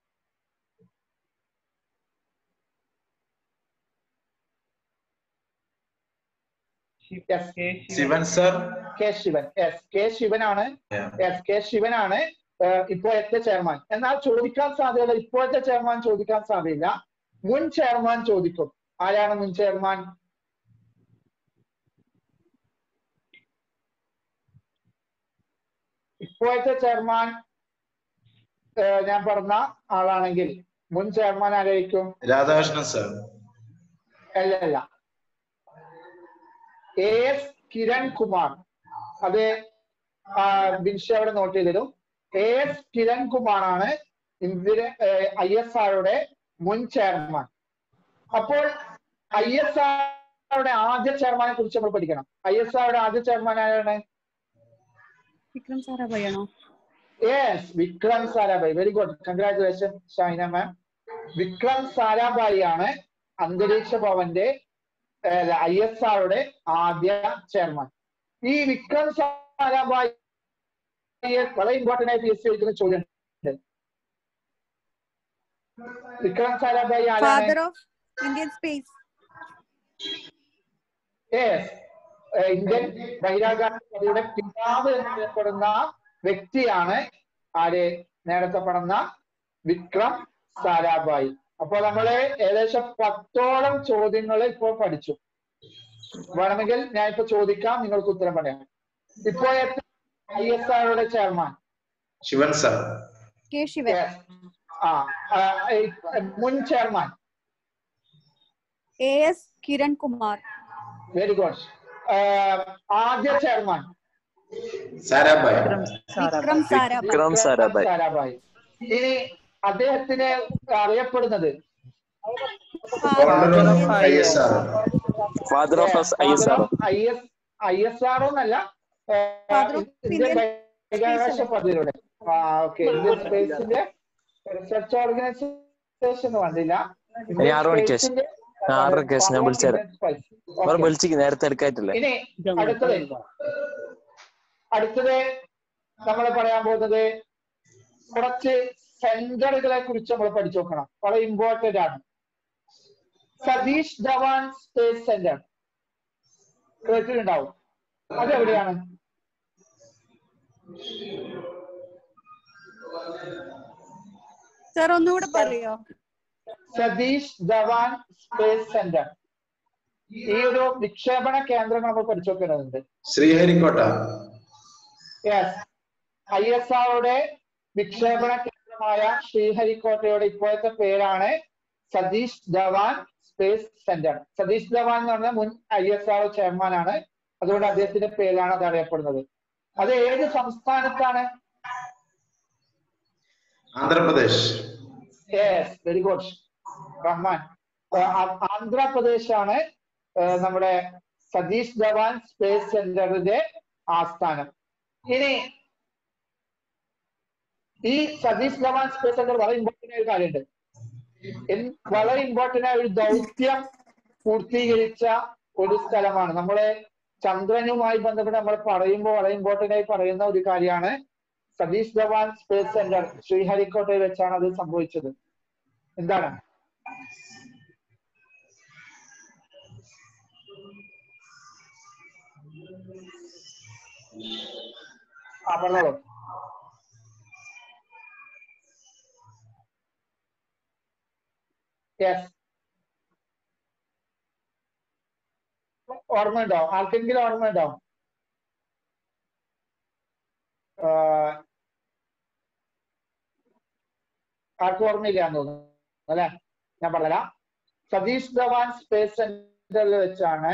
Sivan sir K Sivan S K ശിവനാണ് എസ് കെ ശിവനാണ് ഏഹ്, ഇപ്പോഴത്തെ ചെയർമാൻ എന്നാൽ ചോദിക്കാൻ സാധ്യത ഇപ്പോഴത്തെ ചെയർമാൻ ചോദിക്കാൻ സാധ്യതയില്ല മുൻ ചെയർമാൻ ചോദിക്കും ആരാണ് മുൻ ചെയർമാൻ ഇപ്പോഴത്തെ ചെയർമാൻ ഏഹ്, ഞാൻ പറഞ്ഞ ആളാണെങ്കിൽ മുൻ ചെയർമാൻ ആരായിരിക്കും രാധാകൃഷ്ണൻ സർ അല്ല അല്ല എ എസ് കിരൺ കുമാർ അത് ബിൻഷി അവിടെ നോട്ട് ചെയ്തിരും എ എസ് കിരൺകുമാറാണ് ഇന്ദിര ഐ എസ് ആറുടെ മുൻ ചെയർമാൻ അപ്പോൾ ഐ എസ് ആറുടെ ആദ്യ ചെയർമാനെ കുറിച്ച് നമ്മൾ പഠിക്കണം ഐ എസ് ആറുടെ ആദ്യ ചെയർമാൻ ആരാണ് വിക്രം സാറാഭായി ആണോ yes Vikram Sarabhai very good congratulation Shaina ma'am Vikram Sarabhai ആണ് അന്തരീക്ഷ ഭവന്റെ ഐ എസ് ആറുടെ ആദ്യ ചെയർമാൻ ഈ വിക്രം സാരാഭായി വളരെ ഇമ്പോർട്ടന്റ് ആയി പി എസ് സി ചോദിക്കുന്ന ചോദ്യം ഉണ്ട്. വിക്രം സാരാഭായി ആരാണ് father of Indian space Yes. ഏഹ് ഇന്ത്യൻ ബഹിരാകാശയുടെ പിതാവ് എന്നറിയപ്പെടുന്ന വ്യക്തിയാണ് ആര് നേരത്തെ പറഞ്ഞ വിക്രം സാരാഭായി അപ്പൊ നമ്മള് ഏകദേശം പത്തോളം ചോദ്യങ്ങൾ ഇപ്പോൾ പഠിച്ചു വേണമെങ്കിൽ ഞാൻ ഇപ്പൊ ചോദിക്കാം നിങ്ങൾക്ക് ഉത്തരം പറയാം ഇപ്പോ ഐ എസ് ആറുടെ chairman Sivan sir K Sivan ആ ആ, ഈ മുൻ chairman A S Kiran Kumar very good ആദ്യ ചെയർമാൻ സാരാഭായ് വിക്രം സാരാഭായ് വിക്രം സാരാഭായ് സാരാഭായ് ഇനി അദ്ദേഹത്തിന് അറിയപ്പെടുന്നത് founder of I S R father of I S R I S I S R എന്നല്ല Father of ഇന്ത്യൻ Indian ബഹിരാകാശ Space പദ്ധതിയുടെ ആ ഓക്കെ ഇന്ത്യൻ സ്പേസിന്റെ റിസർച്ച് ഓർഗനൈസേഷൻ വന്നില്ല ഇനി ആറ് മണിക്ക് ശേഷം. ആറര കേസ് ഞാൻ വിളിച്ചുതരാം. അവർ വിളിച്ചിക്ക് നേരത്തെ എടുക്കായിട്ടില്ലേ ഇനി അടുത്തത് അടുത്തത് നമ്മൾ പറയാൻ പോകുന്നത് കുറച്ച് സെന്ററുകളെ കുറിച്ച് നമ്മൾ പഠിച്ചു നോക്കണം വളരെ ഇമ്പോർട്ടന്റ് ആണ് സതീഷ് ധവാൻ സ്പേസ് സെന്റർ കേട്ടിട്ടുണ്ടാവും അതെവിടെയാണ് സാർ ഒന്നുകൂടെ പറയോ സതീഷ് ധവാൻ സ്പേസ് സെന്റർ ഈ ഒരു വിക്ഷേപണ കേന്ദ്രം നമ്മൾ പഠിച്ചു നോക്കേണ്ടതുണ്ട് ശ്രീഹരിക്കോട്ട യെസ് ഐ എസ് ആറുടെ വിക്ഷേപണ കേന്ദ്രമായ ശ്രീഹരിക്കോട്ടയുടെ ഇപ്പോഴത്തെ പേരാണ് സതീഷ് ധവാൻ സ്പേസ് സെന്റർ സതീഷ് ധവാൻ എന്ന് പറഞ്ഞ മുൻ ഐ എസ് ആർ ചെയർമാൻ ആണ് അതുകൊണ്ട് അദ്ദേഹത്തിന്റെ പേരാണ് അത് അറിയപ്പെടുന്നത് അത് ഏത് സംസ്ഥാനത്താണ് Andhra Pradesh yes very good Rahman Andhra Pradesh ആണ് നമ്മുടെ സതീഷ് ധവാൻ സ്പേസ് സെന്ററിന്റെ ആസ്ഥാനം ഇനി ഈ സതീഷ് ധവാൻ സ്പേസ് സെന്റർ വളരെ ഇമ്പോർട്ടന്റ് ആയ ഒരു കാര്യമുണ്ട് എൻ- വളരെ ഇമ്പോർട്ടന്റ് ആയ ഒരു ദൗത്യം പൂർത്തീകരിച്ച ഒരു സ്ഥലമാണ് നമ്മളെ ചന്ദ്രനുമായി ബന്ധപ്പെട്ട് നമ്മൾ പറയുമ്പോൾ വളരെ ഇമ്പോർട്ടന്റ് ആയി പറയുന്ന ഒരു കാര്യമാണ് സതീഷ് ധവാൻ സ്പേസ് സെന്റർ ശ്രീഹരിക്കോട്ടയിൽ വെച്ചാണ് അത് സംഭവിച്ചത് എന്താണ് ആ പറഞ്ഞോളൂ യെസ് ഓർമ്മയുണ്ടോ ആർക്കെങ്കിലും ഓർമ്മയുണ്ടോ ആ, ആർക്കും ഓർമ്മയില്ലാന്ന് തോന്നുന്നു അല്ലെ ഞാൻ പറഞ്ഞുതരാം സതീഷ് ധവാൻ സ്പേസ് സെന്ററിൽ വെച്ചാണ്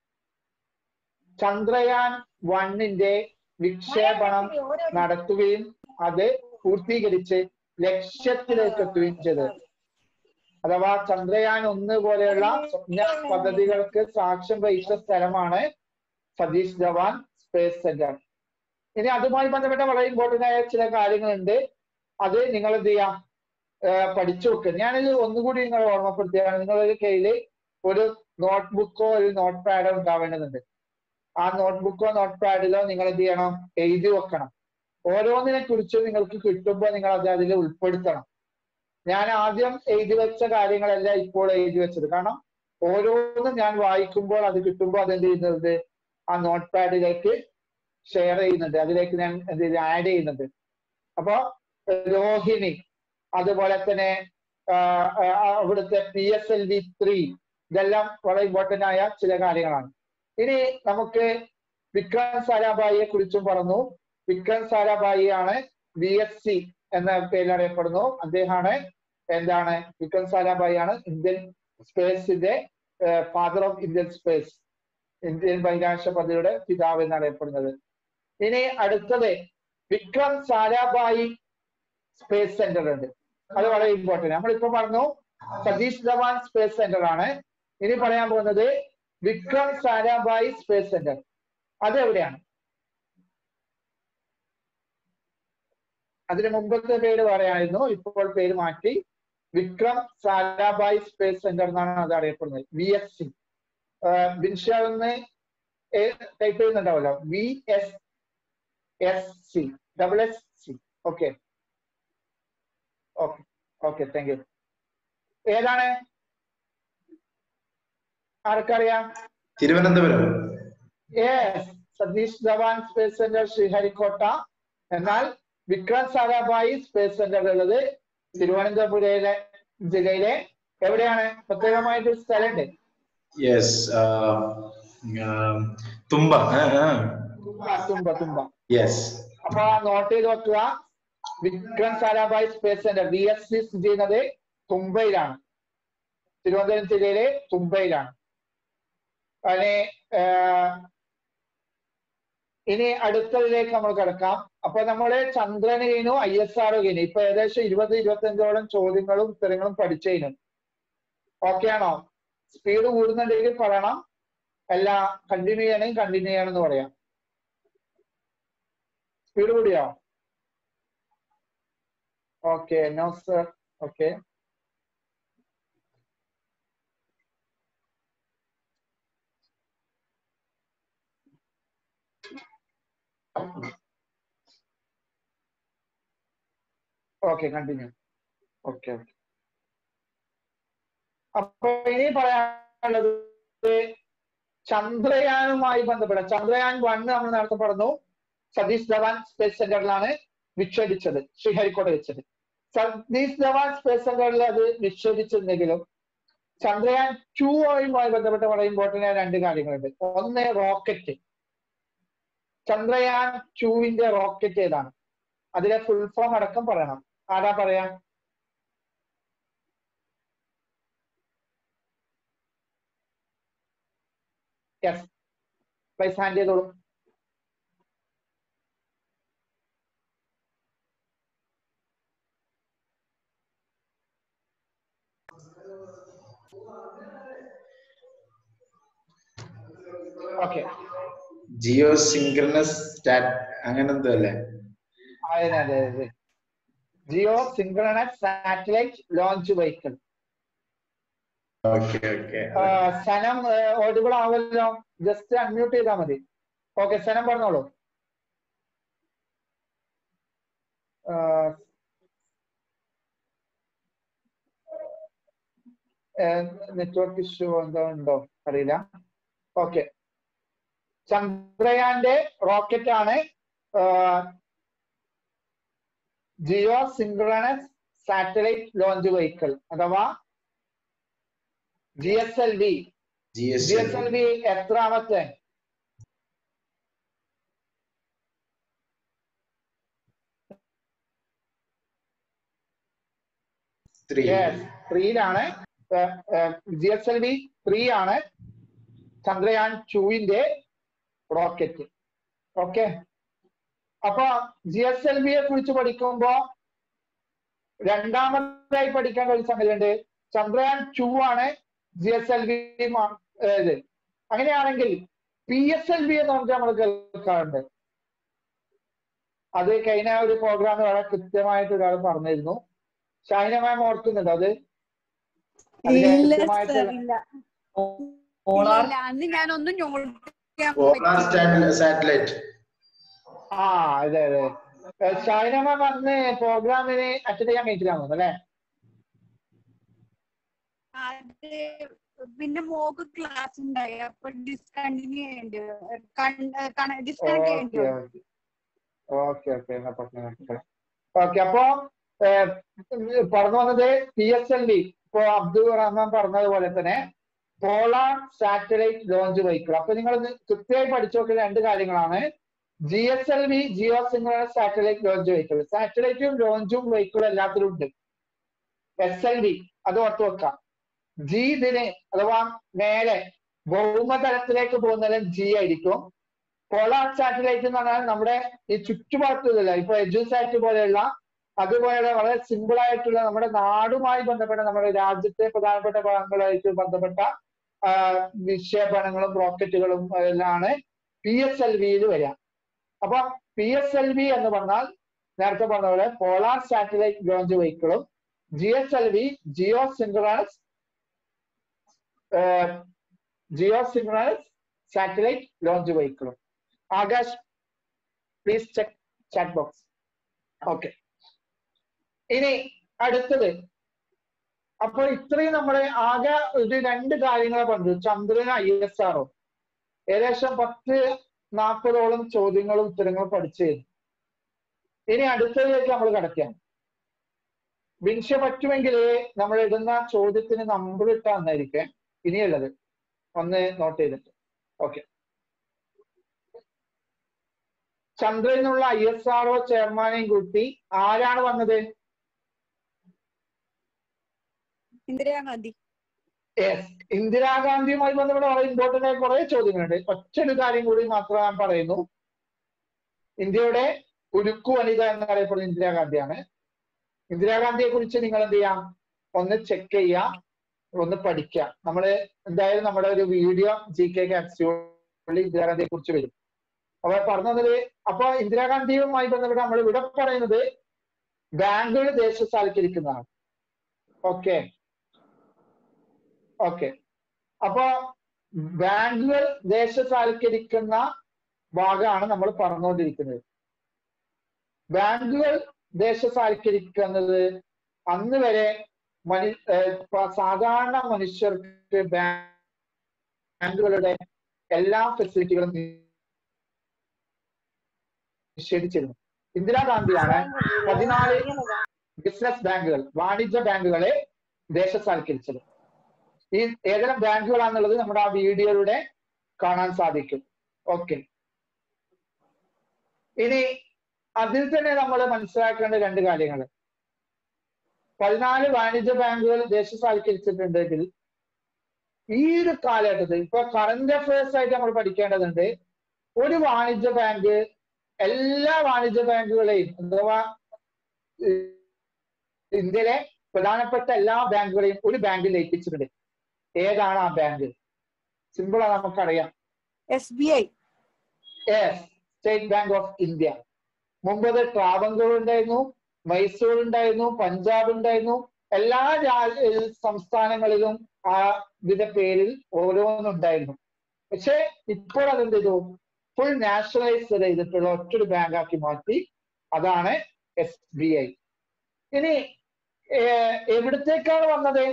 ചന്ദ്രയാൻ വണ്ണിന്റെ വിക്ഷേപണം നടത്തുകയും അത് പൂർത്തീകരിച്ച് ലക്ഷ്യത്തിലേക്ക് എത്തുകയും ചെയ്തത് അഥവാ ചന്ദ്രയാൻ ഒന്ന് പോലെയുള്ള സ്വപ്ന പദ്ധതികൾക്ക് സാക്ഷ്യം വഹിച്ച സ്ഥലമാണ് സതീഷ് ധവാൻ സ്പേസ് സെന്റർ ഇനി അതുമായി ബന്ധപ്പെട്ട വളരെ ഇമ്പോർട്ടന്റ് ആയ ചില കാര്യങ്ങളുണ്ട് അത് നിങ്ങൾ എന്ത് ചെയ്യാം ഏർ പഠിച്ചു വെക്കുക ഞാനിത് ഒന്നുകൂടി നിങ്ങൾ ഓർമ്മപ്പെടുത്തുകയാണ് നിങ്ങളുടെ കയ്യില് ഒരു നോട്ട്ബുക്കോ ഒരു നോട്ട് പാഡോ ഉണ്ടാവേണ്ടതുണ്ട് ആ നോട്ട്ബുക്കോ നോട്ട് പാഡിലോ നിങ്ങൾ എന്ത് ചെയ്യണം എഴുതി വെക്കണം ഓരോന്നിനെ കുറിച്ചും നിങ്ങൾക്ക് കിട്ടുമ്പോൾ നിങ്ങൾ അത് അതിൽ ഉൾപ്പെടുത്തണം ഞാൻ ആദ്യം എഴുതി വെച്ച കാര്യങ്ങളല്ല ഇപ്പോൾ എഴുതി വെച്ചത് കാരണം ഓരോന്നും ഞാൻ വായിക്കുമ്പോൾ അത് കിട്ടുമ്പോൾ അത് എന്ത് ചെയ്യുന്നത് ആ നോട്ട് പാഡിലേക്ക് ഷെയർ ചെയ്യുന്നുണ്ട് അതിലേക്ക് ഞാൻ എന്ത് ചെയ്ത് ആഡ് ചെയ്യുന്നുണ്ട് അപ്പോ രോഹിണി അതുപോലെ തന്നെ ആ, ആ, അവിടുത്തെ P S L V three ഇതെല്ലാം വളരെ ഇമ്പോർട്ടന്റ് ആയ ചില കാര്യങ്ങളാണ് ഇനി നമുക്ക് വിക്രം സാരാഭായിയെ കുറിച്ചും പറഞ്ഞു വിക്രം സാരാഭായി ആണ് വി എസ് സി എന്ന പേരിൽ അറിയപ്പെടുന്നു അദ്ദേഹമാണ് എന്താണ് വിക്രം സാരാഭായി ആണ് ഇന്ത്യൻ സ്പേസിന്റെ father of Indian space Indian ബഹിരാകാശ പദ്ധതിയുടെ പിതാവ് എന്നറിയപ്പെടുന്നത് ഇനി അടുത്തത് വിക്രം സാരാഭായി സ്പേസ് സെന്റർ ഉണ്ട് അത് വളരെ ഇമ്പോർട്ടന്റ് നമ്മളിപ്പോ പറഞ്ഞു സതീഷ് ധവാൻ സ്പേസ് സെന്റർ ആണ് ഇനി പറയാൻ പോകുന്നത് വിക്രം സാരാഭായി സ്പേസ് സെന്റർ അത് എവിടെയാണ് അതിന് മുമ്പത്തെ പേര് പറയായിരുന്നു ഇപ്പോൾ പേര് മാറ്റി വിക്രം സാരാഭായ് സ്പേസ് സെന്റർ എന്നാണ് അത് അറിയപ്പെടുന്നത് വി എസ് സി ബിൻഷാന്ന് ടൈപ്പ് ചെയ്യുന്നുണ്ടാവല്ലോ V S S C double S C okay okay okay thank you ഏതാണ് ആർക്കറിയാം Thiruvananthapuram yes Satish Dhawan space Centre Sriharikota എന്നാൽ വിക്രം സാരാഭായി സ്പേസ് സെന്റർ ഉള്ളത് തിരുവനന്തപുരയിലെ ജില്ലയിലെ എവിടെയാണ് പ്രത്യേകമായിട്ട് സ്ഥലമുണ്ട് യെസ് തുമ്പ തുമ്പ തുമ്പ യെസ് അപ്പൊ നോട്ട് ചെയ്ത് വെക്കുക Vikram Sarabhai Space Centre V S C സ്ഥിതി ചെയ്യുന്നത് തുമ്പയിലാണ് തിരുവനന്തപുരം ജില്ലയിലെ തുമ്പയിലാണ് അതിന് ഇനി അടുത്തതിലേക്ക് നമ്മൾ കിടക്കാം അപ്പൊ നമ്മള് ചന്ദ്രന് കഴിഞ്ഞു ഐ എസ് ആർ കഴിഞ്ഞു ഇപ്പൊ ഏകദേശം ഇരുപത് ഇരുപത്തഞ്ചോളം ചോദ്യങ്ങളും ഉത്തരങ്ങളും പഠിച്ചു കഴിഞ്ഞു ഓക്കെ ആണോ സ്പീഡ് കൂടുന്നുണ്ടെങ്കിൽ പറയണം അല്ല കണ്ടിന്യൂ ചെയ്യണമെങ്കിൽ കണ്ടിന്യൂ ചെയ്യണമെന്ന് പറയാം സ്പീഡ് കൂടിയോ okay no sir okay okay continue okay okay അപ്പൊ ഇനി പറയാനുള്ളത് ചന്ദ്രയാനുമായി ബന്ധപ്പെട്ട ചന്ദ്രയാൻ വണ്ണ് നമ്മൾ നേരത്തെ പറഞ്ഞു സതീഷ് ധവാൻ സ്പേസ് സെന്ററിലാണ് വിക്ഷേപിച്ചത് ശ്രീഹരിക്കോട്ട വെച്ചത് സതീഷ് ധവാൻ സ്പേസ് സെന്ററിൽ അത് വിക്ഷേപിച്ചിരുന്നെങ്കിലും ചന്ദ്രയാൻ ടു ആയുമായി ബന്ധപ്പെട്ട് വളരെ ഇമ്പോർട്ടന്റ് ആയ രണ്ട് കാര്യങ്ങളുണ്ട് ഒന്ന് റോക്കറ്റ് ചന്ദ്രയാൻ ടുവിന്റെ റോക്കറ്റ് ഏതാണ് അതിലെ ഫുൾ ഫോം അടക്കം പറയണം ആരാ പറയാ യെസ് പ്ലൈസ് ഹാൻഡ് ചെയ്തോളൂ ഓക്കെ ജിയോ സിങ്ക്രണസ് സ്റ്റാറ്റ് അങ്ങനെ എന്തോ അല്ലേ അതെ അതെ അതെ geosynchronous satellite launch vehicle okay okay Sanam audible ആവല്ലോ ജസ്റ്റ് അൺമ്യൂട്ട് ചെയ്താൽ മതി ഓക്കെ സനം പറഞ്ഞോളൂ നെറ്റ്വർക്ക് ഇഷ്യൂ എന്തോ ഉണ്ടോ അറിയില്ല ഓക്കെ ചന്ദ്രയാന്റെ റോക്കറ്റ് ആണ് geosynchronous satellite launch vehicle അഥവാ G S L V G G S L V എത്രാമത്തെ ത്രീ ത്രീയിലാണ് G S L V three ആണ് ചന്ദ്രയാൻ ടുവിന്റെ റോക്കറ്റ് ഓക്കെ അപ്പൊ ജി എസ് എൽ വിയെ കുറിച്ച് പഠിക്കുമ്പോ രണ്ടാമതായി പഠിക്കേണ്ട ഒരു സംഗതിയുണ്ട് ചന്ദ്രയാൻ ടു ആണ് ജി എസ് എൽ വി ഇത് അങ്ങനെയാണെങ്കിൽ പി എസ് എൽ വി എന്ന് പറഞ്ഞിട്ട് നമ്മൾ കേൾക്കാറുണ്ട് അത് കഴിഞ്ഞ ഒരു പ്രോഗ്രാം വളരെ കൃത്യമായിട്ട് ഒരാൾ പറഞ്ഞിരുന്നു ഷൈന മാം ഓർക്കുന്നുണ്ടോ അത് അതിലെ ഇല്ല കൃത്യമായിട്ട് സർ ഇല്ല ഇല്ല, ഇല്ല അന്ന് ഞാൻ ഒന്നും നോട്ട് ചെയ്യാൻ പോളാർ പറ്റിയില്ല സാറ്റലൈറ്റ് ആ അതെ അതെ ഏഹ് ഷൈന മാം അന്ന് പ്രോഗ്രാമിന് അറ്റൻഡ് ചെയ്യാൻ കഴിഞ്ഞിട്ടില്ലാന്ന് തോന്നുന്നു അല്ലേ അത് പിന്നെ മോക്ക് ക്ലാസ് ഉണ്ടായി അപ്പൊ ഡിസ്കണ്ടിന്യൂ ചെയ്യേണ്ടി ഡിസ്കണക്ട് ചെയ്യേണ്ടി ഓക്കെ വന്നു ഓക്കെ ഓക്കെ എന്നാ പറഞ്ഞു ഓക്കെ അപ്പൊ ഏഹ്, പറഞ്ഞു വന്നത് പി എസ് എൽ വി ഇപ്പൊ അബ്ദുൾ റഹ്മാൻ പറഞ്ഞതുപോലെ തന്നെ പോളാർ സാറ്റലൈറ്റ് ലോഞ്ച് വെഹിക്കിൾ അപ്പൊ നിങ്ങൾ കൃത്യമായി പഠിച്ചു നോക്കുന്ന രണ്ട് കാര്യങ്ങളാണ് G S L V geosynchronous satellite launch vehicle സാറ്റലൈറ്റും ലോഞ്ചും വെഹിക്കിളും എല്ലാത്തിലും ഉണ്ട് എസ് എൽ വി അത് ഓർത്ത് വെക്കാം ജി ഇതിന് അഥവാ മേലെ ഭൗമതലത്തിലേക്ക് പോകുന്നത് ജി ആയിരിക്കും പോളാർ സാറ്റലൈറ്റ് എന്ന് പറഞ്ഞാൽ നമ്മുടെ ഈ ചുറ്റുപാടത്തില്ല ഇപ്പൊ എജുസാറ്റ് പോലെയുള്ള അതുപോലെ വളരെ സിമ്പിൾ ആയിട്ടുള്ള നമ്മുടെ നാടുമായി ബന്ധപ്പെട്ട നമ്മുടെ രാജ്യത്തെ പ്രധാനപ്പെട്ട ഭാഗങ്ങളായിട്ട് ബന്ധപ്പെട്ട ആ, വിക്ഷേപണങ്ങളും റോക്കറ്റുകളും എല്ലാമാണ് പി എസ് എൽ വിയിൽ വരിക അപ്പൊ പി എസ് എൽ വി എന്ന് പറഞ്ഞാൽ നേരത്തെ പറഞ്ഞ പോലെ പോളാർ സാറ്റലൈറ്റ് ലോഞ്ച് വെഹിക്കിളും G S L V geosynchronous geosynchronous satellite launch വെഹിക്കിളും Akash please check chat box okay ഇനി അടുത്തത് അപ്പോൾ ഇത്രയും നമ്മളെ ആകെ ഒരു രണ്ട് കാര്യങ്ങളെ പറഞ്ഞു ചന്ദ്രൻ ഐ എസ് ആർഒ ഏകദേശം പത്ത് നാൽപ്പതോളം ചോദ്യങ്ങളും ഉത്തരങ്ങളും പഠിച്ചു കഴിഞ്ഞു ഇനി അടുത്തതിലേക്ക് നമ്മൾ കിടക്കാം വിൻഷ പറ്റുമെങ്കിൽ നമ്മൾ ഇടുന്ന ചോദ്യത്തിന് നമ്പർ ഇട്ടാ തന്നായിരിക്കും ഇനിയുള്ളത് ഒന്ന് നോട്ട് ചെയ്തിട്ട് ഓക്കെ ചന്ദ്രനുള്ള ഐ എസ് ആർഒ ചെയർമാനെയും കൂട്ടി ആരാണ് വന്നത് ഇന്ദിരാഗാന്ധി യെസ് ഇന്ദിരാഗാന്ധിയുമായി ബന്ധപ്പെട്ട വളരെ ഇമ്പോർട്ടന്റ് ആയ കുറെ ചോദ്യങ്ങളുണ്ട് ഒറ്റൊരു കാര്യം കൂടി മാത്രം ഞാൻ പറയുന്നു ഇന്ത്യയുടെ ഉരുക്കു വനിത എന്നറിയപ്പെടുന്ന ഇന്ദിരാഗാന്ധിയാണ് ഇന്ദിരാഗാന്ധിയെ കുറിച്ച് നിങ്ങൾ എന്ത് ചെയ്യാം ഒന്ന് ചെക്ക് ചെയ്യുക ഒന്ന് പഠിക്കുക നമ്മള് എന്തായാലും നമ്മുടെ ഒരു വീഡിയോ ജി കെ ക്യാപ്സ്യൂളിൽ ഇന്ദിരാഗാന്ധിയെ കുറിച്ച് വരും അപ്പൊ പറഞ്ഞത് അപ്പൊ ഇന്ദിരാഗാന്ധിയുമായി ബന്ധപ്പെട്ട് നമ്മൾ ഇവിടെ പറയുന്നത് ബാങ്കുകൾ ദേശസാൽക്കരിക്കുന്നതാണ് ഓക്കെ ഓക്കെ അപ്പൊ ബാങ്കുകൾ ദേശസാൽക്കരിക്കുന്ന ഭാഗമാണ് നമ്മൾ പറഞ്ഞുകൊണ്ടിരിക്കുന്നത് ബാങ്കുകൾ ദേശസാൽക്കരിക്കുന്നത് അന്ന് വരെ മനു ഏഹ് പ- സാധാരണ മനുഷ്യർക്ക് ബാങ്കുകളുടെ എല്ലാ ഫെസിലിറ്റികളും നിഷേധിച്ചിരുന്നു ഇന്ദിരാഗാന്ധിയാണ് പതിനാല് ബിസിനസ് ബാങ്കുകൾ വാണിജ്യ ബാങ്കുകളെ ദേശസാൽക്കരിച്ചത് ഈ ഏതെല്ലാം ബാങ്കുകളാണെന്നുള്ളത് നമ്മുടെ ആ വീഡിയോയിലൂടെ കാണാൻ സാധിക്കും ഓക്കെ ഇനി അതിൽ തന്നെ നമ്മൾ മനസ്സിലാക്കേണ്ട രണ്ട് കാര്യങ്ങൾ പതിനാല് വാണിജ്യ ബാങ്കുകൾ ദേശസാൽക്കരിച്ചിട്ടുണ്ടെങ്കിൽ ഈ ഒരു കാലഘട്ടത്തിൽ ഇപ്പൊ കറന്റ് അഫയേഴ്സ് ആയിട്ട് നമ്മൾ പഠിക്കേണ്ടതുണ്ട് ഒരു വാണിജ്യ ബാങ്ക് എല്ലാ വാണിജ്യ ബാങ്കുകളെയും അഥവാ ഏഹ്, ഇന്ത്യയിലെ പ്രധാനപ്പെട്ട എല്ലാ ബാങ്കുകളെയും ഒരു ബാങ്കിൽ ലയിപ്പിച്ചിട്ടുണ്ട് ഏതാണ് ആ ബാങ്ക് സിമ്പിൾ ആണ് നമുക്കറിയാം S B I State Bank of India മുമ്പത് ട്രാവൻകൂർ ഉണ്ടായിരുന്നു മൈസൂർ ഉണ്ടായിരുന്നു പഞ്ചാബ് ഉണ്ടായിരുന്നു എല്ലാ രാ- ഏഹ് സംസ്ഥാനങ്ങളിലും ആ ഇതിന്റെ പേരിൽ ഓരോന്നുണ്ടായിരുന്നു പക്ഷെ ഇപ്പോൾ അതെന്ത് ചെയ്തു ഫുൾ നാഷണലൈസ് ചെയ്തിട്ടുള്ള ഒറ്റൊരു ബാങ്ക് ആക്കി മാറ്റി അതാണ് എസ് ബി ഐ ഇനി ഏഹ്, എവിടത്തേക്കാണ് വന്നത്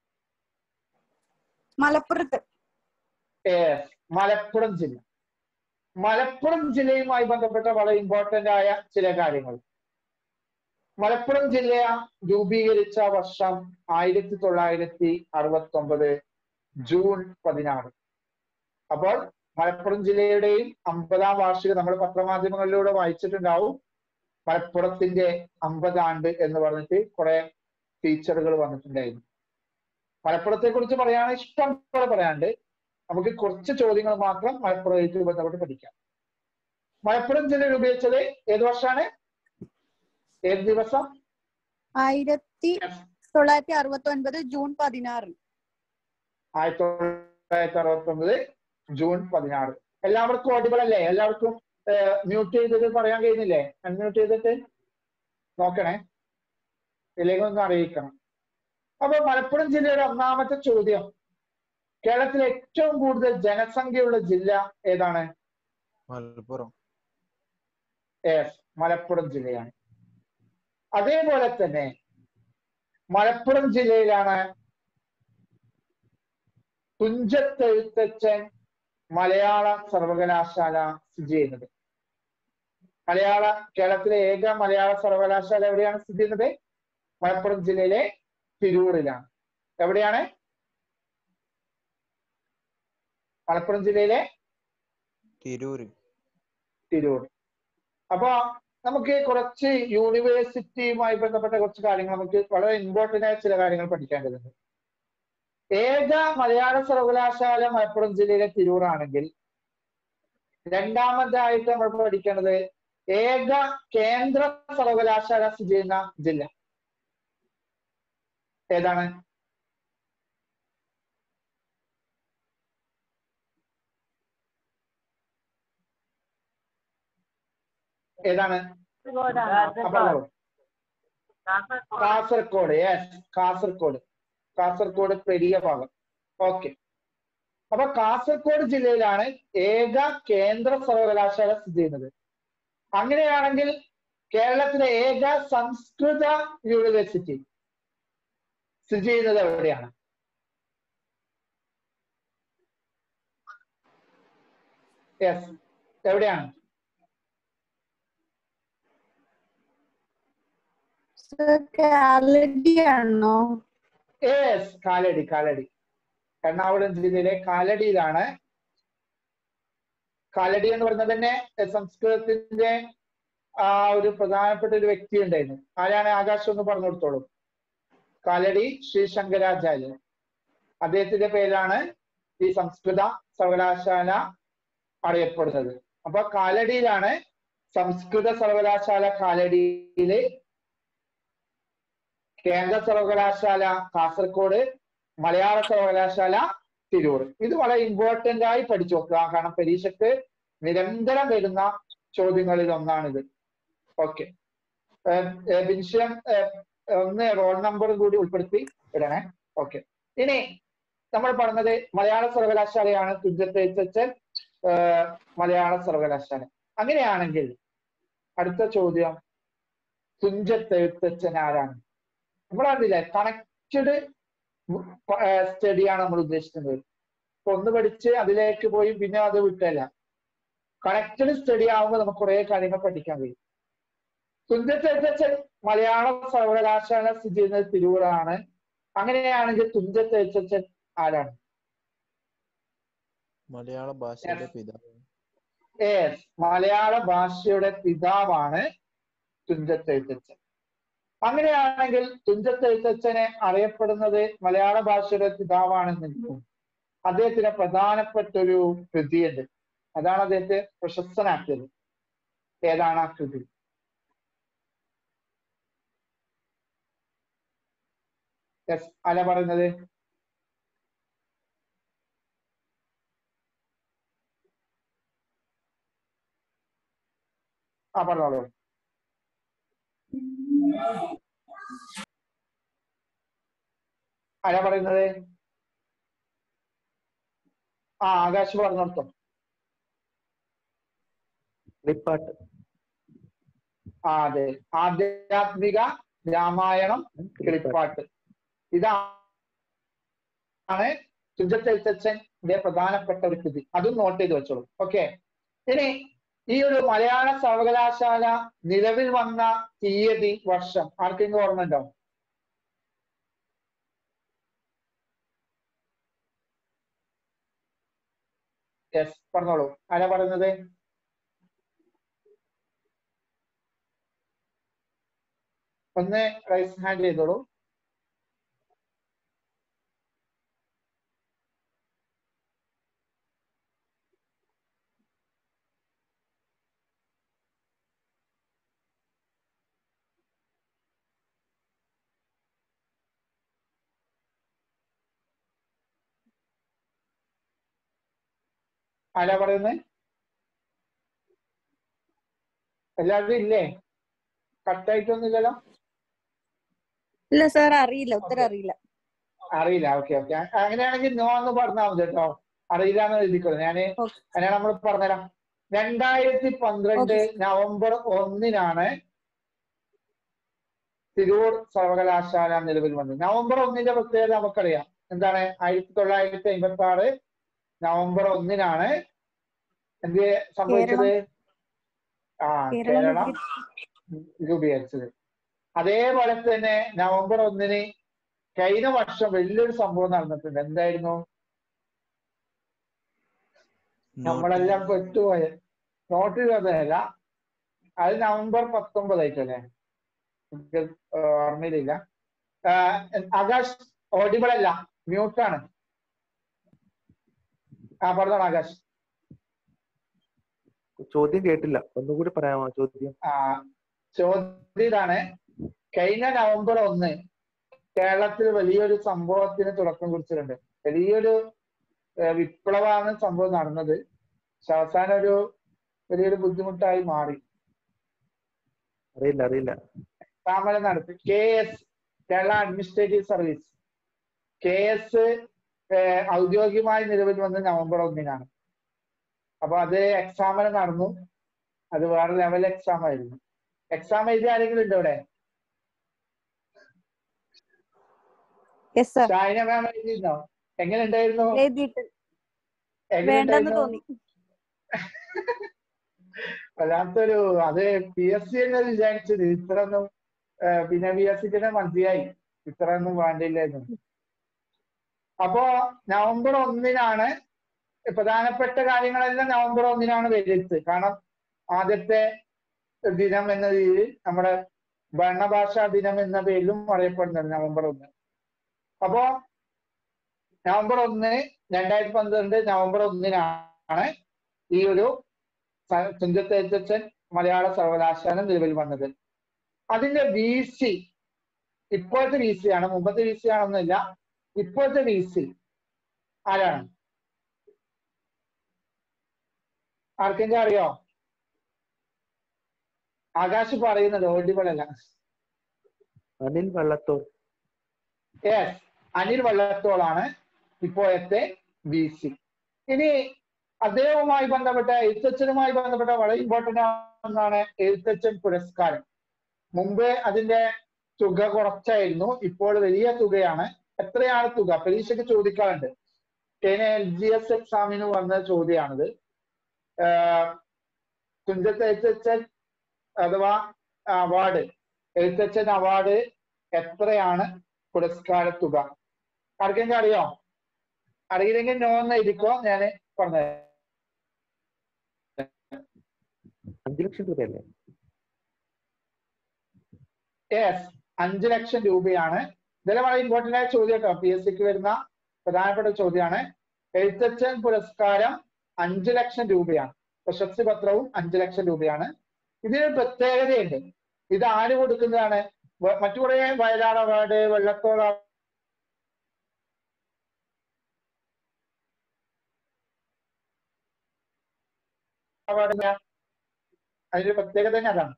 മലപ്പുറത്ത് ഏഹ്, മലപ്പുറം ജില്ല മലപ്പുറം ജില്ലയുമായി ബന്ധപ്പെട്ട വളരെ ഇമ്പോർട്ടന്റ് ആയ ചില കാര്യങ്ങൾ മലപ്പുറം ജില്ല രൂപീകരിച്ച വർഷം ആയിരത്തി തൊള്ളായിരത്തി അറുപത്തി ഒമ്പത് ജൂൺ പതിനാറ് അപ്പോൾ മലപ്പുറം ജില്ലയുടെയും അമ്പതാം വാർഷികം നമ്മൾ പത്രമാധ്യമങ്ങളിലൂടെ വായിച്ചിട്ടുണ്ടാവും മലപ്പുറത്തിന്റെ അമ്പതാണ്ട് എന്ന് പറഞ്ഞിട്ട് കുറെ ഫീച്ചറുകൾ വന്നിട്ടുണ്ടായിരുന്നു മലപ്പുറത്തെ കുറിച്ച് പറയുകയാണെങ്കിൽ ഇഷ്ടം പോലെ പറയാണ്ട് നമുക്ക് കുറച്ച് ചോദ്യങ്ങൾ മാത്രം മലപ്പുറമായിട്ട് ബന്ധപ്പെട്ട് പഠിക്കാം മലപ്പുറം ജില്ല രൂപീകരിച്ചത് ഏത് വർഷമാണ് ഏത് ദിവസം ആയിരത്തി തൊള്ളായിരത്തി അറുപത്തി ഒൻപത് ജൂൺ പതിനാറ് ആയിരത്തി തൊള്ളായിരത്തി അറുപത്തി ഒമ്പത് ജൂൺ പതിനാറ് എല്ലാവർക്കും ഓഡിബിൾ അല്ലേ എല്ലാവർക്കും മ്യൂട്ട് ചെയ്തിട്ട് പറയാൻ കഴിയുന്നില്ലേ അൺമ്യൂട്ട് ചെയ്തിട്ട് നോക്കണേ ഇല്ലെങ്കിൽ ഒന്ന് അറിയിക്കണം അപ്പൊ മലപ്പുറം ജില്ലയുടെ ഒന്നാമത്തെ ചോദ്യം കേരളത്തിലെ ഏറ്റവും കൂടുതൽ ജനസംഖ്യയുള്ള ജില്ല ഏതാണ് മലപ്പുറം യെസ് മലപ്പുറം ജില്ലയാണ് അതേപോലെ തന്നെ മലപ്പുറം ജില്ലയിലാണ് തുഞ്ചത്തെഴുത്തച്ഛൻ മലയാള സർവകലാശാല സ്ഥിതി ചെയ്യുന്നത് മലയാള കേരളത്തിലെ ഏക മലയാള സർവകലാശാല എവിടെയാണ് സ്ഥിതി ചെയ്യുന്നത് മലപ്പുറം ജില്ലയിലെ തിരൂരിലാണ് എവിടെയാണ് മലപ്പുറം ജില്ലയിലെ തിരൂര് തിരൂർ അപ്പൊ നമുക്ക് കുറച്ച് യൂണിവേഴ്സിറ്റിയുമായി ബന്ധപ്പെട്ട കുറച്ച് കാര്യങ്ങൾ നമുക്ക് വളരെ ഇമ്പോർട്ടന്റ് ആയ ചില കാര്യങ്ങൾ പഠിക്കേണ്ടതുണ്ട് ഏക മലയാള സർവകലാശാല മലപ്പുറം ജില്ലയിലെ തിരൂറാണെങ്കിൽ രണ്ടാമതായിട്ട് നമ്മൾ പഠിക്കേണ്ടത് ഏക കേന്ദ്ര സർവകലാശാല സ്ഥിതി ചെയ്യുന്ന ജില്ല ഏതാണ് ഏതാണ് ആ, പറഞ്ഞോളൂ കാസർഗോഡ് യെസ് കാസർഗോഡ് കാസർഗോഡ് പെരിയ ഭാഗം ഓക്കെ അപ്പൊ കാസർഗോഡ് ജില്ലയിലാണ് ഏക കേന്ദ്ര സർവകലാശാല സ്ഥിതി ചെയ്യുന്നത് അങ്ങനെയാണെങ്കിൽ കേരളത്തിലെ ഏക സംസ്കൃത യൂണിവേഴ്സിറ്റി സ്ഥിതി ചെയ്യുന്നത് എവിടെയാണ് യെസ് എവിടെയാണ് കാലടി ആണോ യെസ് കാലടി കാലടി എറണാകുളം ജില്ലയിലെ കാലടിയിലാണ് കാലടി എന്ന് പറഞ്ഞത് തന്നെ എ, സംസ്കൃതത്തിന്റെ ആ ഒരു പ്രധാനപ്പെട്ട ഒരു വ്യക്തി ഉണ്ടായിരുന്നു ആരാണ് ആകാശം എന്ന് പറഞ്ഞു കൊടുത്തോളൂ കാലടി ശ്രീ ശങ്കരാചാര്യൻ അദ്ദേഹത്തിന്റെ പേരാണ് ഈ സംസ്കൃത സർവകലാശാല അറിയപ്പെടുന്നത് അപ്പൊ കാലടിയിലാണ് സംസ്കൃത സർവകലാശാല കാലടിയില് കേന്ദ്ര സർവകലാശാല കാസർഗോഡ് മലയാള സർവകലാശാല തിരൂർ ഇത് വളരെ ഇമ്പോർട്ടന്റ് ആയി പഠിച്ചു നോക്കുക കാരണം പരീക്ഷയ്ക്ക് നിരന്തരം വരുന്ന ചോദ്യങ്ങളിൽ ഒന്നാണിത് ഓക്കെ വിൻഷയം ഒന്ന് റോൾ നമ്പറും കൂടി ഉൾപ്പെടുത്തി ഇടണേ ഓക്കെ ഇനി നമ്മൾ പറഞ്ഞത് മലയാള സർവകലാശാലയാണ് തുഞ്ചത്ത് എഴുത്തച്ഛൻ ഏഹ്, മലയാള സർവകലാശാല അങ്ങനെയാണെങ്കിൽ അടുത്ത ചോദ്യം തുഞ്ചത്ത് എഴുത്തച്ഛൻ ആരാണ് നമ്മൾ അറിയില്ലേ കണക്റ്റഡ് സ്റ്റഡിയാണ് നമ്മൾ ഉദ്ദേശിക്കുന്നത് ഇപ്പൊ ഒന്ന് പഠിച്ച് അതിലേക്ക് പോയി പിന്നെ അത് വിട്ടല്ല കണക്റ്റഡ് സ്റ്റഡി ആവുമ്പോൾ നമുക്ക് കുറെ കാര്യങ്ങൾ പഠിക്കാൻ കഴിയും തുഞ്ചത്ത് എഴുത്തച്ഛൻ മലയാള സർവകലാശാല സ്ഥിതി ചെയ്യുന്നത് തിരൂരാണ് അങ്ങനെയാണെങ്കിൽ തുഞ്ചത്ത് എഴുത്തച്ഛൻ ആരാണ് മലയാള ഭാഷയുടെ പിതാവ് Yes, മലയാള ഭാഷയുടെ പിതാവാണ് തുഞ്ചത്ത് എഴുത്തച്ഛൻ അങ്ങനെയാണെങ്കിൽ തുഞ്ചത്ത് എഴുത്തച്ഛനെ അറിയപ്പെടുന്നത് മലയാള ഭാഷയുടെ പിതാവാണെന്നെങ്കിലും അദ്ദേഹത്തിന് പ്രധാനപ്പെട്ട ഒരു കൃതിയുണ്ട് അതാണ് അദ്ദേഹത്തെ പ്രശസ്തനാക്കിയത് ഏതാണ് ആ കൃതി യെസ് അല പറയുന്നത് ആ പറഞ്ഞോളൂ ആരാ പറയുന്നത് ആ ആകാശ് പറഞ്ഞോർത്തോ കളിപ്പാട്ട് ആ അതെ ആധ്യാത്മിക രാമായണം കിളിപ്പാട്ട് ഇതാണ് തുഞ്ചത്തെഴുത്തച്ഛന്റെ പ്രധാനപ്പെട്ട ഒരു കൃതി അതും നോട്ട് ചെയ്ത് വെച്ചോളൂ ഓക്കെ ഇനി ഈ ഒരു മലയാള സർവകലാശാല നിലവിൽ വന്ന തീയതി വർഷം ആർക്കെങ്കിലും ഓർമ്മ ഉണ്ടോ യെസ് പറഞ്ഞോളൂ ആരാ പറയുന്നത് ഒന്ന് റൈസ് ഹാൻഡ് ചെയ്തോളൂ ആരാ പറയുന്നത് എല്ലാവരും ഇല്ലേ കട്ടായിട്ടൊന്നുമില്ലല്ലോ ഇല്ല സാർ അറിയില്ല ഉത്തരം അറിയില്ല അറിയില്ല ഓക്കെ ഓക്കെ അങ്ങനെയാണെങ്കിൽ നോ എന്ന് പറഞ്ഞാൽ മതി കേട്ടോ അറിയില്ല എന്ന് എഴുതിക്കോളൂ ഞാന് അങ്ങനെ നമ്മൾ പറഞ്ഞുതരാം രണ്ടായിരത്തി പന്ത്രണ്ട് നവംബർ ഒന്നിനാണ് തിരൂർ സർവകലാശാല നിലവിൽ വന്നത് നവംബർ ഒന്നിന്റെ പ്രത്യേകത നമുക്കറിയാം എന്താണ് ആയിരത്തി തൊള്ളായിരത്തി അമ്പത്തി ആറ് നവംബർ ഒന്നിനാണ് എന്ത് സംഭവിച്ചത് ആ കേരളം കേരളം രൂപീകരിച്ചത് അതേപോലെ തന്നെ നവംബർ ഒന്നിന് കഴിഞ്ഞ വർഷം വലിയൊരു സംഭവം നടന്നിട്ടുണ്ട് എന്തായിരുന്നു നമ്മളെല്ലാം പെട്ടുപോയ നോട്ട് ഇരുപതല്ല അത് നവംബർ പത്തൊമ്പതായിട്ടല്ലേ എനിക്ക് ഓർമ്മയിലില്ല ആ, ആകാശ് ഓഡിബിൾ അല്ല മ്യൂട്ടാണ് ആ പറഞ്ഞോളൂ ആകാശ് ചോദ്യം കേട്ടില്ല ഒന്നുകൂടി പറയാമോ ചോദ്യം ആ ചോദ്യം ഇതാണ് കഴിഞ്ഞ നവംബർ ഒന്ന് കേരളത്തിൽ വലിയൊരു സംഭവത്തിന് തുടക്കം കുറിച്ചിട്ടുണ്ട് വലിയൊരു ഏഹ്, വിപ്ലവമാണ് സംഭവം നടന്നത് പക്ഷെ അവസാനം ഒരു വലിയൊരു ബുദ്ധിമുട്ടായി മാറി അറിയില്ല അറിയില്ല താമര നടത്തി K S Kerala Administrative Service K S ഔദ്യോഗികമായി നിലവിൽ വന്നത് നവംബർ ഒന്നിനാണ് അപ്പൊ അത് എക്സാമിന് നടന്നു അത് വേറെ ലെവൽ എക്സാം ആയിരുന്നു എക്സാം എഴുതിയ ആരെങ്കിലും ഉണ്ടോ ഇവിടെ യെസ് സർ ഷാഹിന മാം എഴുതിയിരുന്നോ എങ്ങനെ ഉണ്ടായിരുന്നു എഴുതിയിട്ട് എങ്ങനെ വേണ്ടെന്ന് ഉണ്ടായിരുന്നു തോന്നി വല്ലാത്തൊരു അത് പി എസ് സി തന്നെ വിചാരിച്ചത് ഇത്രയൊന്നും ഏഹ് പിന്നെ പി എസ് സിക്ക് തന്നെ മനസ്സിലായി ഇത്രയൊന്നും വേണ്ടില്ലായിരുന്നു അപ്പോ നവംബർ ഒന്നിനാണ് പ്രധാനപ്പെട്ട കാര്യങ്ങളെല്ലാം നവംബർ ഒന്നിനാണ് വരുന്നത് കാരണം ആദ്യത്തെ ദിനം എന്ന രീതിയിൽ നമ്മുടെ ഭരണഭാഷാ ദിനം എന്ന പേരിലും അറിയപ്പെടുന്നത് നവംബർ ഒന്ന് അപ്പോ നവംബർ ഒന്ന് രണ്ടായിരത്തി പന്ത്രണ്ട് നവംബർ ഒന്നിനാണ് ഈ ഒരു സ- തുഞ്ചത്ത് എഴുത്തച്ഛൻ മലയാള സർവകലാശാല നിലവിൽ വന്നത് അതിന്റെ വി സി ഇപ്പോഴത്തെ വി സി ആണ് മുമ്പത്തെ വി സി ആണെന്നില്ല ഇപ്പോഴത്തെ വി സി ആരാണ് ആർക്കെങ്കിലും അറിയോ ആകാശ് പറയുന്നത് ഓഡിബിൾ അല്ല അനിൽ വള്ളത്തോൾ യെസ് അനിൽ വള്ളത്തോളാണ് ഇപ്പോഴത്തെ വി സി ഇനി അദ്ദേഹവുമായി ബന്ധപ്പെട്ട എഴുത്തച്ഛനുമായി ബന്ധപ്പെട്ട വളരെ ഇമ്പോർട്ടന്റ് ഒന്നാണ് എഴുത്തച്ഛൻ പുരസ്കാരം മുമ്പ് അതിന്റെ തുക കുറച്ചായിരുന്നു ഇപ്പോൾ വലിയ തുകയാണ് എത്രയാണ് തുക പരീക്ഷയ്ക്ക് ചോദിക്കാറുണ്ട് കഴിഞ്ഞ എൽ ജി എസ് എക്സാമിന് വന്ന ചോദ്യമാണിത് ആഹ് തുഞ്ചത്ത് എഴുത്തച്ഛൻ അഥവാ അവാർഡ് എഴുത്തച്ഛൻ അവാർഡ് എത്രയാണ് പുരസ്കാര തുക ആർക്കെങ്കിലും അറിയോ അറിയില്ലെങ്കിൽ നോ എന്ന് എഴുതിക്കോ ഞാൻ പറഞ്ഞത് അഞ്ചു ലക്ഷം രൂപയല്ലേ യെസ് അഞ്ചു ലക്ഷം രൂപയാണ് ഇതെല്ലാം വളരെ ഇമ്പോർട്ടന്റ് ആയ ചോദ്യം കേട്ടോ പി എസ് സിക്ക് വരുന്ന പ്രധാനപ്പെട്ട ചോദ്യമാണ് എഴുത്തച്ഛൻ പുരസ്കാരം അഞ്ചു ലക്ഷം രൂപയാണ് പ്രശസ്തി പത്രവും അഞ്ചു ലക്ഷം രൂപയാണ് ഇതിനൊരു പ്രത്യേകതയുണ്ട് ഇത് ആര് കൊടുക്കുന്നതാണ് വ- മറ്റു കുറെ വയലാർ അവാർഡ് വെള്ളത്തോൾ അവാർഡ് അതിന്റെ പ്രത്യേകത തന്നെ അതാണ്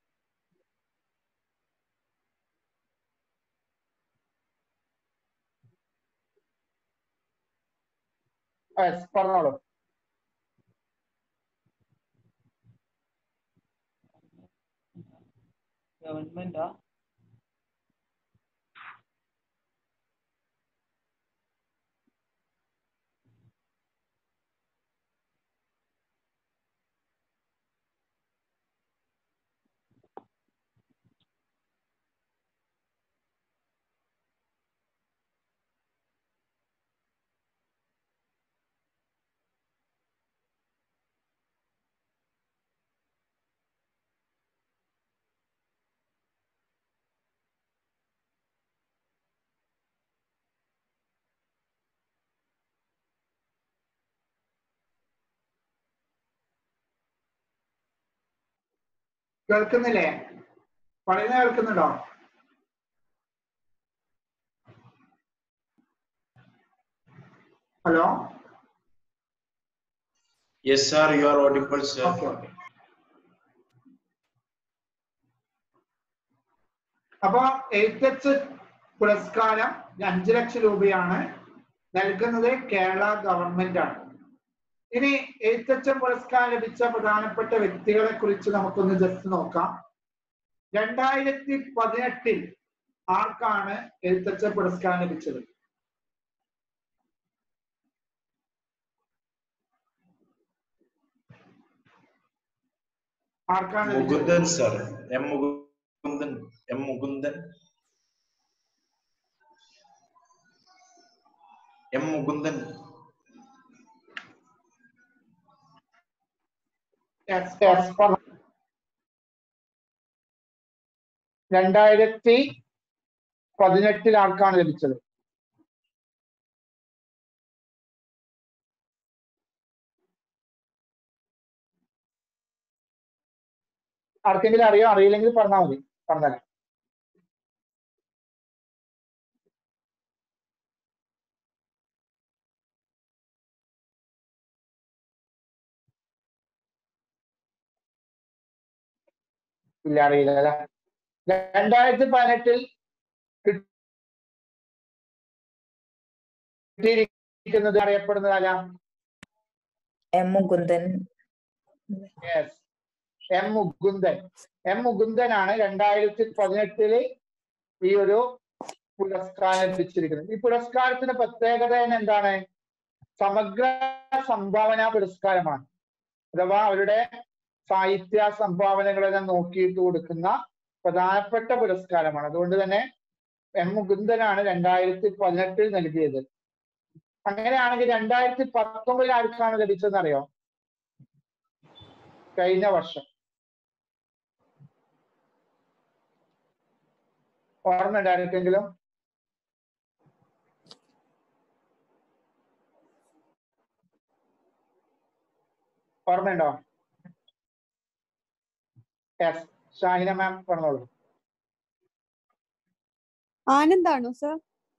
Yes, പറഞ്ഞോളൂ ഗവൺമെന്റാ കേൾക്കുന്നില്ലേ പറയുന്നത് കേൾക്കുന്നുണ്ടോ hello Yes, sir, you are audible, sir. Okay okay അപ്പൊ എഴുത്തച്ഛൻ പുരസ്കാരം അഞ്ചു ലക്ഷം രൂപയാണ് നൽകുന്നത് കേരള ഗവൺമെന്റ് ആണ് ഇനി എഴുത്തച്ഛൻ പുരസ്കാരം ലഭിച്ച പ്രധാനപ്പെട്ട വ്യക്തികളെ കുറിച്ച് നമുക്കൊന്ന് ജസ്റ്റ് നോക്കാം രണ്ടായിരത്തി പതിനെട്ടിൽ ആർക്കാണ് എഴുത്തച്ഛൻ പുരസ്കാരം ലഭിച്ചത് ആർക്കാണ് ലഭിച്ചത് Mukundan sir. M Mukundan M Mukundan M Mukundan Yes, yes, പറ. രണ്ടായിരത്തി പതിനെട്ടിൽ ആർക്കാണ് ലഭിച്ചത് ആർക്കെങ്കിലും അറിയോ അറിയില്ലെങ്കിൽ പറഞ്ഞാൽ മതി പറഞ്ഞാൽ ഇല്ല അറിയില്ല അല്ലെ രണ്ടായിരത്തി പതിനെട്ടിൽ കിട്ടിയിരിക്കുന്നത് അറിയപ്പെടുന്നത് ആരാ M Mukundan yes M Mukundan M മുകുന്ദനാണ് രണ്ടായിരത്തി പതിനെട്ടില് ഈ ഒരു പുരസ്കാരം ലഭിച്ചിരിക്കുന്നത് ഈ പുരസ്കാരത്തിന്റെ പ്രത്യേകത തന്നെ എന്താണ് സമഗ്ര സംഭാവന പുരസ്കാരമാണ് അഥവാ അവരുടെ സാഹിത്യ സംഭാവനകളെല്ലാം നോക്കിയിട്ട് കൊടുക്കുന്ന പ്രധാനപ്പെട്ട പുരസ്കാരമാണ് അതുകൊണ്ട് തന്നെ എം മുകുന്ദനാണ് രണ്ടായിരത്തി പതിനെട്ടിൽ നൽകിയത് അങ്ങനെയാണെങ്കിൽ രണ്ടായിരത്തി പത്തൊമ്പതിൽ ആർക്കാണ് ലഭിച്ചതെന്ന് അറിയോ കഴിഞ്ഞ വർഷം ഓർമ്മയുണ്ട് ആർക്കെങ്കിലും ഓർമ്മയുണ്ടോ യെസ് ഷാഹിന മാം പറഞ്ഞോളൂ ആനന്ദാണോ സർ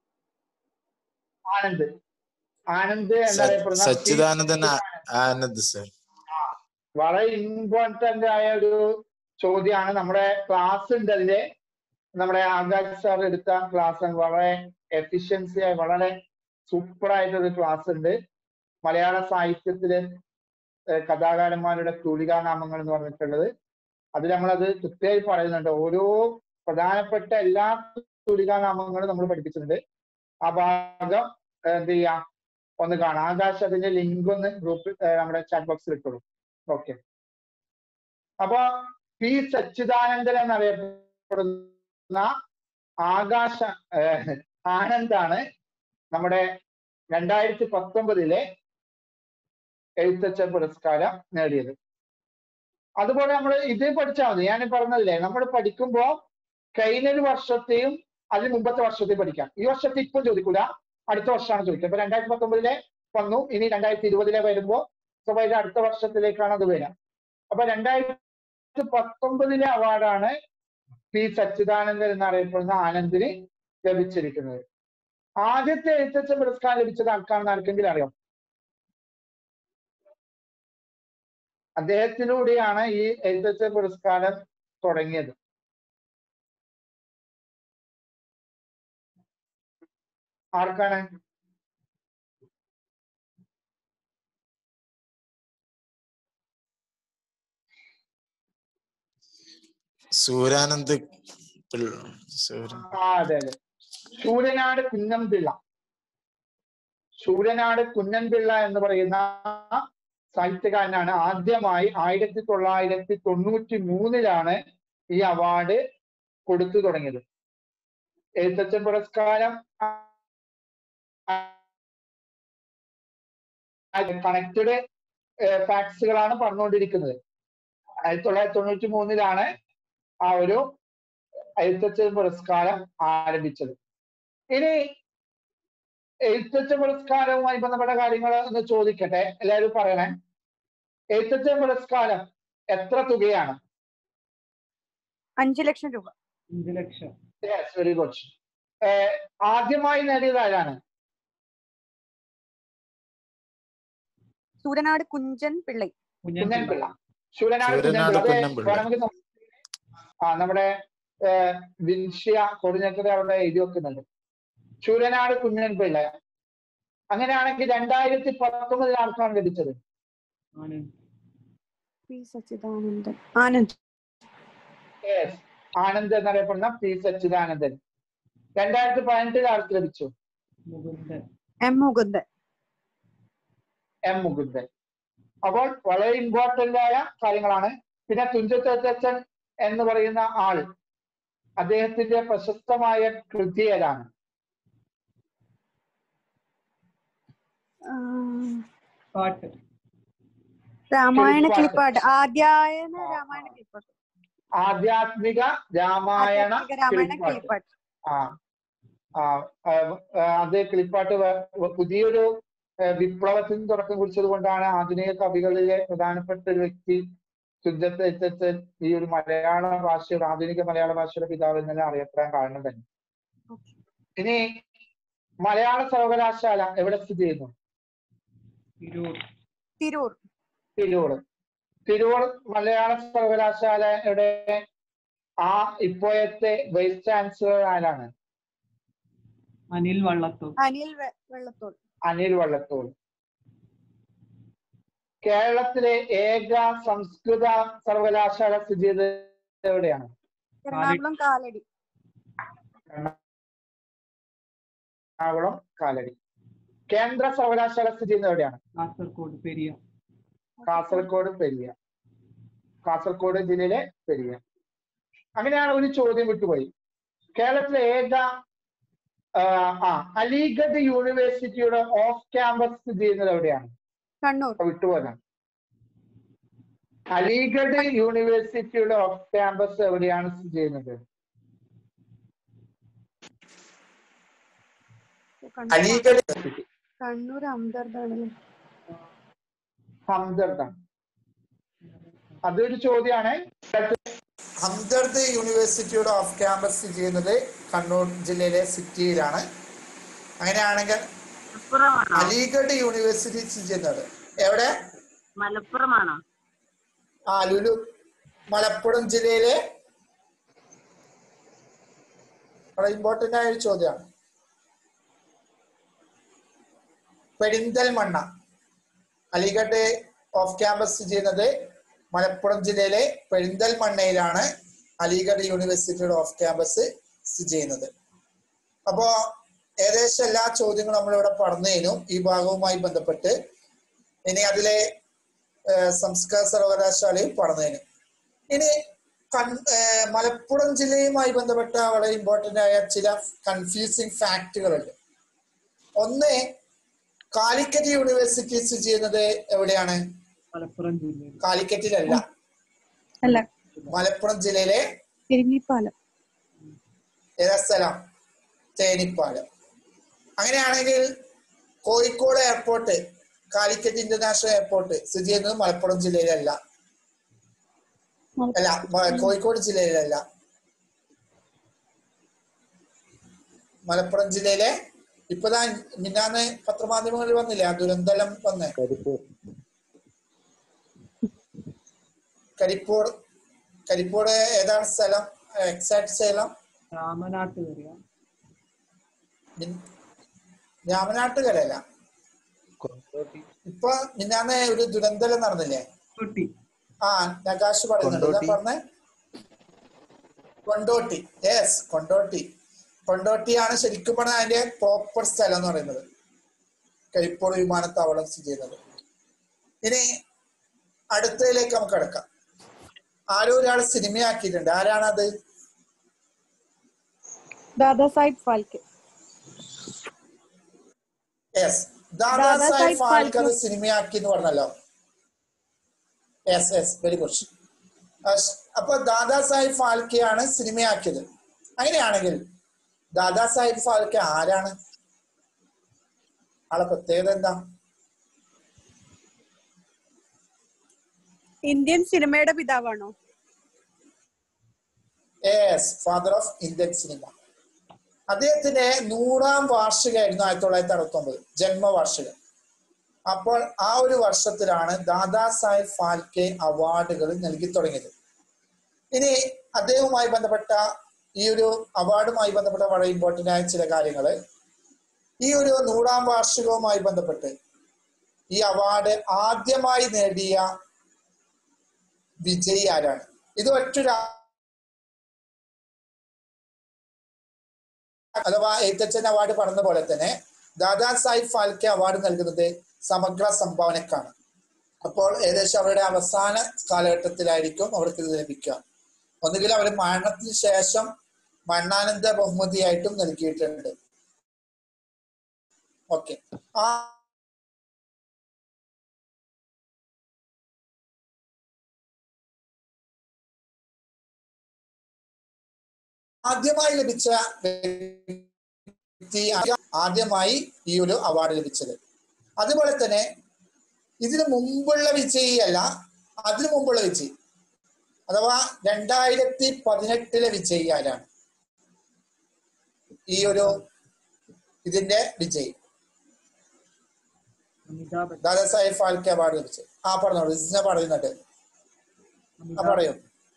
ആനന്ദ് ആനന്ദ് സ- എന്നറിയപ്പെടുന്ന പി. സച്ചിദാനന്ദൻ ആ- ആനന്ദ് സർ വളരെ ഇമ്പോർട്ടന്റ് ആയ ഒരു ചോദ്യമാണ് നമ്മുടെ ക്ലാസ് ഉണ്ട് അതില് നമ്മുടെ ആകാശ് സാർ എടുത്ത ക്ലാസ് വളരെ എഫിഷ്യൻസി ആയി വളരെ സൂപ്പർ ആയിട്ടൊരു ക്ലാസ് ഉണ്ട് മലയാള സാഹിത്യത്തിലെ ഏഹ് കഥാകാരന്മാരുടെ തൂലികാനാമങ്ങൾ എന്ന് പറഞ്ഞിട്ടുള്ളത് അതിൽ നമ്മളത് കൃത്യമായി പറയുന്നുണ്ട് ഓരോ പ്രധാനപ്പെട്ട എല്ലാ തൂലികാനാമങ്ങളും നമ്മൾ പഠിപ്പിച്ചിട്ടുണ്ട് ആ ഭാഗം ഏഹ് എന്ത് ചെയ്യാം ഒന്ന് കാണാം ആകാശ് അതിന്റെ ലിങ്ക് ഒന്ന് ഗ്രൂപ്പിൽ നമ്മുടെ ചാറ്റ് ബോക്സിൽ ഇട്ടോളൂ ഓക്കെ അപ്പൊ പി സച്ചിദാനന്ദൻ എന്നറിയപ്പെടുന്ന ആകാശ ഏഹ് ആനന്ദാണ് നമ്മുടെ രണ്ടായിരത്തി പത്തൊമ്പതിലെ എഴുത്തച്ഛൻ പുരസ്കാരം നേടിയത് അതുപോലെ നമ്മൾ ഇത് പഠിച്ചാൽ മതി ഞാൻ പറഞ്ഞതില്ലേ നമ്മൾ പഠിക്കുമ്പോൾ കഴിഞ്ഞൊരു വർഷത്തെയും അതിന് മുമ്പത്തെ വർഷത്തെയും പഠിക്കാം ഈ വർഷത്തെ ഇപ്പം ചോദിക്കൂല അടുത്ത വർഷമാണ് ചോദിക്കുക ഇപ്പൊ രണ്ടായിരത്തി പത്തൊമ്പതിലെ വന്നു ഇനി രണ്ടായിരത്തി ഇരുപതിലെ വരുമ്പോ സ്വാഭാവിക അടുത്ത വർഷത്തിലേക്കാണ് അത് വരിക അപ്പൊ രണ്ടായിരത്തി പത്തൊമ്പതിലെ അവാർഡാണ് പി സച്ചിദാനന്ദൻ എന്നറിയപ്പെടുന്ന ആനന്ദിന് ലഭിച്ചിരിക്കുന്നത് ആദ്യത്തെ എഴുത്തച്ഛൻ പുരസ്കാരം ലഭിച്ചത് ആർക്കാണെന്ന് ആർക്കെങ്കിലും അറിയാം അദ്ദേഹത്തിലൂടെയാണ് ഈ എഴുത്തച്ഛൻ പുരസ്കാരം തുടങ്ങിയത് ആർക്കാണ് സൂര്യാനന്ദ് പിള്ള സൂര്യ ആ അതെ അതെ ശൂരനാട് കുഞ്ഞൻപിള്ള ശൂരനാട് കുഞ്ഞൻപിള്ള എന്ന് പറയുന്ന സാഹിത്യകാരനാണ് ആദ്യമായി ആയിരത്തി തൊള്ളായിരത്തി തൊണ്ണൂറ്റി മൂന്നിലാണ് ഈ അവാർഡ് കൊടുത്തു തുടങ്ങിയത് എഴുത്തച്ഛൻ പുരസ്കാരം കണക്റ്റഡ് ഫാക്ട്സുകളാണ് പറഞ്ഞുകൊണ്ടിരിക്കുന്നത് ആയിരത്തി തൊള്ളായിരത്തി തൊണ്ണൂറ്റി മൂന്നിലാണ് ആ ഒരു എഴുത്തച്ഛൻ പുരസ്കാരം ആരംഭിച്ചത് ഇനി എഴുത്തച്ഛൻ പുരസ്കാരവുമായി ബന്ധപ്പെട്ട കാര്യങ്ങൾ ഒന്ന് ചോദിക്കട്ടെ എല്ലാവരും പറയണേ എഴുത്തച്ഛൻ പുരസ്കാരം എത്ര തുകയാണ് അഞ്ചു ലക്ഷം രൂപ അഞ്ച് ലക്ഷം യെസ് വെരി ഗുഡ് ആദ്യമായി നേടിയത് ആരാണ് സൂര്യനാട് കുഞ്ചൻ പിള്ളൈ കുഞ്ഞൻപിള്ള ശൂരനാട് ശൂരനാട് കുഞ്ഞൻപിള്ള അത് കുഞ്ഞൻപിള്ള. വേണമെങ്കിൽ നമുക്ക് ആ നമ്മുടെ ഏഹ്, വിൻഷ്യ കോർഡിനേറ്റർ അവിടെ എഴുതി വെക്കുന്നുണ്ട് ശൂരനാട് കുഞ്ഞൻപിള്ള അങ്ങനെയാണെങ്കിൽ രണ്ടായിരത്തി പത്തൊമ്പതിൽ ആർക്കാണ് ലഭിച്ചത് ആനന്ദ് പി സച്ചിദാനന്ദൻ ആനന്ദ് Yes. ആനന്ദ് എന്നറിയപ്പെടുന്ന പി സച്ചിദാനന്ദൻ രണ്ടായിരത്തി പതിനെട്ടിൽ ആർക്ക് ലഭിച്ചു മുകുന്ദൻ എം മുകുന്ദൻ എം മുകുന്ദൻ അപ്പോൾ വളരെ ഇമ്പോർട്ടന്റ് ആയ കാര്യങ്ങളാണ് പിന്നെ തുഞ്ചത്തെത്തച്ഛൻ എന്ന് പറയുന്ന ആൾ അദ്ദേഹത്തിന്റെ പ്രശസ്തമായ കൃതി ഏതാണ് ആ, പാട്ട് രാമായണ കിളിപ്പാട്ട്. കിളിപ്പാട്ട് ആദ്യായന രാമായണ കിളിപ്പാട്ട് ആധ്യാത്മിക രാമായണ ആധ്യാത്മിക രാമായണ കിളിപ്പാട്ട് കിളിപ്പാട്ട് ആ ആ ആ, ആ, അത് കിളിപ്പാട്ട് വ- വ- പുതിയൊരു ആ, വിപ്ലവത്തിന് തുടക്കം കുറിച്ചത് കൊണ്ടാണ് ആധുനിക കവികളിലെ പ്രധാനപ്പെട്ട ഒരു വ്യക്തി തുഞ്ചത്ത് എഴുത്തച്ഛൻ ഈ ഒരു മലയാള ഭാഷയുടെ ആധുനിക മലയാള ഭാഷയുടെ പിതാവ് എന്ന് തന്നെ അറിയപ്പെടാൻ കാരണം തന്നെ ഇനി മലയാള സർവകലാശാല എവിടെ സ്ഥിതി ചെയ്യുന്നു തിരൂർ തിരൂർ തിരൂർ തിരൂർ മലയാള സർവകലാശാലയുടെ ആ ഇപ്പോഴത്തെ വൈസ് ചാൻസലർ ആരാണ് അനിൽ വള്ളത്തോൾ അനിൽ വെ- വെള്ളത്തോൾ അനിൽ വള്ളത്തോൾ കേരളത്തിലെ ഏക സംസ്കൃത സർവകലാശാല സ്ഥിതി ചെയ്തത് എവിടെയാണ് എറണാകുളം കാലടി എറണാകുളം കാലടി കേന്ദ്ര സർവകലാശാല സ്ഥിതി ചെയ്യുന്നത് എവിടെയാണ് കാസർഗോഡ് പെരിയ കാസർഗോഡ് പെരിയ കാസർഗോഡ് ജില്ലയിലെ പെരിയ അങ്ങനെയാണ് ഒരു ചോദ്യം വിട്ടുപോയി കേരളത്തിലെ ഏക ആ, ആ അലിഗഡ് യൂണിവേഴ്സിറ്റിയുടെ ഓഫ് ക്യാമ്പസ് സ്ഥിതി ചെയ്യുന്നത് എവിടെയാണ് കണ്ണൂർ വിട്ടുപോയതാണ് അലിഗഡ് യൂണിവേഴ്സിറ്റിയുടെ ഓഫ് ക്യാമ്പസ് എവിടെയാണ് സ്ഥിതി ചെയ്യുന്നത് കണ്ണൂർ അലിഗഡ് യൂണിവേഴ്സിറ്റി കണ്ണൂർ അംദർദാണല്ലേ ഹംദർദാണ് അതൊരു ചോദ്യമാണ് ഹംദർദ് യൂണിവേഴ്സിറ്റിയുടെ ഓഫ് ക്യാമ്പസ് സ്ഥിതി ചെയ്യുന്നത് കണ്ണൂർ ജില്ലയിലെ സിറ്റിയിലാണ് അങ്ങനെയാണെങ്കിൽ മലപ്പുറമാണോ അലിഗഡ് യൂണിവേഴ്സിറ്റി സ്ഥിതി ചെയ്യുന്നത് എവിടെ മലപ്പുറമാണോ ആ ലുലു മലപ്പുറം ജില്ലയിലെ വളരെ ഇമ്പോർട്ടന്റ് ആയ ഒരു ചോദ്യമാണ് പെരിന്തൽമണ്ണ അലിഗഡ് ഓഫ് ക്യാമ്പസ് സ്ഥിതി ചെയ്യുന്നത് മലപ്പുറം ജില്ലയിലെ പെരിന്തൽമണ്ണയിലാണ് അലിഗഡ് യൂണിവേഴ്സിറ്റിയുടെ ഓഫ് ക്യാമ്പസ് സ്ഥിതി ചെയ്യുന്നത് അപ്പോ ഏകദേശം എല്ലാ ചോദ്യങ്ങളും നമ്മളിവിടെ പറഞ്ഞു കഴിഞ്ഞു ഈ ഭാഗവുമായി ബന്ധപ്പെട്ട് ഇനി അതിലെ ഏഹ് സംസ്കൃത സർവകലാശാലയും പറഞ്ഞതിന് ഇനി കൺ ഏഹ് മലപ്പുറം ജില്ലയുമായി ബന്ധപ്പെട്ട വളരെ ഇമ്പോർട്ടന്റ് ആയ ചില കൺഫ്യൂസിങ് ഫാക്ടുകളുണ്ട് ഒന്ന് കാലിക്കറ്റ് യൂണിവേഴ്സിറ്റി സ്ഥിതി ചെയ്യുന്നത് എവിടെയാണ് മലപ്പുറം ജില്ലയിൽ കാലിക്കറ്റിലല്ല അല്ല മലപ്പുറം ജില്ലയിലെ എരിഞ്ഞിപ്പാലം ഏതാ സ്ഥലം തേനിപ്പാലം അങ്ങനെയാണെങ്കിൽ Kozhikode airport Calicut International Airport സ്ഥിതി ചെയ്യുന്നത് മലപ്പുറം ജില്ലയിലല്ല അല്ല മ- കോഴിക്കോട് ജില്ലയിലല്ല മലപ്പുറം ജില്ലയിലെ ഇപ്പതാ മിന്നാന്ന് പത്രമാധ്യമങ്ങളിൽ വന്നില്ലേ ആ ദുരന്തലം വന്ന് കരിപ്പൂർ കരിപ്പൂർ കരിപ്പൂർ ഏതാണ് സ്ഥലം എക്സാക്ട് സ്ഥലം രാമനാട്ടുകരയ മിൻ- രാമനാട്ടുകരല്ല ഇപ്പൊ മിന്നാന്ന് ഒരു ദുരന്തലം നടന്നില്ലേ കൊട്ടി ആ നകാശ് പറയുന്നുണ്ട് എന്താ കൊണ്ടോട്ടി. പറഞ്ഞേ കൊണ്ടോട്ടി യെസ് കൊണ്ടോട്ടി കൊണ്ടോട്ടിയാണ് ശരിക്കും പറഞ്ഞാൽ അതിന്റെ പ്രോപ്പർ സ്ഥലം എന്ന് പറയുന്നത് കരിപ്പൂർ വിമാനത്താവളം സ്ഥിതി ചെയ്യുന്നത് ഇനി അടുത്തതിലേക്ക് നമുക്ക് കിടക്കാം ആരോ ഒരാൾ സിനിമയാക്കിയിട്ടുണ്ട് ആരാണത് ദാദാ സാഹിബ് ഫാൽക്കെ യെസ് ദാദാ ദാദാ സാഹിബ് സാഹിബ് ഫാൽക്കെ അത് ഫാൽക്കെ. സിനിമയാക്കി എന്ന് പറഞ്ഞല്ലോ യെസ് യെസ് വെരി ഗുഡ് അപ്പൊ ദാദാ സാഹിബ് ഫാൽക്കെയാണ് സിനിമയാക്കിയത് അങ്ങനെയാണെങ്കിൽ ദാദാ സാഹിബ് ഫാൽക്കെ ആരാണ് ആളെ പ്രത്യേകത എന്താ ഇന്ത്യൻ സിനിമയുടെ പിതാവാണോ yes father of Indian cinema അദ്ദേഹത്തിന്റെ നൂറാം വാർഷികമായിരുന്നു ആയിരത്തി തൊള്ളായിരത്തി അറുപത്തി ഒമ്പത് ജന്മവാർഷികം അപ്പോൾ ആ ഒരു വർഷത്തിലാണ് ദാദാ സാഹിബ് ഫാൽക്കെ അവാർഡുകൾ നൽകി തുടങ്ങിയത് ഇനി അദ്ദേഹവുമായി ബന്ധപ്പെട്ട ഈ ഒരു അവാർഡുമായി ബന്ധപ്പെട്ട വളരെ ഇമ്പോർട്ടന്റ് ആയ ചില കാര്യങ്ങൾ ഈ ഒരു നൂറാം വാർഷികവുമായി ബന്ധപ്പെട്ട് ഈ അവാർഡ് ആദ്യമായി നേടിയ വിജയി ആരാണ് ഇത് ഒറ്റൊരു അഥവാ എഴുത്തച്ഛൻ അവാർഡ് പറഞ്ഞ പോലെ തന്നെ ദാദാ സാഹിബ് ഫാൽക്കെ അവാർഡ് നൽകുന്നത് സമഗ്ര സംഭാവനക്കാണ് അപ്പോൾ ഏകദേശം അവരുടെ അവസാന കാലഘട്ടത്തിലായിരിക്കും അവർക്ക് ഇത് ലഭിക്കുക ഒന്നുകിൽ അവർ മരണത്തിന് ശേഷം മരണാനന്ദ ബഹുമതിയായിട്ടും നൽകിയിട്ടുണ്ട് ഓക്കെ ആ ആദ്യമായി ലഭിച്ച വ്യക്തി ആദ്യമായി ഈ ഒരു അവാർഡ് ലഭിച്ചത് അതുപോലെ തന്നെ ഇതിനു മുമ്പുള്ള വിജയിയല്ല അതിനു മുമ്പുള്ള വിജയി അഥവാ രണ്ടായിരത്തി പതിനെട്ടിലെ വിജയി ആരാണ് ഈ ഒരു ഇതിന്റെ വിജയി ദാദാ സാഹിബ് ഫാൽക്കെ അവാർഡ് ലഭിച്ചത് ആ പറഞ്ഞോളൂ ഇതിനെ പറയുന്നുണ്ട് ആ പറയൂ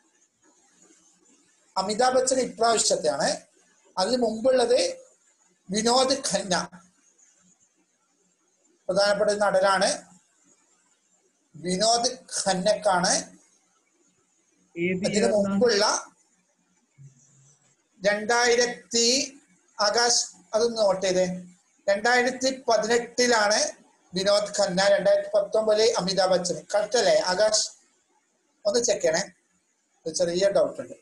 അമിതാഭ് ബച്ചൻ ഇപ്രാവശ്യത്തെയാണ് അതിന് മുമ്പുള്ളത് വിനോദ് ഖന്ന പ്രധാനപ്പെട്ട ഒരു നടനാണ് വിനോദ് ഖന്നക്കാണ് ഏത് അതിന് year ആണ്? മുമ്പുള്ള രണ്ടായിരത്തി ആകാശ് അതൊന്ന് നോട്ട് ചെയ്തേ രണ്ടായിരത്തി പതിനെട്ടിലാണ് വിനോദ് ഖന്ന രണ്ടായിരത്തി പത്തൊമ്പതിൽ അമിതാഭ് ബച്ചൻ കറക്റ്റ് അല്ലേ ആകാശ് ഒന്ന് ചെക്ക് ചെയ്യണേ ഒരു ചെറിയ ഡൗട്ട് ഉണ്ട്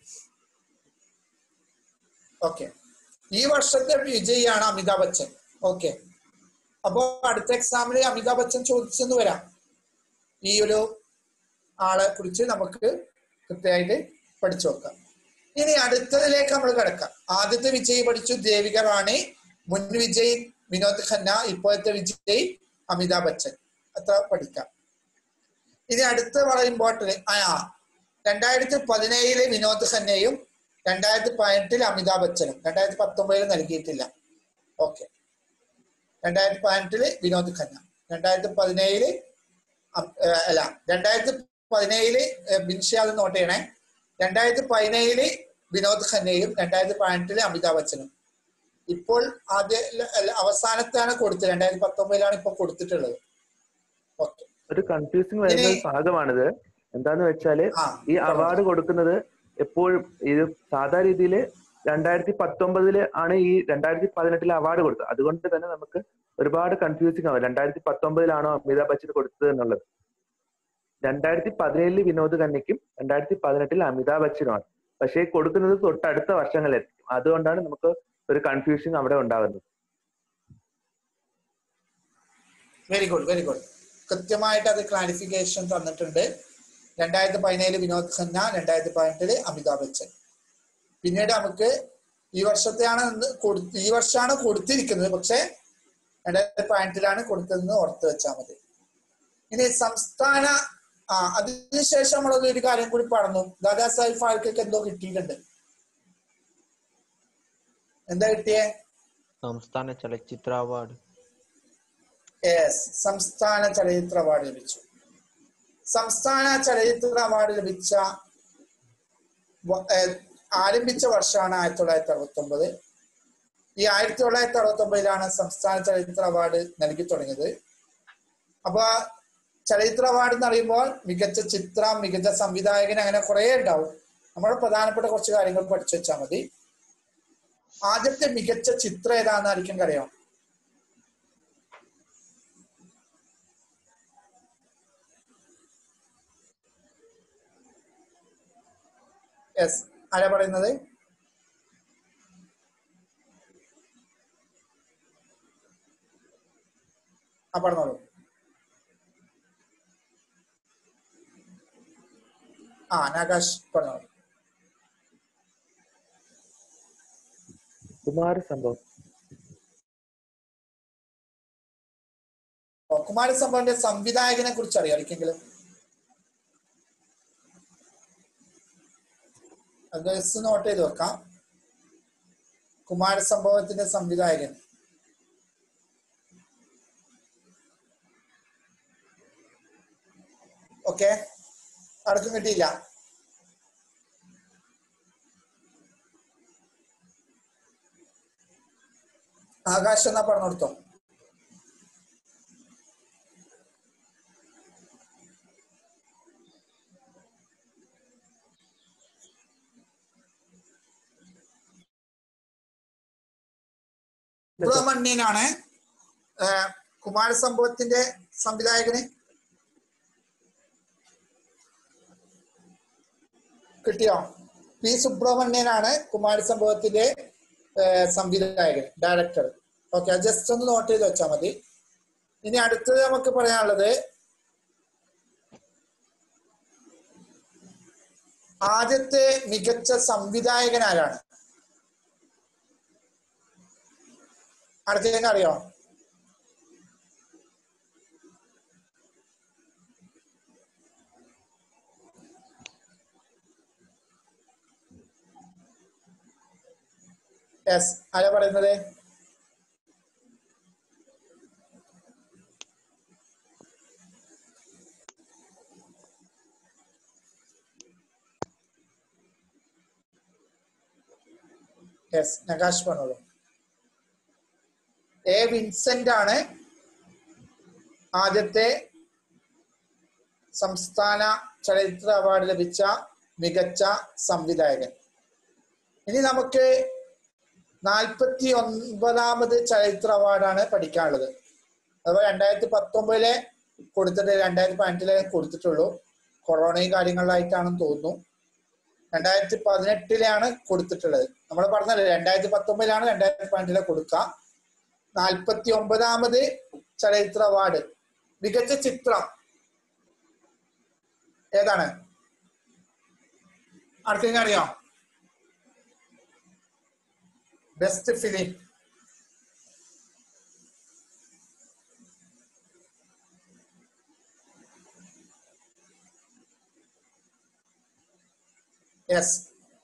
ഓക്കെ ഈ വർഷത്തെ വിജയിയാണ് അമിതാഭ് ബച്ചൻ ഓക്കെ അപ്പോ അടുത്ത എക്സാമിന് അമിതാഭ് ബച്ചൻ ചോദിച്ചെന്ന് വരാം ഈ ഒരു ആളെ കുറിച്ച് നമുക്ക് കൃത്യമായിട്ട് പഠിച്ചു നോക്കാം ഇനി അടുത്തതിലേക്ക് നമ്മൾ കിടക്കാം ആദ്യത്തെ വിജയി പഠിച്ചു ദേവിക റാണി മുൻ വിജയ് വിനോദ് ഖന്ന ഇപ്പോഴത്തെ വിജയ് അമിതാഭ് ബച്ചൻ അത്ര പഠിക്കാം ഇനി അടുത്ത വളരെ ഇമ്പോർട്ടന്റ് ആ രണ്ടായിരത്തി പതിനേഴില് വിനോദ് ഖന്നയും രണ്ടായിരത്തി പതിനെട്ടിൽ അമിതാഭ് ബച്ചനും രണ്ടായിരത്തി പത്തൊമ്പതിൽ നൽകിയിട്ടില്ല ഓക്കെ രണ്ടായിരത്തി പതിനെട്ടില് വിനോദ് ഖന്ന രണ്ടായിരത്തി പതിനേഴില് അം- ഏഹ് അല്ല രണ്ടായിരത്തി പതിനേഴില് ബിൻഷിയാദ് നോട്ട് ചെയ്യണേ രണ്ടായിരത്തി പതിനേഴില് വിനോദ് ഖന്നയും രണ്ടായിരത്തി പതിനെട്ടില് അമിതാഭ് ബച്ചനും ഇപ്പോൾ ആദ്യ അല്ല, അവസാനത്താണ് കൊടുത്തത് രണ്ടായിരത്തി പത്തൊമ്പതിലാണ് ഇപ്പൊ കൊടുത്തിട്ടുള്ളത് ഓക്കെ ഒരു കൺഫ്യൂസിങ് വരുന്ന ഒരു ഇനി- ഭാഗമാണിത് എന്താന്ന് വെച്ചാല് ആ ഈ അവാർഡ് കൊടുക്കുന്നത് എപ്പോഴും ഇത് സാധാ രീതിയിൽ രണ്ടായിരത്തി പത്തൊമ്പതില് ആണ് ഈ രണ്ടായിരത്തി പതിനെട്ടിലെ അവാർഡ് കൊടുത്തത് അതുകൊണ്ട് തന്നെ നമുക്ക് ഒരുപാട് കൺഫ്യൂസിങ് ആവും രണ്ടായിരത്തി പത്തൊമ്പതിലാണോ അമിതാഭ് ബച്ചൻ കൊടുത്തത് എന്നുള്ളത് രണ്ടായിരത്തി പതിനേഴില് വിനോദ് ഖന്നയ്ക്കും രണ്ടായിരത്തി പതിനെട്ടിൽ അമിതാഭ് ബച്ചനുമാണ് പക്ഷേ കൊടുക്കുന്നത് തൊട്ടടുത്ത വർഷങ്ങളിലായിരിക്കും അതുകൊണ്ടാണ് നമുക്ക് ഒരു കൺഫ്യൂഷൻ അവിടെ ഉണ്ടാകുന്നത് വെരി ഗുഡ് വെരി ഗുഡ് കൃത്യമായിട്ട് അത് ക്ലാരിഫിക്കേഷൻ തന്നിട്ടുണ്ട് രണ്ടായിരത്തി പതിനേഴില് വിനോദ് ഖന്ന രണ്ടായിരത്തി പതിനെട്ടില് അമിതാഭ് ബച്ചൻ പിന്നീട് നമുക്ക് ഈ വർഷത്തെയാണ് ഇന്ന് കൊടു- ഈ വർഷമാണ് കൊടുത്തിരിക്കുന്നത് പക്ഷെ രണ്ടായിരത്തി പതിനെട്ടിലാണ് കൊടുത്തതെന്ന് ഓർത്ത് വെച്ചാൽ മതി ഇനി സംസ്ഥാന ആ അതിനുശേഷം നമ്മളത് ഒരു കാര്യം കൂടി പറഞ്ഞു ദാദാ സാഹിബ് ഫാൽക്കൊക്കെ എന്തോ കിട്ടിയിട്ടുണ്ട് എന്താ കിട്ടിയേ സംസ്ഥാന ചലച്ചിത്ര അവാർഡ് യെസ് സംസ്ഥാന ചലച്ചിത്ര അവാർഡ് ലഭിച്ചു സംസ്ഥാന ചലച്ചിത്ര അവാർഡ് ലഭിച്ച വ- ഏഹ് ആരംഭിച്ച വർഷമാണ് ആയിരത്തി തൊള്ളായിരത്തി അറുപത്തി ഒമ്പത് ഈ ആയിരത്തി തൊള്ളായിരത്തി അറുപത്തി ഒമ്പതിലാണ് സംസ്ഥാന ചലച്ചിത്ര അവാർഡ് നൽകി തുടങ്ങിയത് അപ്പൊ ചലച്ചിത്ര അവാർഡ് എന്ന് പറയുമ്പോൾ മികച്ച ചിത്രം മികച്ച സംവിധായകൻ അങ്ങനെ കുറെ ഉണ്ടാവും നമ്മൾ പ്രധാനപ്പെട്ട കുറച്ച് കാര്യങ്ങൾ പഠിച്ചു വെച്ചാൽ മതി ആദ്യത്തെ മികച്ച ചിത്രം ഏതാണെന്ന് ആയിരിക്കും അറിയാം യെസ് ആരാ പറയുന്നത് ആ പറഞ്ഞോളൂ ആ നാകാശ് പറഞ്ഞോളൂ കുമാര സംഭവം ഓ, കുമാരസംഭവന്റെ സംവിധായകനെ കുറിച്ച് അറിയാം ആർക്കെങ്കിലും അത് എസ് നോട്ട് ചെയ്ത് വെക്കാം കുമാരസംഭവത്തിന്റെ സംവിധായകൻ ഓക്കെ ആർക്കും കിട്ടിയില്ല ആകാശ് എന്നാ പറഞ്ഞു കൊടുത്തോ സുബ്രഹ്മണ്യനാണ് ഏഹ്, കുമാരസംഭവത്തിന്റെ സംവിധായകന് കിട്ടിയോ പി സുബ്രഹ്മണ്യനാണ് കുമാരസംഭവത്തിന്റെ ഏഹ്, സംവിധായകൻ ഡയറക്ടർ ഓക്കെ ജസ്റ്റ് ഒന്ന് നോട്ട് ചെയ്ത് വെച്ചാൽ മതി ഇനി അടുത്തത് നമുക്ക് പറയാനുള്ളത് ആദ്യത്തെ മികച്ച സംവിധായകൻ ആരാണ് അടുത്തേക്ക് അറിയോ യെസ് ആരാ പറയുന്നത് യെസ് നകാശ് പറഞ്ഞോളൂ എ വിൻസെന്റ് ആണ് ആദ്യത്തെ സംസ്ഥാന ചലച്ചിത്ര അവാർഡ് ലഭിച്ച മികച്ച സംവിധായകൻ ഇനി നമുക്ക് നാൽപ്പത്തി ഒൻപതാമത് ചലച്ചിത്ര അവാർഡാണ് പഠിക്കാനുള്ളത് അഥവാ രണ്ടായിരത്തി പത്തൊമ്പതിലെ കൊടുത്തിട്ട് രണ്ടായിരത്തി പതിനെട്ടിലെ കൊടുത്തിട്ടുള്ളൂ കൊറോണയും കാര്യങ്ങളിലായിട്ടാണെന്ന് തോന്നുന്നു രണ്ടായിരത്തി പതിനെട്ടിലാണ് കൊടുത്തിട്ടുള്ളത് നമ്മൾ പറഞ്ഞല്ലോ രണ്ടായിരത്തി പത്തൊമ്പതിലാണ് രണ്ടായിരത്തി പതിനെട്ടിലെ കൊടുക്കുക നാൽപ്പത്തി ഒമ്പതാമത് ചലച്ചിത്ര അവാർഡ് മികച്ച ചിത്രം ഏതാണ് ആർക്കെങ്കിലും അറിയാം best film yes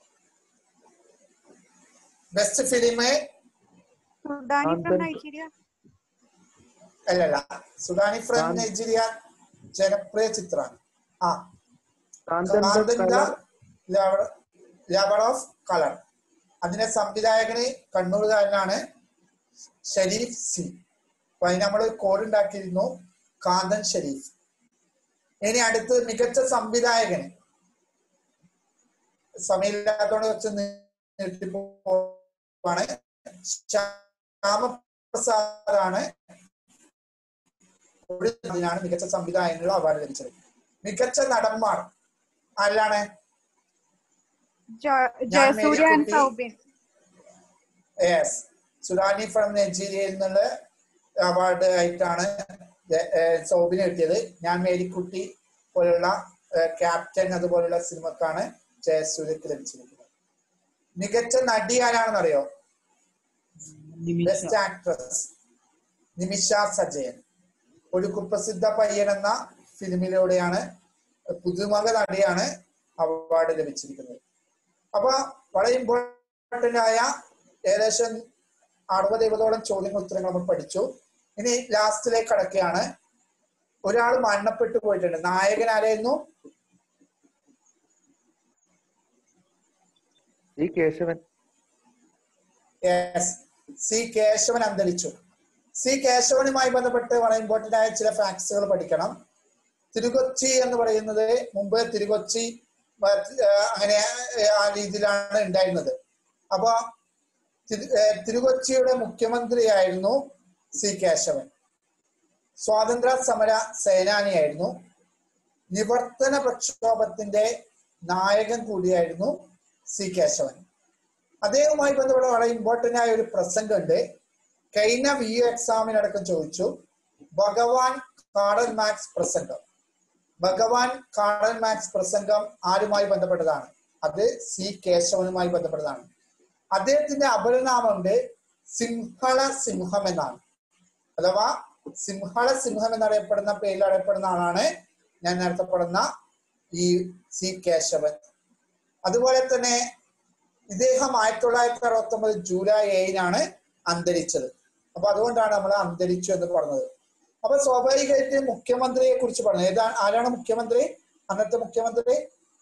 best film Sudani from Nigeria അല്ലല്ല സുഡാനി ഫ്രം കാന്ത- നൈജീരിയ ജനപ്രിയ ചിത്രമാണ് ആ കാന്തന്റെ colour- ലവർ ഓഫ് കളർ അതിന്റെ സംവിധായകന് കണ്ണൂർകാരനാണ് ഷരീഫ് സി അപ്പൊ അതിന് നമ്മൾ കോഡ് ഉണ്ടാക്കിയിരുന്നു കാന്തൻ ഷരീഫ് ഇനി അടുത്ത് മികച്ച സംവിധായകന് സമയമില്ലാത്തോണ്ട് വെച്ച് നീട്ടിപ്പോവാണ് ശ്യാമപ്രസാദാണ് അതിനാണ് മികച്ച സംവിധായകനുള്ള അവാർഡ് ലഭിച്ചത് മികച്ച നടന്മാർ ആരിലാണ് ജ- ഞാൻ Jayasurya and Marykutty. Soubin yes Sudani from നൈജീരിയയിൽ നിന്നുള്ള അവാർഡ് ആയിട്ടാണ് ജ- ഏർ സൗബിന് കിട്ടിയത് ഞാൻ മേരിക്കുട്ടി പോലുള്ള ഏർ ക്യാപ്റ്റൻ അതുപോലുള്ള സിനിമക്കാണ് ജയസൂര്യക്ക് ലഭിച്ചിരിക്കുന്നത് മികച്ച നടി ആരാണെന്ന് അറിയോ ബെസ്റ്റ് ആക്ട്രസ് നിമിഷ സജയൻ ഒരു കുപ്രസിദ്ധ പയ്യൻ എന്ന ഫിലിമിലൂടെയാണ് പുതുമുഖ നടിയാണ് അവാർഡ് ലഭിച്ചിരിക്കുന്നത് അപ്പൊ വളരെ ഇമ്പോർട്ടന്റ് ആയ ഏകദേശം അറുപത് എഴുപതോളം ചോദ്യങ്ങൾ ഉത്തരങ്ങൾ നമ്മൾ പഠിച്ചു ഇനി ലാസ്റ്റിലേക്ക് കടക്കുകയാണ് ഒരാൾ മരണപ്പെട്ടു പോയിട്ടുണ്ട് നായകൻ ആരായിരുന്നു ഈ കേശവൻ യെസ് സി കേശവൻ അന്തരിച്ചു സി കേശവനുമായി ബന്ധപ്പെട്ട് വളരെ ഇമ്പോർട്ടന്റ് ആയ ചില ഫാക്ട്സുകൾ പഠിക്കണം തിരുകൊച്ചി എന്ന് പറയുന്നത് മുമ്പ് തിരുകൊച്ചി മറ്റ്, ആ, അങ്ങനെ ആ രീതിയിലാണ് ഉണ്ടായിരുന്നത് അപ്പൊ തിരു- ഏ, തിരുകൊച്ചിയുടെ മുഖ്യമന്ത്രിയായിരുന്നു സി കേശവൻ സ്വാതന്ത്ര്യ സമര സേനാനിയായിരുന്നു നിവർത്തന പ്രക്ഷോഭത്തിന്റെ നായകൻ കൂടിയായിരുന്നു സി കേശവൻ അദ്ദേഹവുമായി ബന്ധപ്പെട്ട വളരെ ഇമ്പോർട്ടന്റ് ആയ ഒരു പ്രസംഗമുണ്ട് കഴിഞ്ഞ വി യു എക്സാമിനടക്കം ചോദിച്ചു ഭഗവാൻ കാടൽ മാക്സ് പ്രസംഗം ഭഗവാൻ കാടൽ മാക്സ് പ്രസംഗം ആരുമായി ബന്ധപ്പെട്ടതാണ് അത് സി കേശവനുമായി ബന്ധപ്പെട്ടതാണ് അദ്ദേഹത്തിന്റെ അപരനാമുണ്ട് സിംഹള സിംഹം എന്നാണ് അഥവാ സിംഹള സിംഹം എന്നറിയപ്പെടുന്ന പേരിൽ അറിയപ്പെടുന്ന ആളാണ് ഞാൻ നേരത്തെ പറഞ്ഞ ഈ സി കേശവൻ അതുപോലെ തന്നെ ഇദ്ദേഹം ആയിരത്തി തൊള്ളായിരത്തി അറുപത്തി ഒമ്പത് ജൂലൈ ഏഴിനാണ് അന്തരിച്ചത് അപ്പൊ അതുകൊണ്ടാണ് നമ്മൾ അന്തരിച്ചു എന്ന് പറഞ്ഞത് അപ്പൊ സ്വാഭാവികമായിട്ട് മുഖ്യമന്ത്രിയെ കുറിച്ച് പറഞ്ഞു ഏതാണ് ആരാണ് മുഖ്യമന്ത്രി അന്നത്തെ മുഖ്യമന്ത്രി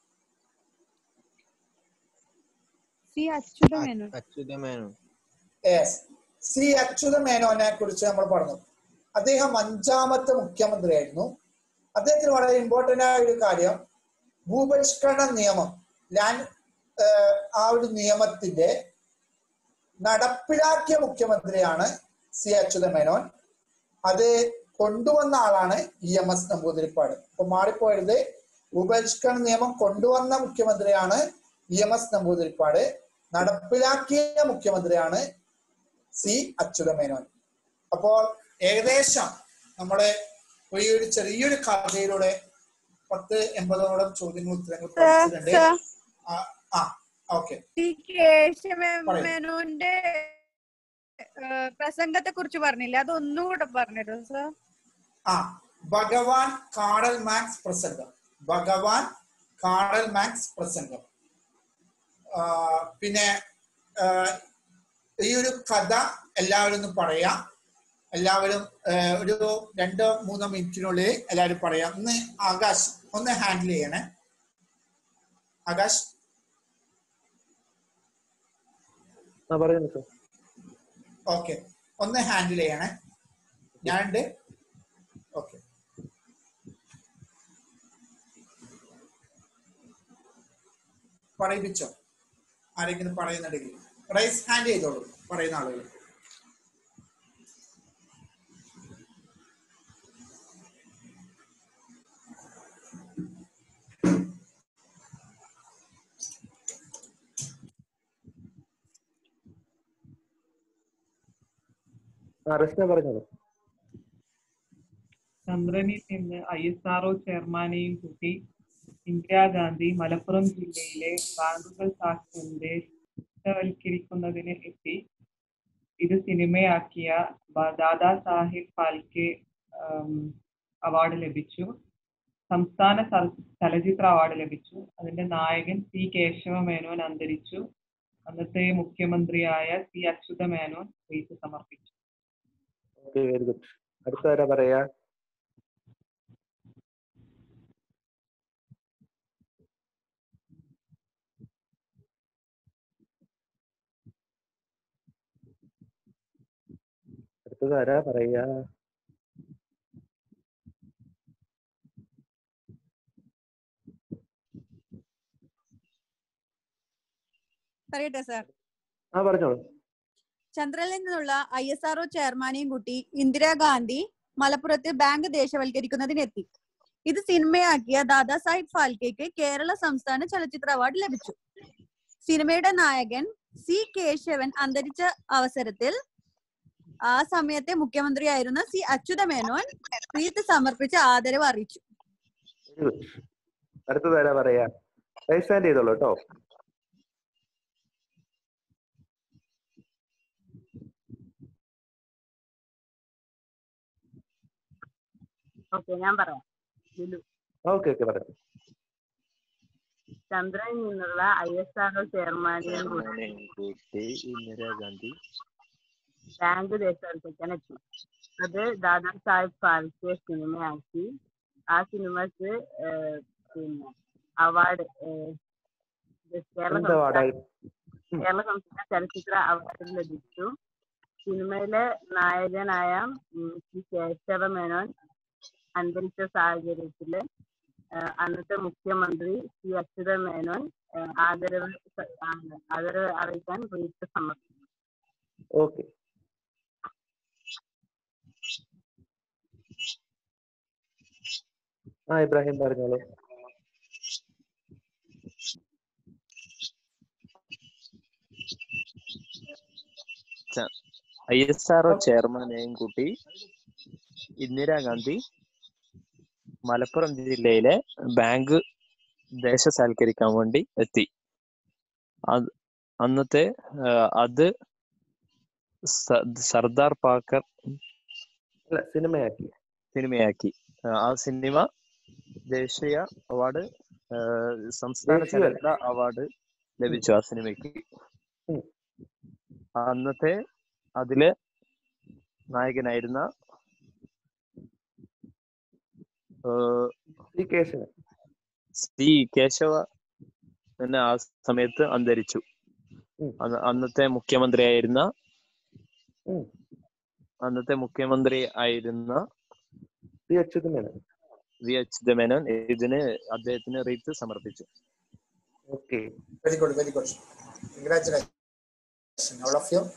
C Achutha Menon Achutha Menon yes C Achutha മേനോനെ കുറിച്ച് നമ്മൾ പറഞ്ഞു അദ്ദേഹം അഞ്ചാമത്തെ മുഖ്യമന്ത്രിയായിരുന്നു അദ്ദേഹത്തിന് വളരെ ഇമ്പോർട്ടന്റ് ആയ ഒരു കാര്യം ഭൂപരിഷ്കരണ നിയമം ലാൻഡ് ആ ഒരു നിയമത്തിന്റെ നടപ്പിലാക്കിയ മുഖ്യമന്ത്രിയാണ് സി അച്യുത മേനോൻ അത് കൊണ്ടുവന്ന ആളാണ് ഇ എം എസ് നമ്പൂതിരിപ്പാട് അപ്പൊ മാറിപ്പോയത് ഭൂപരിഷ്കരണ നിയമം കൊണ്ടുവന്ന മുഖ്യമന്ത്രിയാണ് ഇ എം എസ് നമ്പൂതിരിപ്പാട് നടപ്പിലാക്കിയ മുഖ്യമന്ത്രിയാണ് സി അച്യുത മേനോൻ അപ്പോൾ ഏകദേശം നമ്മള് ഈ ഒരു ചെറിയൊരു കഥയിലൂടെ പത്ത് എൺപതോളം ചോദ്യങ്ങൾ ഉത്തരങ്ങൾ പഠിച്ചിട്ടുണ്ട് സർ ആ, ആ ഓക്കെ സി കേശവ പറയൂ. മേനോന്റെ പ്രസംഗത്തെ കുറിച്ച് പറഞ്ഞില്ല അത് ഒന്നുകൂടെ പറഞ്ഞല്ലോ സർ ആ ഭഗവാൻ കാടൽ മാക്സ് പ്രസംഗം ഭഗവാൻ കാടൽ മാക്സ് പ്രസംഗം ആ, പിന്നെ ആ, ഈ ഒരു കഥ എല്ലാവരും ഒന്ന് പറയാം എല്ലാവരും ഏഹ്, ഒരു രണ്ടോ മൂന്നോ മിനിറ്റിനുള്ളിൽ എല്ലാവരും പറയാം ഒന്ന് ആകാശ് ഒന്ന് ഹാൻഡിൽ ചെയ്യണേ ആകാശ് ആ പറഞ്ഞു സർ ഓക്കെ ഒന്ന് ഹാൻഡിൽ ചെയ്യണേ ഞാനുണ്ട് ഓക്കെ പറയിപ്പിച്ചോ ആരെങ്കിലും പറയുന്നുണ്ടെങ്കിൽ റൈസ് ഹാൻഡ് ചെയ്തോളൂ പറയുന്ന ആളുകൾ ആ റസ്ന പറഞ്ഞോളൂ ചന്ദ്രനിൽ നിന്ന് ഐ എസ് ആർഒ ചെയർമാനെയും കൂട്ടി ഇന്ദിരാഗാന്ധി മലപ്പുറം ജില്ലയിലെ ബാങ്കുകൾ സാക്ഷരന്റെ വൽക്കരിക്കുന്നതിന് എത്തി ഇത് സിനിമയാക്കിയ ബ- ദാദാ സാഹിബ് ഫാൽക്കെ ആം, അവാർഡ് ലഭിച്ചു സംസ്ഥാന ചല- ചലച്ചിത്ര അവാർഡ് ലഭിച്ചു അതിന്റെ നായകൻ സി കേശവ മേനോൻ അന്തരിച്ചു അന്നത്തെ മുഖ്യമന്ത്രിയായ സി അച്യുത മേനോൻ റീത്ത് സമർപ്പിച്ചു ഓക്കെ വെരി ഗുഡ് അടുത്ത ആരാ പറയാ അടുത്തത് ആരാ പറയാ പറയട്ടെ സാർ ആ പറഞ്ഞോളൂ ചന്ദ്രനിൽ നിന്നുള്ള ഐ എസ് ആർഒ ചെയർമാനെയും കൂട്ടി ഇന്ദിരാഗാന്ധി മലപ്പുറത്ത് ബാങ്ക് ദേശവൽക്കരിക്കുന്നതിനെത്തി ഇത് സിനിമയാക്കിയ ദാദാ സാഹിബ് ഫാൽക്കെക്ക് കേരള സംസ്ഥാന ചലച്ചിത്ര അവാർഡ് ലഭിച്ചു സിനിമയുടെ നായകൻ സി കേശവൻ അന്തരിച്ച അവസരത്തിൽ ആ സമയത്തെ മുഖ്യമന്ത്രിയായിരുന്ന സി അച്യുത മേനോൻ റീത്ത് സമർപ്പിച്ച് ആദരവ് അറിയിച്ചു വെരി ഗുഡ് അടുത്തത് ആരാ പറയാ റൈസ് ഹാൻഡ് ചെയ്തോളൂ കേട്ടോ ഓക്കെ ഞാൻ പറയാം ലുലു ഓക്കെ ഓക്കെ പറഞ്ഞു ചന്ദ്രനിൽ നിന്നുള്ള ഐ എസ് ആർഒ ചെയർമാനെയും കൂട്ടി ചെയർമാനെയും കൂട്ടി ഇന്ദിരാഗാന്ധി ബാങ്ക് ദേശവൽക്കരിക്കാൻ എത്തി അത് ദാദാ സാഹിബ് ഫാൽക്കെ സിനിമയാക്കി ആ സിനിമക്ക് ഏഹ്, പിന്നെ അവാർഡ് കേരള എന്ത് അവാർഡായി സംസ്ഥാന കേരള സംസ്ഥാന ചലച്ചിത്ര അവാർഡ് ലഭിച്ചു സിനിമയിലെ നായകനായ ഉം, ശ്രീ കേശവ മേനോൻ അന്തരിച്ച സാഹചര്യത്തില് ഏഹ്, അന്നത്തെ മുഖ്യമന്ത്രി ശ്രീ അച്യുത മേനോൻ ഏഹ്, ആദരവ് സ- ആ, ആദരവ് അറിയിക്കാൻ റീത്ത് സമർപ്പിച്ചു ഓക്കെ ആ ഇബ്രാഹിം പറഞ്ഞോളൂ ഐ എസ് ആർ ചെയർമാനെയും കൂട്ടി ഇന്ദിരാഗാന്ധി മലപ്പുറം ജില്ലയിലെ ബാങ്ക് ദേശസാൽക്കരിക്കാൻ വേണ്ടി എത്തി അത് അന്നത്തെ ആ, അത് സ- സർദാർ പാക്കർ അല്ല സിനിമയാക്കി സിനിമയാക്കി ആ, ആ സിനിമ ദേശീയ അവാർഡ് ആ, സംസ്ഥാന ദേശീയ ചലച്ചിത്ര അവാർഡ് ലഭിച്ചു ആ സിനിമയ്ക്ക് ഉം. അന്നത്തെ അതിലെ നായകനായിരുന്ന ആ, സി കേശവൻ സി കേശവ തന്നെ ആ സമയത്ത് അന്തരിച്ചു ഉം. അന്ന് അന്നത്തെ മുഖ്യമന്ത്രിയായിരുന്ന ഉം. അന്നത്തെ മുഖ്യമന്ത്രി ആയിരുന്ന സി അച്യുതൻ മേനോൻ വി അച്യുതമേനോൻ ഇതിന് അദ്ദേഹത്തിന് റീത്ത് സമർപ്പിച്ചു okay very good very good congratulation all of you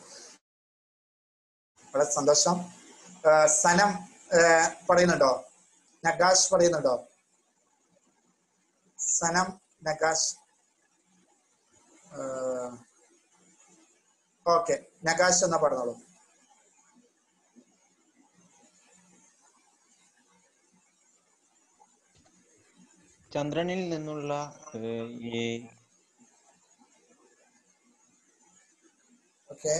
വളരെ സന്തോഷം ആ, സനം ആ, പറയുന്നുണ്ടോ നഗാഷ് പറയുന്നുണ്ടോ സനം നഗാഷ് ഓക്കെ നഗാഷ് എന്നാ പറഞ്ഞോളൂ ചന്ദ്രനിൽ നിന്നുള്ള ഏഹ്, ഈ ഓക്കെ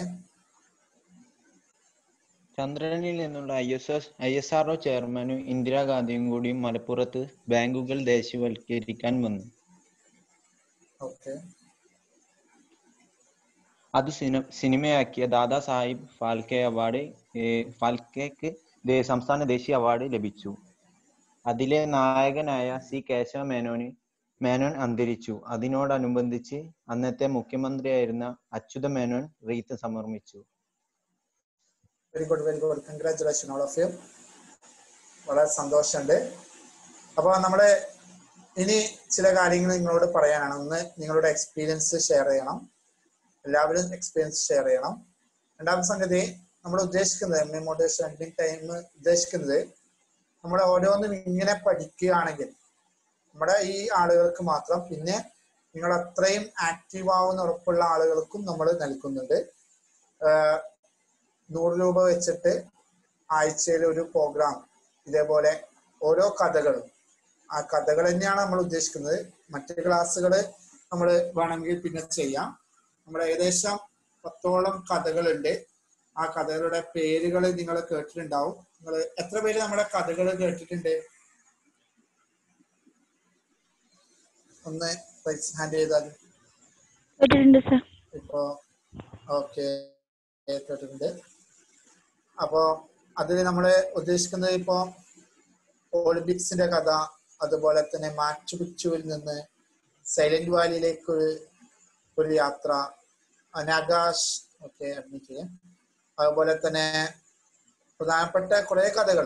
ചന്ദ്രനിൽ നിന്നുള്ള I S S I S R ചെയർമാനും ഇന്ദിരാഗാന്ധിയും കൂടി മലപ്പുറത്ത് ബാങ്കുകൾ ദേശീയവൽക്കരിക്കാൻ വന്നു ഓക്കെ അത് സിനി സിനിമയാക്കിയ ദാദാ സാഹിബ് ഫാൽക്കെ അവാർഡ് ഏഹ് ഫാൽക്കെക്ക് ദേ- സംസ്ഥാന ദേശീയ അവാർഡ് ലഭിച്ചു അതിലെ നായകനായ സി കേശവ മേനോന് മേനോൻ അന്തരിച്ചു അതിനോടനുബന്ധിച്ച് അന്നത്തെ മുഖ്യമന്ത്രിയായിരുന്ന അച്യുത മേനോൻ റീത്ത് സമർപ്പിച്ചു very good very good congratulation all of you വളരെ സന്തോഷമുണ്ട് അപ്പോൾ നമ്മള് ഇനി ചില കാര്യങ്ങൾ നിങ്ങളോട് പറയാനാണ് ഒന്ന് നിങ്ങളുടെ എക്സ്പീരിയൻസ് ഷെയർ ചെയ്യണം എല്ലാവരും എക്സ്പീരിയൻസ് ഷെയർ ചെയ്യണം രണ്ടാമത്തെ സംഗതി നമ്മൾ ഉദ്ദേശിക്കുന്നത് M A motivation ending time ഉദ്ദേശിക്കുന്നത് നമ്മൾ ഓരോന്നും ഇങ്ങനെ പഠിക്കുകയാണെങ്കിൽ നമ്മുടെ ഈ ആളുകൾക്ക് മാത്രം പിന്നെ നിങ്ങൾ അത്രയും ആക്റ്റീവ് ആവുന്ന ഉറപ്പുള്ള ആളുകൾക്കും നമ്മൾ നൽകുന്നുണ്ട് ആഹ് നൂറ് രൂപ വെച്ചിട്ട് ആഴ്ചയിൽ ഒരു പ്രോഗ്രാം ഇതേപോലെ ഓരോ കഥകളും ആ കഥകൾ തന്നെയാണ് നമ്മൾ ഉദ്ദേശിക്കുന്നത് മറ്റ് ക്ലാസ്സുകൾ നമ്മൾ വേണമെങ്കിൽ പിന്നെ ചെയ്യാം നമ്മൾ ഏകദേശം പത്തോളം കഥകളുണ്ട് ആ കഥകളുടെ പേരുകൾ നിങ്ങൾ കേട്ടിട്ടുണ്ടാവും നിങ്ങൾ എത്ര പേര് നമ്മുടെ കഥകൾ കേട്ടിട്ടുണ്ട് ഒന്ന് ഹാൻഡ് ചെയ്താൽ കേട്ടിട്ടുണ്ട് സർ ഇപ്പോ ഓക്കെ കേട്ടിട്ടുണ്ട് അപ്പോ അതിൽ നമ്മൾ ഉദ്ദേശിക്കുന്നത് ഇപ്പോ ഒളിമ്പിക്സിന്റെ കഥ അതുപോലെ തന്നെ മാച്ചു പിച്ചുവിൽ നിന്ന് സൈലന്റ് വാലിയിലേക്ക് ഒരു ഒരു യാത്ര അനാകാശ് ഓക്കെ അഡ്മിറ്റ് ചെയ്യാം അതുപോലെ തന്നെ പ്രധാനപ്പെട്ട കുറെ കഥകൾ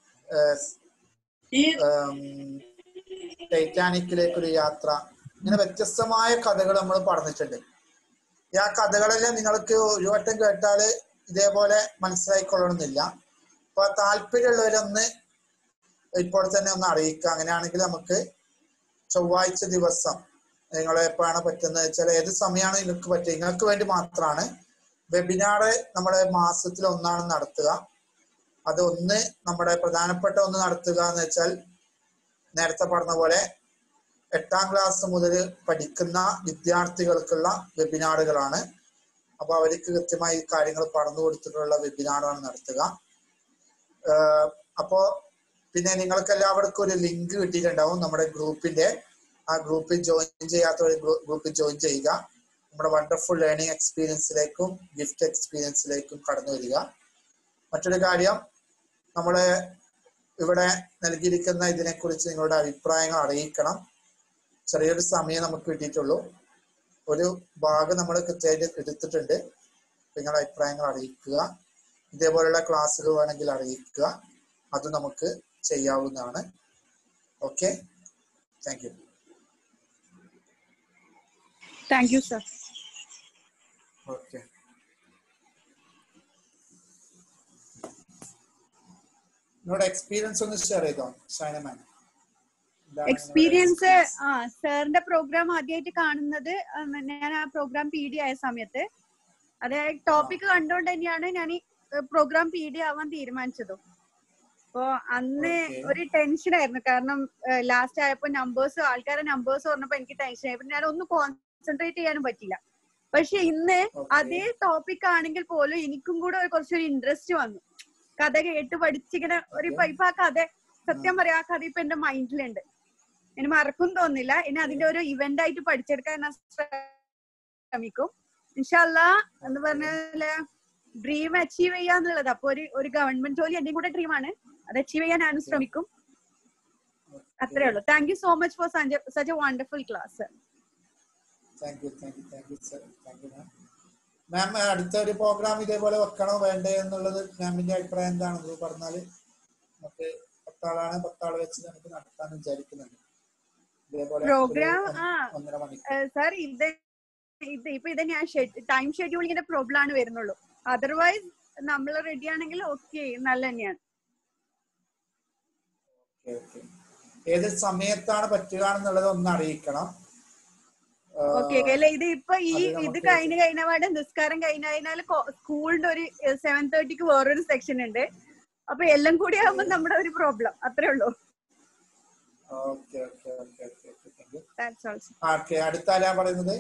ടൈറ്റാനിക്കിലേക്ക് ഒരു യാത്ര ഇങ്ങനെ വ്യത്യസ്തമായ കഥകൾ നമ്മൾ പറഞ്ഞിട്ടുണ്ട് ഈ ആ കഥകളെല്ലാം നിങ്ങൾക്ക് ഒരു വട്ടം കേട്ടാല് ഇതേപോലെ മനസ്സിലായിക്കൊള്ളണമെന്നില്ല അപ്പൊ താല്പര്യമുള്ളവരൊന്ന് ഇപ്പോൾ തന്നെ ഒന്ന് അറിയിക്കുക അങ്ങനെയാണെങ്കിൽ നമുക്ക് ചൊവ്വാഴ്ച ദിവസം നിങ്ങൾ എപ്പോഴാണ് പറ്റുന്നത് വെച്ചാൽ ഏത് സമയമാണ് നിങ്ങൾക്ക് പറ്റുക നിങ്ങൾക്ക് വേണ്ടി മാത്രമാണ് വെബിനാറ് നമ്മുടെ മാസത്തിൽ ഒന്നാണ് നടത്തുക അത് ഒന്ന് നമ്മുടെ പ്രധാനപ്പെട്ട ഒന്ന് നടത്തുക എന്ന് വെച്ചാൽ നേരത്തെ പറഞ്ഞ പോലെ എട്ടാം ക്ലാസ് മുതൽ പഠിക്കുന്ന വിദ്യാർത്ഥികൾക്കുള്ള വെബിനാറുകളാണ് അപ്പൊ അവർക്ക് കൃത്യമായി ഈ കാര്യങ്ങൾ പറഞ്ഞു കൊടുത്തിട്ടുള്ള വെബിനാറാണ് നടത്തുക ഏഹ് അപ്പോ പിന്നെ നിങ്ങൾക്ക് എല്ലാവർക്കും ഒരു ലിങ്ക് കിട്ടിയിട്ടുണ്ടാവും നമ്മുടെ ഗ്രൂപ്പിന്റെ ആ ഗ്രൂപ്പിൽ ജോയിൻ ചെയ്യാത്തവർ ഗ്രൂപ്പിൽ ജോയിൻ ചെയ്യുക നമ്മുടെ വണ്ടർഫുൾ ലേണിംഗ് എക്സ്പീരിയൻസിലേക്കും ഗിഫ്റ്റ് എക്സ്പീരിയൻസിലേക്കും കടന്നു വരിക മറ്റൊരു കാര്യം നമ്മള് ഇവിടെ നൽകിയിരിക്കുന്ന ഇതിനെക്കുറിച്ച് നിങ്ങളുടെ അഭിപ്രായങ്ങൾ അറിയിക്കണം ചെറിയൊരു സമയം നമുക്ക് കിട്ടിയിട്ടുള്ളൂ ഒരു ഭാഗം നമ്മൾ കൃത്യമായിട്ട് എടുത്തിട്ടുണ്ട് നിങ്ങളുടെ അഭിപ്രായങ്ങൾ അറിയിക്കുക ഇതേപോലുള്ള ക്ലാസ്സുകൾ വേണമെങ്കിൽ അറിയിക്കുക അത് നമുക്ക് ചെയ്യാവുന്നതാണ് okay thank you thank you sir okay നിങ്ങളുടെ എക്സ്പീരിയൻസ് ഒന്ന് ഷെയർ ചെയ്തോ ഷൈനമാൻ എക്സ്പീരിയൻസ് ആ സാറിന്റെ പ്രോഗ്രാം ആദ്യമായിട്ട് കാണുന്നത് ഉം, ഞാൻ ആ പ്രോഗ്രാം പി ഡി ആയ സമയത്ത് അത് ടോപ്പിക് കണ്ടുകൊണ്ട് തന്നെയാണ് ഞാൻ ഈ പ്രോഗ്രാം പി ഡി ആവാൻ തീരുമാനിച്ചതും അപ്പോ അന്ന് Okay. ഒരു ടെൻഷൻ ആയിരുന്നു കാരണം ലാസ്റ്റ് ആയപ്പോ നമ്പേഴ്സ് ആൾക്കാരെ നമ്പേഴ്സ് പറഞ്ഞപ്പോ എനിക്ക് ടെൻഷൻ ആയി ഞാൻ ഒന്ന് കോൺസെൻട്രേറ്റ് ചെയ്യാനും പറ്റില്ല പക്ഷെ ഇന്ന് അതേ ടോപ്പിക് ആണെങ്കിൽ പോലും എനിക്കും കൂടെ ഒരു കുറച്ചൊരു ഇൻട്രസ്റ്റ് വന്നു കഥ കേട്ട് പഠിച്ചിങ്ങനെ ഒരു ഇപ്പൊ ഇപ്പൊ ആ കഥ സത്യം പറയാ ആ കഥ ഇപ്പൊ എന്റെ മൈൻഡിലുണ്ട് ഇനി മറക്കും തോന്നില്ല ഇനി അതിന്റെ ഒരു ഇവന്റ് ആയിട്ട് പഠിച്ചെടുക്കാൻ ഞാൻ ശ്രമിക്കും ഇൻഷല്ല എന്ന് പറഞ്ഞാല് ഡ്രീം അച്ചീവ് ചെയ്യാന്നുള്ളത് അപ്പൊ ഒരു ഒരു ഗവൺമെന്റ് ജോലി എന്റെയും കൂടെ ഡ്രീമാണ് അത് അച്ചീവ് ചെയ്യാൻ ഞാനും ശ്രമിക്കും അത്രേ ഉള്ളൂ thank you so much for such a wonderful class thank you thank you thank you sir thank you ma'am ma'am അടുത്ത ഒരു പ്രോഗ്രാം ഇതേപോലെ വെക്കണോ വേണ്ടേ എന്നുള്ളത് മാമിന്റെ അഭിപ്രായം എന്താണെന്ന് പറഞ്ഞാല് നമുക്ക് പത്താളാണ് പത്താള് വെച്ച് നമുക്ക് നടത്താൻ വിചാരിക്കുന്നുണ്ട് ഇതേപോലെ ഒരു പ്രോഗ്രാം ഒന്ന് ആ ഒന്നര മണിക്കൂർ സാർ ഇത് ഇത് ഇപ്പൊ ഇത് ഞാൻ ടൈം ഷെഡ്യൂളിങ്ങിന്റെ പ്രോബ്ലം ആണ് വരുന്നുള്ളൂ അതർവൈസ് നമ്മൾ റെഡി ആണെങ്കിൽ ഓക്കെ നല്ല തന്നെയാണ് ഓക്കെ ഓക്കെ ഏത് സമയത്താണ് പറ്റുക എന്നുള്ളത് ഒന്ന് അറിയിക്കണം ഓക്കെ അല്ലെ ഇത് ഇപ്പൊ ഈ അത് ഇത് നമുക്ക് കഴിഞ്ഞ് കഴിഞ്ഞ പാടെ നിസ്കാരം കഴിഞ്ഞ കഴിഞ്ഞാൽ സ്കൂളിന്റെ ഒരു സെവൻ തേർട്ടിക്ക് വേറൊരു സെക്ഷൻ ഉണ്ട് അപ്പൊ എല്ലാം കൂടി ആവുമ്പോ നമ്മുടെ ഒരു പ്രോബ്ലം അത്രേ ഉള്ളൂ okay okay okay okay okay thank you that's also okay അടുത്ത ആരാ പറയുന്നത്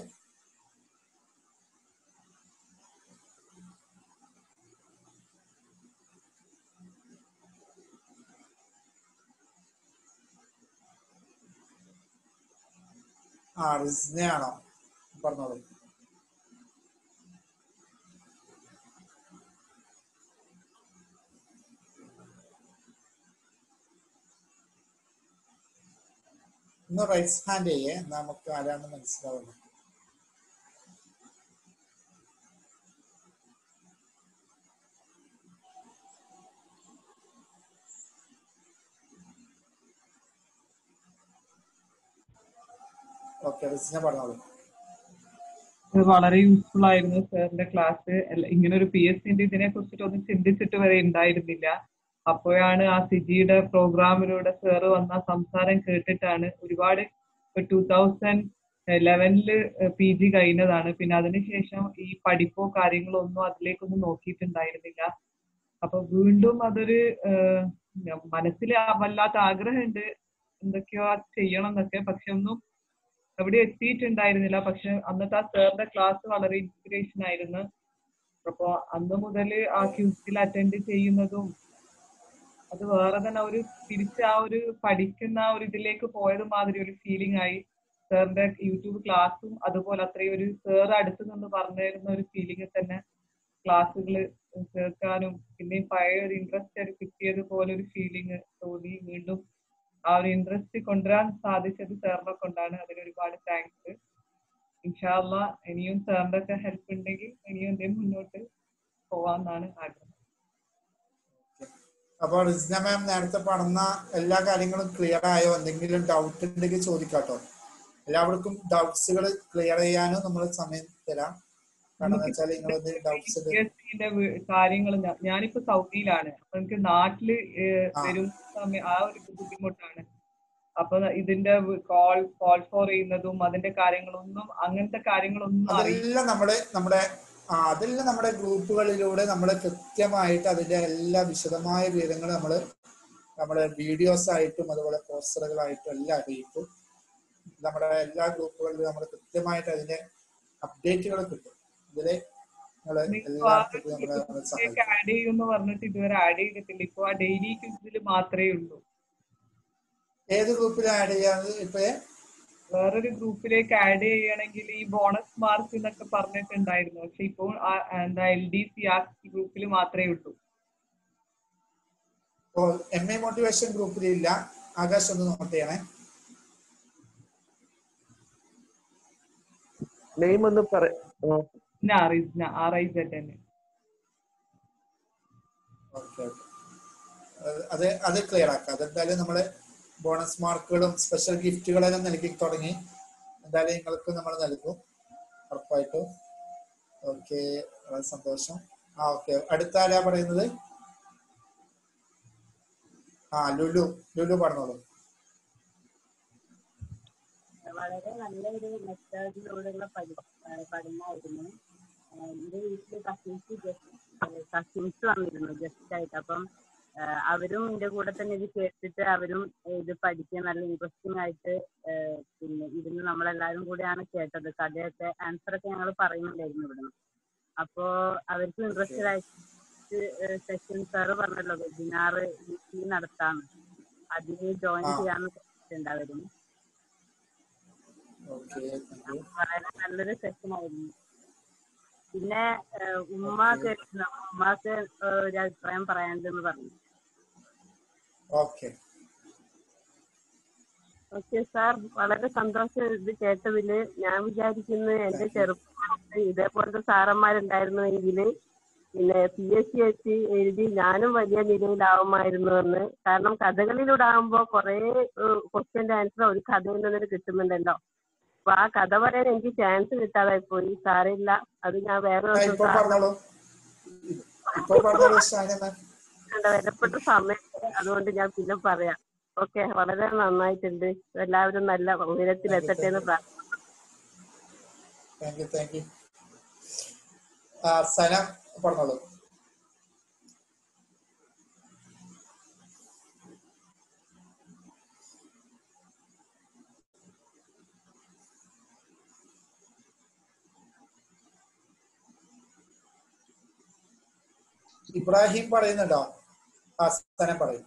ആ റിസ്നയാണോ പറഞ്ഞോളൂ ഒന്ന് റൈസ് ഹാൻഡ് ചെയ്യേ എന്നാ നമുക്ക് ആരാന്ന് മനസ്സിലാവുള്ളൂ ഓക്കെ റിസ്ന പറഞ്ഞോളൂ ഇത് വളരെ യൂസ്ഫുൾ ആയിരുന്നു സാറിന്റെ ക്ലാസ് ഇങ്ങനെ ഒരു പി എസ് സിന്റെ ഇതിനെ കുറിച്ചിട്ടൊന്നും ചിന്തിച്ചിട്ട് വരെ ഉണ്ടായിരുന്നില്ല അപ്പോഴാണ് ആ സിജിയുടെ പ്രോഗ്രാമിലൂടെ സാറ് വന്ന സംസാരം കേട്ടിട്ടാണ് ഒരുപാട് ടൂ തൗസൻഡ് ലെവനില് പി ജി കഴിഞ്ഞതാണ് പിന്നെ അതിനുശേഷം ഈ പഠിപ്പോ കാര്യങ്ങളോ ഒന്നും അതിലേക്കൊന്നും നോക്കിയിട്ടുണ്ടായിരുന്നില്ല അപ്പൊ വീണ്ടും അതൊരു മനസ്സിൽ വല്ലാത്ത ആഗ്രഹമുണ്ട് എന്തൊക്കെയോ ചെയ്യണം എന്നൊക്കെ പക്ഷെ ഒന്നും എവിടെ എത്തിയിട്ടുണ്ടായിരുന്നില്ല പക്ഷെ അന്നത്തെ ആ സാറിന്റെ ക്ലാസ് വളരെ ഇൻസ്പിറേഷൻ ആയിരുന്നു അപ്പൊ അന്ന് മുതൽ ആ ക്യൂസിൽ അറ്റൻഡ് ചെയ്യുന്നതും അത് വേറെ തന്നെ ഒരു തിരിച്ച് ആ ഒരു പഠിക്കുന്ന ആ ഒരു ഇതിലേക്ക് പോയത് മാതിരി ഒരു ഫീലിംഗ് ആയി സാറിന്റെ യൂട്യൂബ് ക്ലാസ്സും അതുപോലെ അത്രയും ഒരു സാർ അടുത്ത് നിന്ന് പറഞ്ഞു തരുന്ന ഒരു ഫീലിംഗ് തന്നെ ക്ലാസ്സുകൾ കേൾക്കാനും പിന്നെയും പഴയ ഒരു ഇൻട്രസ്റ്റ് കിട്ടിയത് പോലെ ഒരു ഫീലിംഗ് തോന്നി വീണ്ടും ആ ഒരു ഇൻട്രസ്റ്റ് കൊണ്ടുവരാൻ സാധിച്ചത് സാറിനെ കൊണ്ടാണ് അതിന് ഒരുപാട് താങ്ക്സ് ഇൻഷാല്ല ഇനിയും സാറിന്റെ ഒക്കെ ഹെൽപ്പ് ഉണ്ടെങ്കിൽ ഇനിയും എന്തെങ്കിലും മുന്നോട്ട് പോവാന്നാണ് ആഗ്രഹം അപ്പോൾ റിസ്ന മാം നേരത്തെ പറഞ്ഞ എല്ലാ കാര്യങ്ങളും ക്ലിയർ ആയോ എന്തെങ്കിലും ഡൗട്ട് ഉണ്ടെങ്കിൽ ചോദിക്കാട്ടോ എല്ലാവർക്കും ഡൗട്ട്സുകൾ ക്ലിയർ ചെയ്യാനും നമ്മൾ സമയം തരാം കാരണം എന്ന് വെച്ചാൽ നിങ്ങൾ ഡൗട്ട്സ് ന്റെ കാര്യങ്ങൾ ഞാനിപ്പോ സൗദിയിലാണ് അപ്പൊ എനിക്ക് നാട്ടില് വരും സമയം ആ ഒരു ബുദ്ധിമുട്ടാണ് അപ്പൊ ഇതിന്റെ കോൾ കോൾ ഫോർ ചെയ്യുന്നതും അതിന്റെ കാര്യങ്ങളൊന്നും അങ്ങനത്തെ കാര്യങ്ങളൊന്നും അതെല്ലാം നമ്മുടെ നമ്മുടെ ആ അതെല്ലാം നമ്മുടെ ഗ്രൂപ്പുകളിലൂടെ നമ്മൾ കൃത്യമായിട്ട് അതിന്റെ എല്ലാ വിശദമായ വിവരങ്ങൾ നമ്മൾ നമ്മുടെ വീഡിയോസ് ആയിട്ടും അതുപോലെ പോസ്റ്ററുകളായിട്ടും എല്ലാം അറിയിക്കും നമ്മുടെ എല്ലാ ഗ്രൂപ്പുകളിലും നമ്മൾ കൃത്യമായിട്ട് അതിന്റെ അപ്ഡേറ്റുകൾ കിട്ടും ഇതില് നിങ്ങൾ എല്ലാവർക്കും നമ്മളെ സഹായിക്കും ആഡ് ചെയ്യുമെന്ന് പറഞ്ഞിട്ട് ഇതുവരെ ആഡ് ചെയ്തിട്ടില്ല ഇപ്പൊ ആ ഡെയിലി ക്വിസിൽ മാത്രമേ ഉള്ളൂ ഏത് ഗ്രൂപ്പിൽ ആഡ് ചെയ്യാൻ ഇപ്പൊ വേറൊരു ഗ്രൂപ്പിലേക്ക് ആഡ് ചെയ്യണമെങ്കിൽ ഈ ബോണസ് മാർക്ക് എന്നൊക്കെ പറഞ്ഞിട്ടുണ്ടായിരുന്നു പക്ഷെ ഇപ്പോൾ എന്താ എൽ ഡി സി ആ ഗ്രൂപ്പിൽ മാത്രമേ ഉള്ളൂ ഓ എം എ മോട്ടിവേഷൻ ഗ്രൂപ്പിലില്ല ആകാശ് ഒന്ന് നോട്ട് ചെയ്യണേ നെയിം ഒന്ന് പറ ആർ ഐ സെഡ് തന്നെ ഓക്കെ അത് അത് ക്ലിയർ ആക്കാം അതെന്തായാലും നമ്മള് ബോണസ് മാർക്കുകളും സ്പെഷ്യൽ ഗിഫ്റ്റുകളെല്ലാം നൽകി തുടങ്ങി എന്തായാലും നിങ്ങൾക്ക് നമ്മൾ നൽകും ഉറപ്പായിട്ടും ഓക്കെ വളരെ സന്തോഷം ആ ഓക്കെ അടുത്ത ആരാ പറയുന്നത് ആ ലുലു ലുലു പറഞ്ഞോളൂ വളരെ നല്ലൊരു മെത്തേഡിലൂടെയുള്ള പഠി പഠനമായിരുന്നു എന്റെ വീട്ടില് കസിൻസ് കസിൻസ് വന്നിരുന്നു ജസ്റ്റ് ആയിട്ട് അപ്പം അവരും എന്റെ കൂടെ തന്നെ ഇത് കേട്ടിട്ട് അവരും ഇത് പഠിക്കാൻ നല്ല ഇൻട്രസ്റ്റിംഗ് ആയിട്ട് പിന്നെ ഇരുന്ന് നമ്മളെല്ലാരും കൂടെയാണ് കേട്ടത് കഥയൊക്കെ ആൻസർ ഒക്കെ ഞങ്ങൾ പറയുന്നുണ്ടായിരുന്നു ഇവിടുന്ന് അപ്പോ അവർക്ക് ഇൻട്രസ്റ്റഡ് ആയിട്ട് സെഷൻ സാറ് പറഞ്ഞല്ലോ വെബിനാർ വീട്ടിൽ നടത്താന്ന് അതിന് ജോയിൻ ചെയ്യാന്ന് പറഞ്ഞിട്ടുണ്ട് അവരും വളരെ നല്ലൊരു സെഷൻ ആയിരുന്നു പിന്നെ ഉമ്മ കേട്ടിരുന്നു ഉമ്മാക്ക് ഒരു അഭിപ്രായം പറയാനുണ്ടെന്ന് പറഞ്ഞു ഓക്കെ ഓക്കെ സാർ വളരെ സന്തോഷം ഇത് കേട്ടതില് ഞാൻ വിചാരിക്കുന്നു എന്റെ ചെറുപ്പകാലത്ത് ഇതേപോലത്തെ സാറന്മാരുണ്ടായിരുന്നുവെങ്കിൽ പിന്നെ പി എസ് സി എച്ച് എഴുതി ഞാനും വലിയ നിലയിലാവുമായിരുന്നു എന്ന് കാരണം കഥകളിലൂടെ ആകുമ്പോ കുറെ ക്വസ്റ്റ്യന്റെ ആൻസർ ഒരു കഥയിൽ നിന്നൊരു കിട്ടുന്നുണ്ടല്ലോ അപ്പൊ ആ കഥ പറയാൻ എനിക്ക് ചാൻസ് കിട്ടാതായി പോയി സാറില്ല അത് ഞാൻ വേറെ വിലപ്പെട്ട സമയം അതുകൊണ്ട് ഞാൻ പിന്നെ പറയാം ഓക്കെ വളരെ നന്നായിട്ടുണ്ട് എല്ലാവരും നല്ല ഉയരത്തിലെത്തട്ടെ എന്ന് പ്രാർത്ഥിക്കുന്നു thank you thank you Sana പറഞ്ഞോളൂ ഇബ്രാഹിം പറയുന്നുണ്ടോ ആ സന പറയും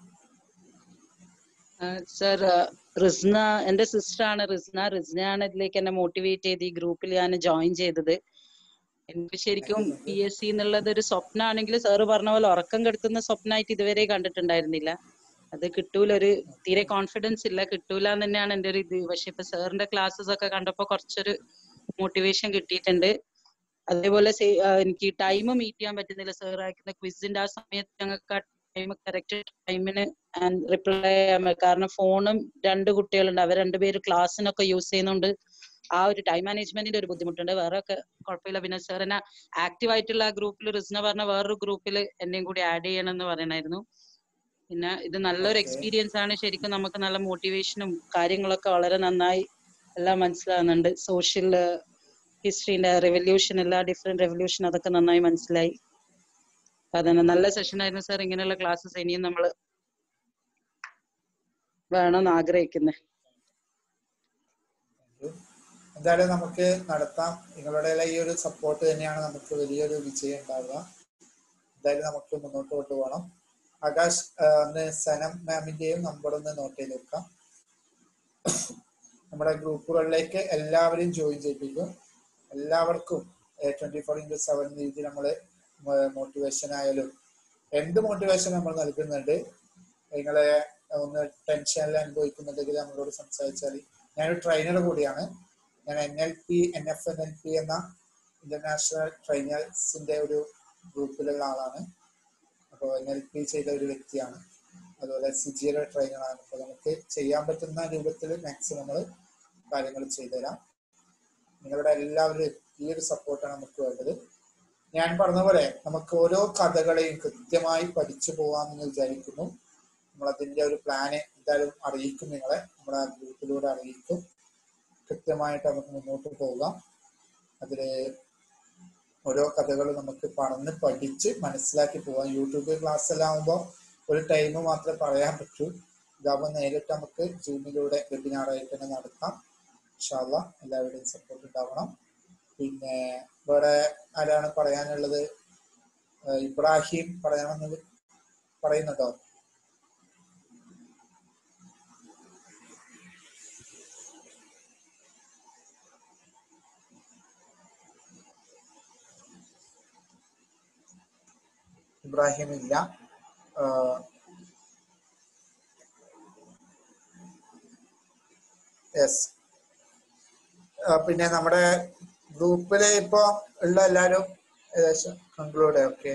സർ റിസ്ന എന്റെ സിസ്റ്റർ ആണ് റിസ്ന റിസ്നയാണ് ഇതിലേക്ക് എന്നെ മോട്ടിവേറ്റ് ചെയ്ത് ഈ ഗ്രൂപ്പിൽ ഞാൻ ജോയിൻ ചെയ്തത് എനിക്ക് ശരിക്കും പി എസ് സി എന്നുള്ളത് ഒരു സ്വപ്നമാണെങ്കിൽ സാറ് പറഞ്ഞ പോലെ ഉറക്കം കെടുത്തുന്ന സ്വപ്നമായിട്ട് ഇതുവരെ കണ്ടിട്ടുണ്ടായിരുന്നില്ല അത് കിട്ടൂല ഒരു തീരെ കോൺഫിഡൻസ് ഇല്ല കിട്ടൂല എന്ന് തന്നെയാണ് എൻ്റെ ഒരു ഇത് പക്ഷെ ഇപ്പൊ സാറിന്റെ ക്ലാസ്സസ് ഒക്കെ കണ്ടപ്പോ കുറച്ചൊരു മോട്ടിവേഷൻ കിട്ടിയിട്ടുണ്ട് അതേപോലെ സേ- ആ, എനിക്ക് ടൈം മീറ്റ് ചെയ്യാൻ പറ്റുന്നില്ല സാർ അയക്കുന്ന ക്വിസിന്റെ ആ സമയത്ത് ഞങ്ങൾക്ക് ആ ടൈം കറക്റ്റ് ടൈമിന് റിപ്ലൈ ചെയ്യാൻ പറ്റും കാരണം ഫോണും രണ്ട് കുട്ടികളുണ്ട് അവർ രണ്ടുപേരും ക്ലാസ്സിനൊക്കെ യൂസ് ചെയ്യുന്നുണ്ട് ആ ഒരു ടൈം മാനേജ്മെന്റിന്റെ ഒരു ബുദ്ധിമുട്ടുണ്ട് വേറെ ഒക്കെ കുഴപ്പമില്ല പിന്നെ സാർ എന്നെ ആക്റ്റീവ് ആയിട്ടുള്ള ആ ഗ്രൂപ്പിൽ റിസ്ന പറഞ്ഞ വേറൊരു ഗ്രൂപ്പിൽ എന്നെയും കൂടി ആഡ് ചെയ്യണം എന്ന് പറയണായിരുന്നു പിന്നെ ഇത് നല്ലൊരു ഓക്കെ എക്സ്പീരിയൻസ് ആണ് ശരിക്കും നമുക്ക് നല്ല മോട്ടിവേഷനും കാര്യങ്ങളൊക്കെ വളരെ നന്നായി എല്ലാം മനസ്സിലാകുന്നുണ്ട് സോഷ്യൽ ഹിസ്റ്ററിന്റെ റെവല്യൂഷൻ എല്ലാ ഡിഫറെന്റ് റെവല്യൂഷൻ അതൊക്കെ നന്നായി മനസ്സിലായി അപ്പൊ അതന്നെ നല്ല സെഷൻ ആയിരുന്നു സാർ ഇങ്ങനെയുള്ള ക്ലാസ്സസ് ഇനിയും നമ്മൾ വേണമെന്ന് ആഗ്രഹിക്കുന്നത് എന്തായാലും നമുക്ക് നടത്താം നിങ്ങളുടെ ഈ ഒരു സപ്പോർട്ട് തന്നെയാണ് നമുക്ക് വലിയൊരു വിജയം ഉണ്ടാവുക എന്തായാലും നമുക്ക് മുന്നോട്ട് കൊണ്ടുപോകണം ആകാശ് ആ, ഒന്ന് സനം മാമിന്റെയും നമ്പർ ഒന്ന് നോട്ട് ചെയ്ത് വെക്കാം നമ്മുടെ ഗ്രൂപ്പുകളിലേക്ക് എല്ലാവരെയും ജോയിൻ ചെയ്യിപ്പിക്കും എല്ലാവർക്കും ട്വന്റി ഫോർ ഇൻറ്റു സെവൻ രീതിയിൽ നമ്മൾ മോട്ടിവേഷൻ ആയാലും എന്ത് മോട്ടിവേഷൻ നമ്മൾ നൽകുന്നുണ്ട് നിങ്ങളെ ഒന്ന് ടെൻഷനിൽ അനുഭവിക്കുന്നുണ്ടെങ്കിൽ നമ്മളോട് സംസാരിച്ചാൽ ഞാനൊരു ട്രെയിനർ കൂടിയാണ് ഞാൻ N L P N F N L P എന്ന ഇന്റർനാഷണൽ ട്രെയിനേഴ്സിന്റെ ഒരു ഗ്രൂപ്പിലുള്ള ആളാണ് അപ്പോൾ എൻ എൽ പി ചെയ്ത ഒരു വ്യക്തിയാണ് അതുപോലെ സിജിയുടെ ട്രെയിനറാണ് അപ്പോൾ നമുക്ക് ചെയ്യാൻ പറ്റുന്ന രൂപത്തിൽ മാക്സിമം നമ്മൾ കാര്യങ്ങൾ ചെയ്തുതരാം നിങ്ങളുടെ എല്ലാവരും ഈ ഒരു സപ്പോർട്ടാണ് നമുക്ക് വേണ്ടത് ഞാൻ പറഞ്ഞ പോലെ നമുക്ക് ഓരോ കഥകളെയും കൃത്യമായി പഠിച്ചു പോകാമെന്ന് വിചാരിക്കുന്നു നമ്മൾ അതിന്റെ ഒരു പ്ലാന് എന്തായാലും അറിയിക്കും നിങ്ങളെ നമ്മുടെ ആ ഗ്രൂപ്പിലൂടെ അറിയിക്കും കൃത്യമായിട്ട് നമുക്ക് മുന്നോട്ട് പോകാം അതില് ഓരോ കഥകൾ നമുക്ക് പറഞ്ഞ് പഠിച്ച് മനസ്സിലാക്കി പോകാം യൂട്യൂബ് ക്ലാസ് എല്ലാം ആകുമ്പോൾ ഒരു ടൈം മാത്രമേ പറയാൻ പറ്റൂ ഇതാകുമ്പോൾ നേരിട്ട് നമുക്ക് സൂമിലൂടെ വെബിനാറായിട്ട് തന്നെ നടത്താം ഇൻഷാല്ല എല്ലാവരുടെയും സപ്പോർട്ട് ഉണ്ടാവണം പിന്നെ വേറെ ആരാണ് പറയാനുള്ളത് ഏഹ് ഇബ്രാഹിം പറയണമെന്ന് പറയുന്നുണ്ടോ ഇബ്രാഹിം ഇല്ല യെസ് പിന്നെ നമ്മുടെ ഗ്രൂപ്പില് ഇപ്പൊ ഉള്ള എല്ലാരും ഏകദേശം കൺക്ലൂഡ് ഓക്കെ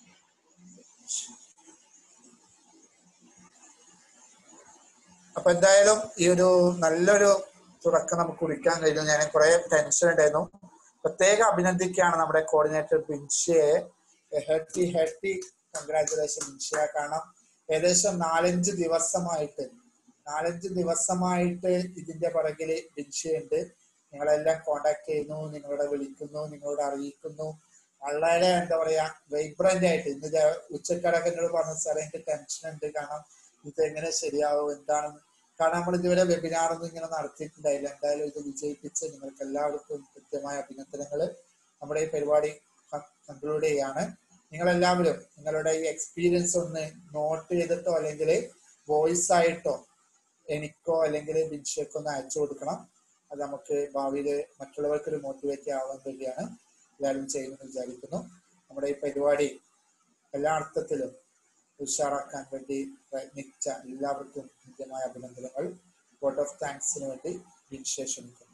അപ്പൊ എന്തായാലും ഈ ഒരു നല്ലൊരു തുടക്കം നമുക്ക് കുറിക്കാൻ കഴിഞ്ഞു ഞാൻ കുറെ ടെൻഷൻ ഉണ്ടായിരുന്നു പ്രത്യേകം അഭിനന്ദിക്കുകയാണ് നമ്മുടെ കോർഡിനേറ്റർ ബിൻഷിയെ ഹെർട്ടി ഹെർട്ടി കൺഗ്രാറ്റുലേഷൻ ബിൻഷിയ കാരണം ഏകദേശം നാലഞ്ച് ദിവസമായിട്ട് നാലഞ്ച് ദിവസമായിട്ട് ഇതിന്റെ പിറകില് ബിൻഷിയുണ്ട് നിങ്ങളെല്ലാം കോണ്ടാക്ട് ചെയ്യുന്നു നിങ്ങളോട് വിളിക്കുന്നു നിങ്ങളോട് അറിയിക്കുന്നു വളരെ എന്താ പറയാ വൈബ്രന്റ് ആയിട്ട് ഇന്ന് ദേ- ഉച്ചക്കടക്ക് എന്നോട് പറഞ്ഞ സാറേ എനിക്ക് ടെൻഷൻ ഉണ്ട് കാരണം ഇത് എങ്ങനെ ശരിയാവും എന്താണെന്ന് കാരണം നമ്മൾ ഇതുവരെ വെബിനാർ ഒന്നും ഇങ്ങനെ നടത്തിയിട്ടുണ്ടായില്ല എന്തായാലും ഇത് വിജയിപ്പിച്ച് നിങ്ങൾക്ക് എല്ലാവർക്കും കൃത്യമായ അഭിനന്ദനങ്ങൾ നമ്മുടെ ഈ പരിപാടി കൺക്ലൂഡ് ചെയ്യാണ് നിങ്ങൾ എല്ലാവരും നിങ്ങളുടെ ഈ എക്സ്പീരിയൻസ് ഒന്ന് നോട്ട് ചെയ്തിട്ടോ അല്ലെങ്കിൽ വോയിസ് ആയിട്ടോ എനിക്കോ അല്ലെങ്കിൽ ബിൻഷിയൊക്കെ ഒന്ന് അയച്ചു കൊടുക്കണം അത് നമുക്ക് ഭാവിയിൽ മറ്റുള്ളവർക്ക് ഒരു മോട്ടിവേറ്റ് ആവാൻ വേണ്ടിയാണ് എല്ലാവരും ചെയ്യുമെന്ന് വിചാരിക്കുന്നു നമ്മുടെ ഈ പരിപാടി എല്ലാ അർത്ഥത്തിലും ഉഷാറാക്കാൻ വേണ്ടി പ്രയത്നിച്ച എല്ലാവർക്കും കൃത്യമായ അഭിനന്ദനങ്ങൾ വോട്ട് ഓഫ് താങ്ക്സിന് വേണ്ടി ബിൻഷിയെ ക്ഷണിക്കുന്നു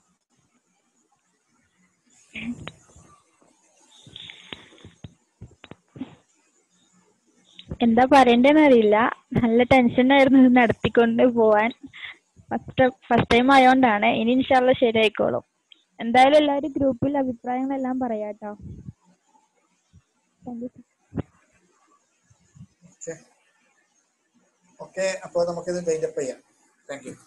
എന്താ പറയണ്ടേന്ന് അറിയില്ല നല്ല ടെൻഷൻ ആയിരുന്നു ഇത് നടത്തിക്കൊണ്ട് പോവാൻ ഫസ്റ്റ് ഫസ്റ്റ് ടൈം ആയോണ്ടാണ് ഇനി ഇൻഷാല്ല ശരിയായിക്കോളും എന്തായാലും എല്ലാവരും ഗ്രൂപ്പിൽ അഭിപ്രായങ്ങളെല്ലാം പറയാട്ടോ താങ്ക് യു ഓക്കെ ഓക്കെ അപ്പോൾ നമുക്കിത് വൈൻഡപ്പ് ചെയ്യാം താങ്ക് യു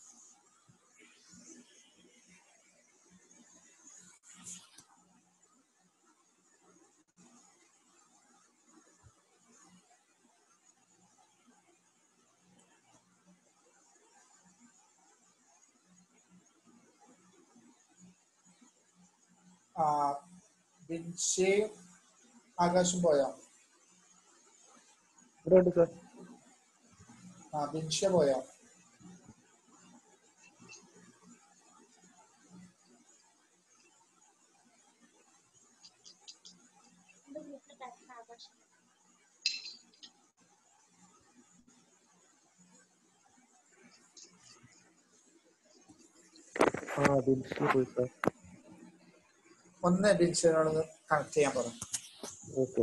ആ ബിൻഷിയും ആകാശും പോയോ ഇവിടെ ഉണ്ട് സാർ ആ ബിൻഷ്യ പോയോ ആ ബിൻഷി പോയി സാർ ഒന്ന് ബിൻഷിനോട് കണക്ട് ചെയ്യാൻ പറഞ്ഞു ഓക്കെ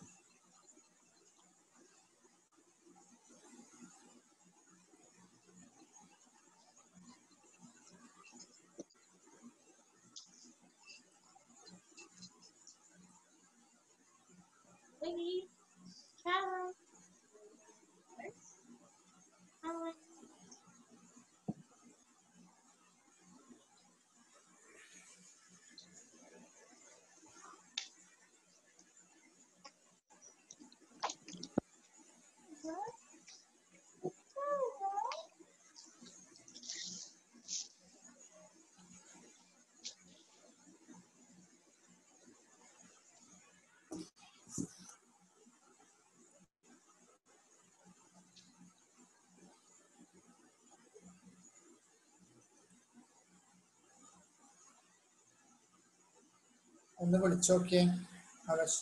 ഒന്ന് വിളിച്ചോക്കിയേ ആകാശ്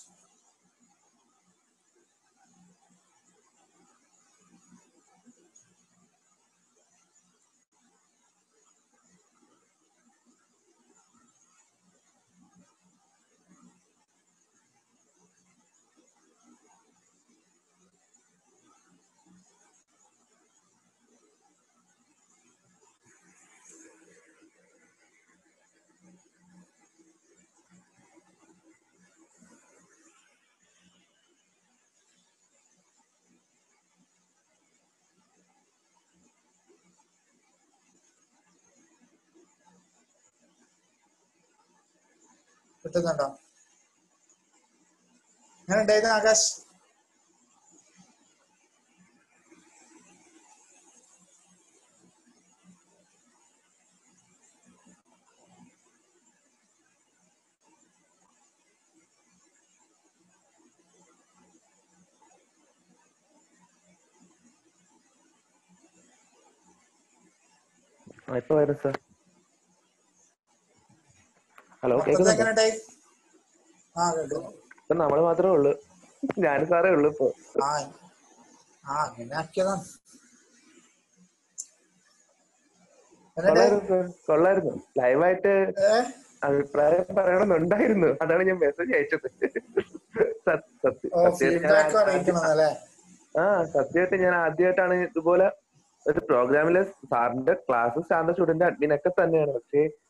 കിട്ടുന്നുണ്ടോ എങ്ങനെ ഉണ്ടായിരുന്നു ആകാശ് ആ ഇപ്പൊ വരും സാർ ഹലോ മൊത്തത്തിൽ കേൾക്കുന്നുണ്ടോ എങ്ങനെ ഉണ്ടായി ആ കേൾക്കുന്നു ഇപ്പൊ നമ്മള് മാത്രമേ ഉള്ളൂ ഞാനും സാറേ ഉള്ളൂ ഇപ്പൊ ആ ആ അങ്ങനെ ആക്കിയതാണ് എന്നിട്ട് കൊള്ളായിരുന്നു സാർ കൊള്ളായിരുന്നു ലൈവായിട്ട് ഏ അഭിപ്രായം പറയണമെന്നുണ്ടായിരുന്നു അതാണ് ഞാൻ മെസ്സേജ് അയച്ചത് സത്യ- സത്യ- ഓ സത്യമായിട്ട് ഞാൻ ഫീഡ്ബാക്ക് ആദ്യം- അറിയിക്കണമെന്നല്ലേ ആ സത്യമായിട്ട് ഞാൻ ആദ്യമായിട്ടാണ് ഇതുപോലെ ഒരു പ്രോഗ്രാമില് സാറിന്റെ ക്ലാസ് സാറിന്റെ സ്റ്റുഡന്റ് അഡ്മിൻ ഒക്കെ തന്നെയാണ് പക്ഷേ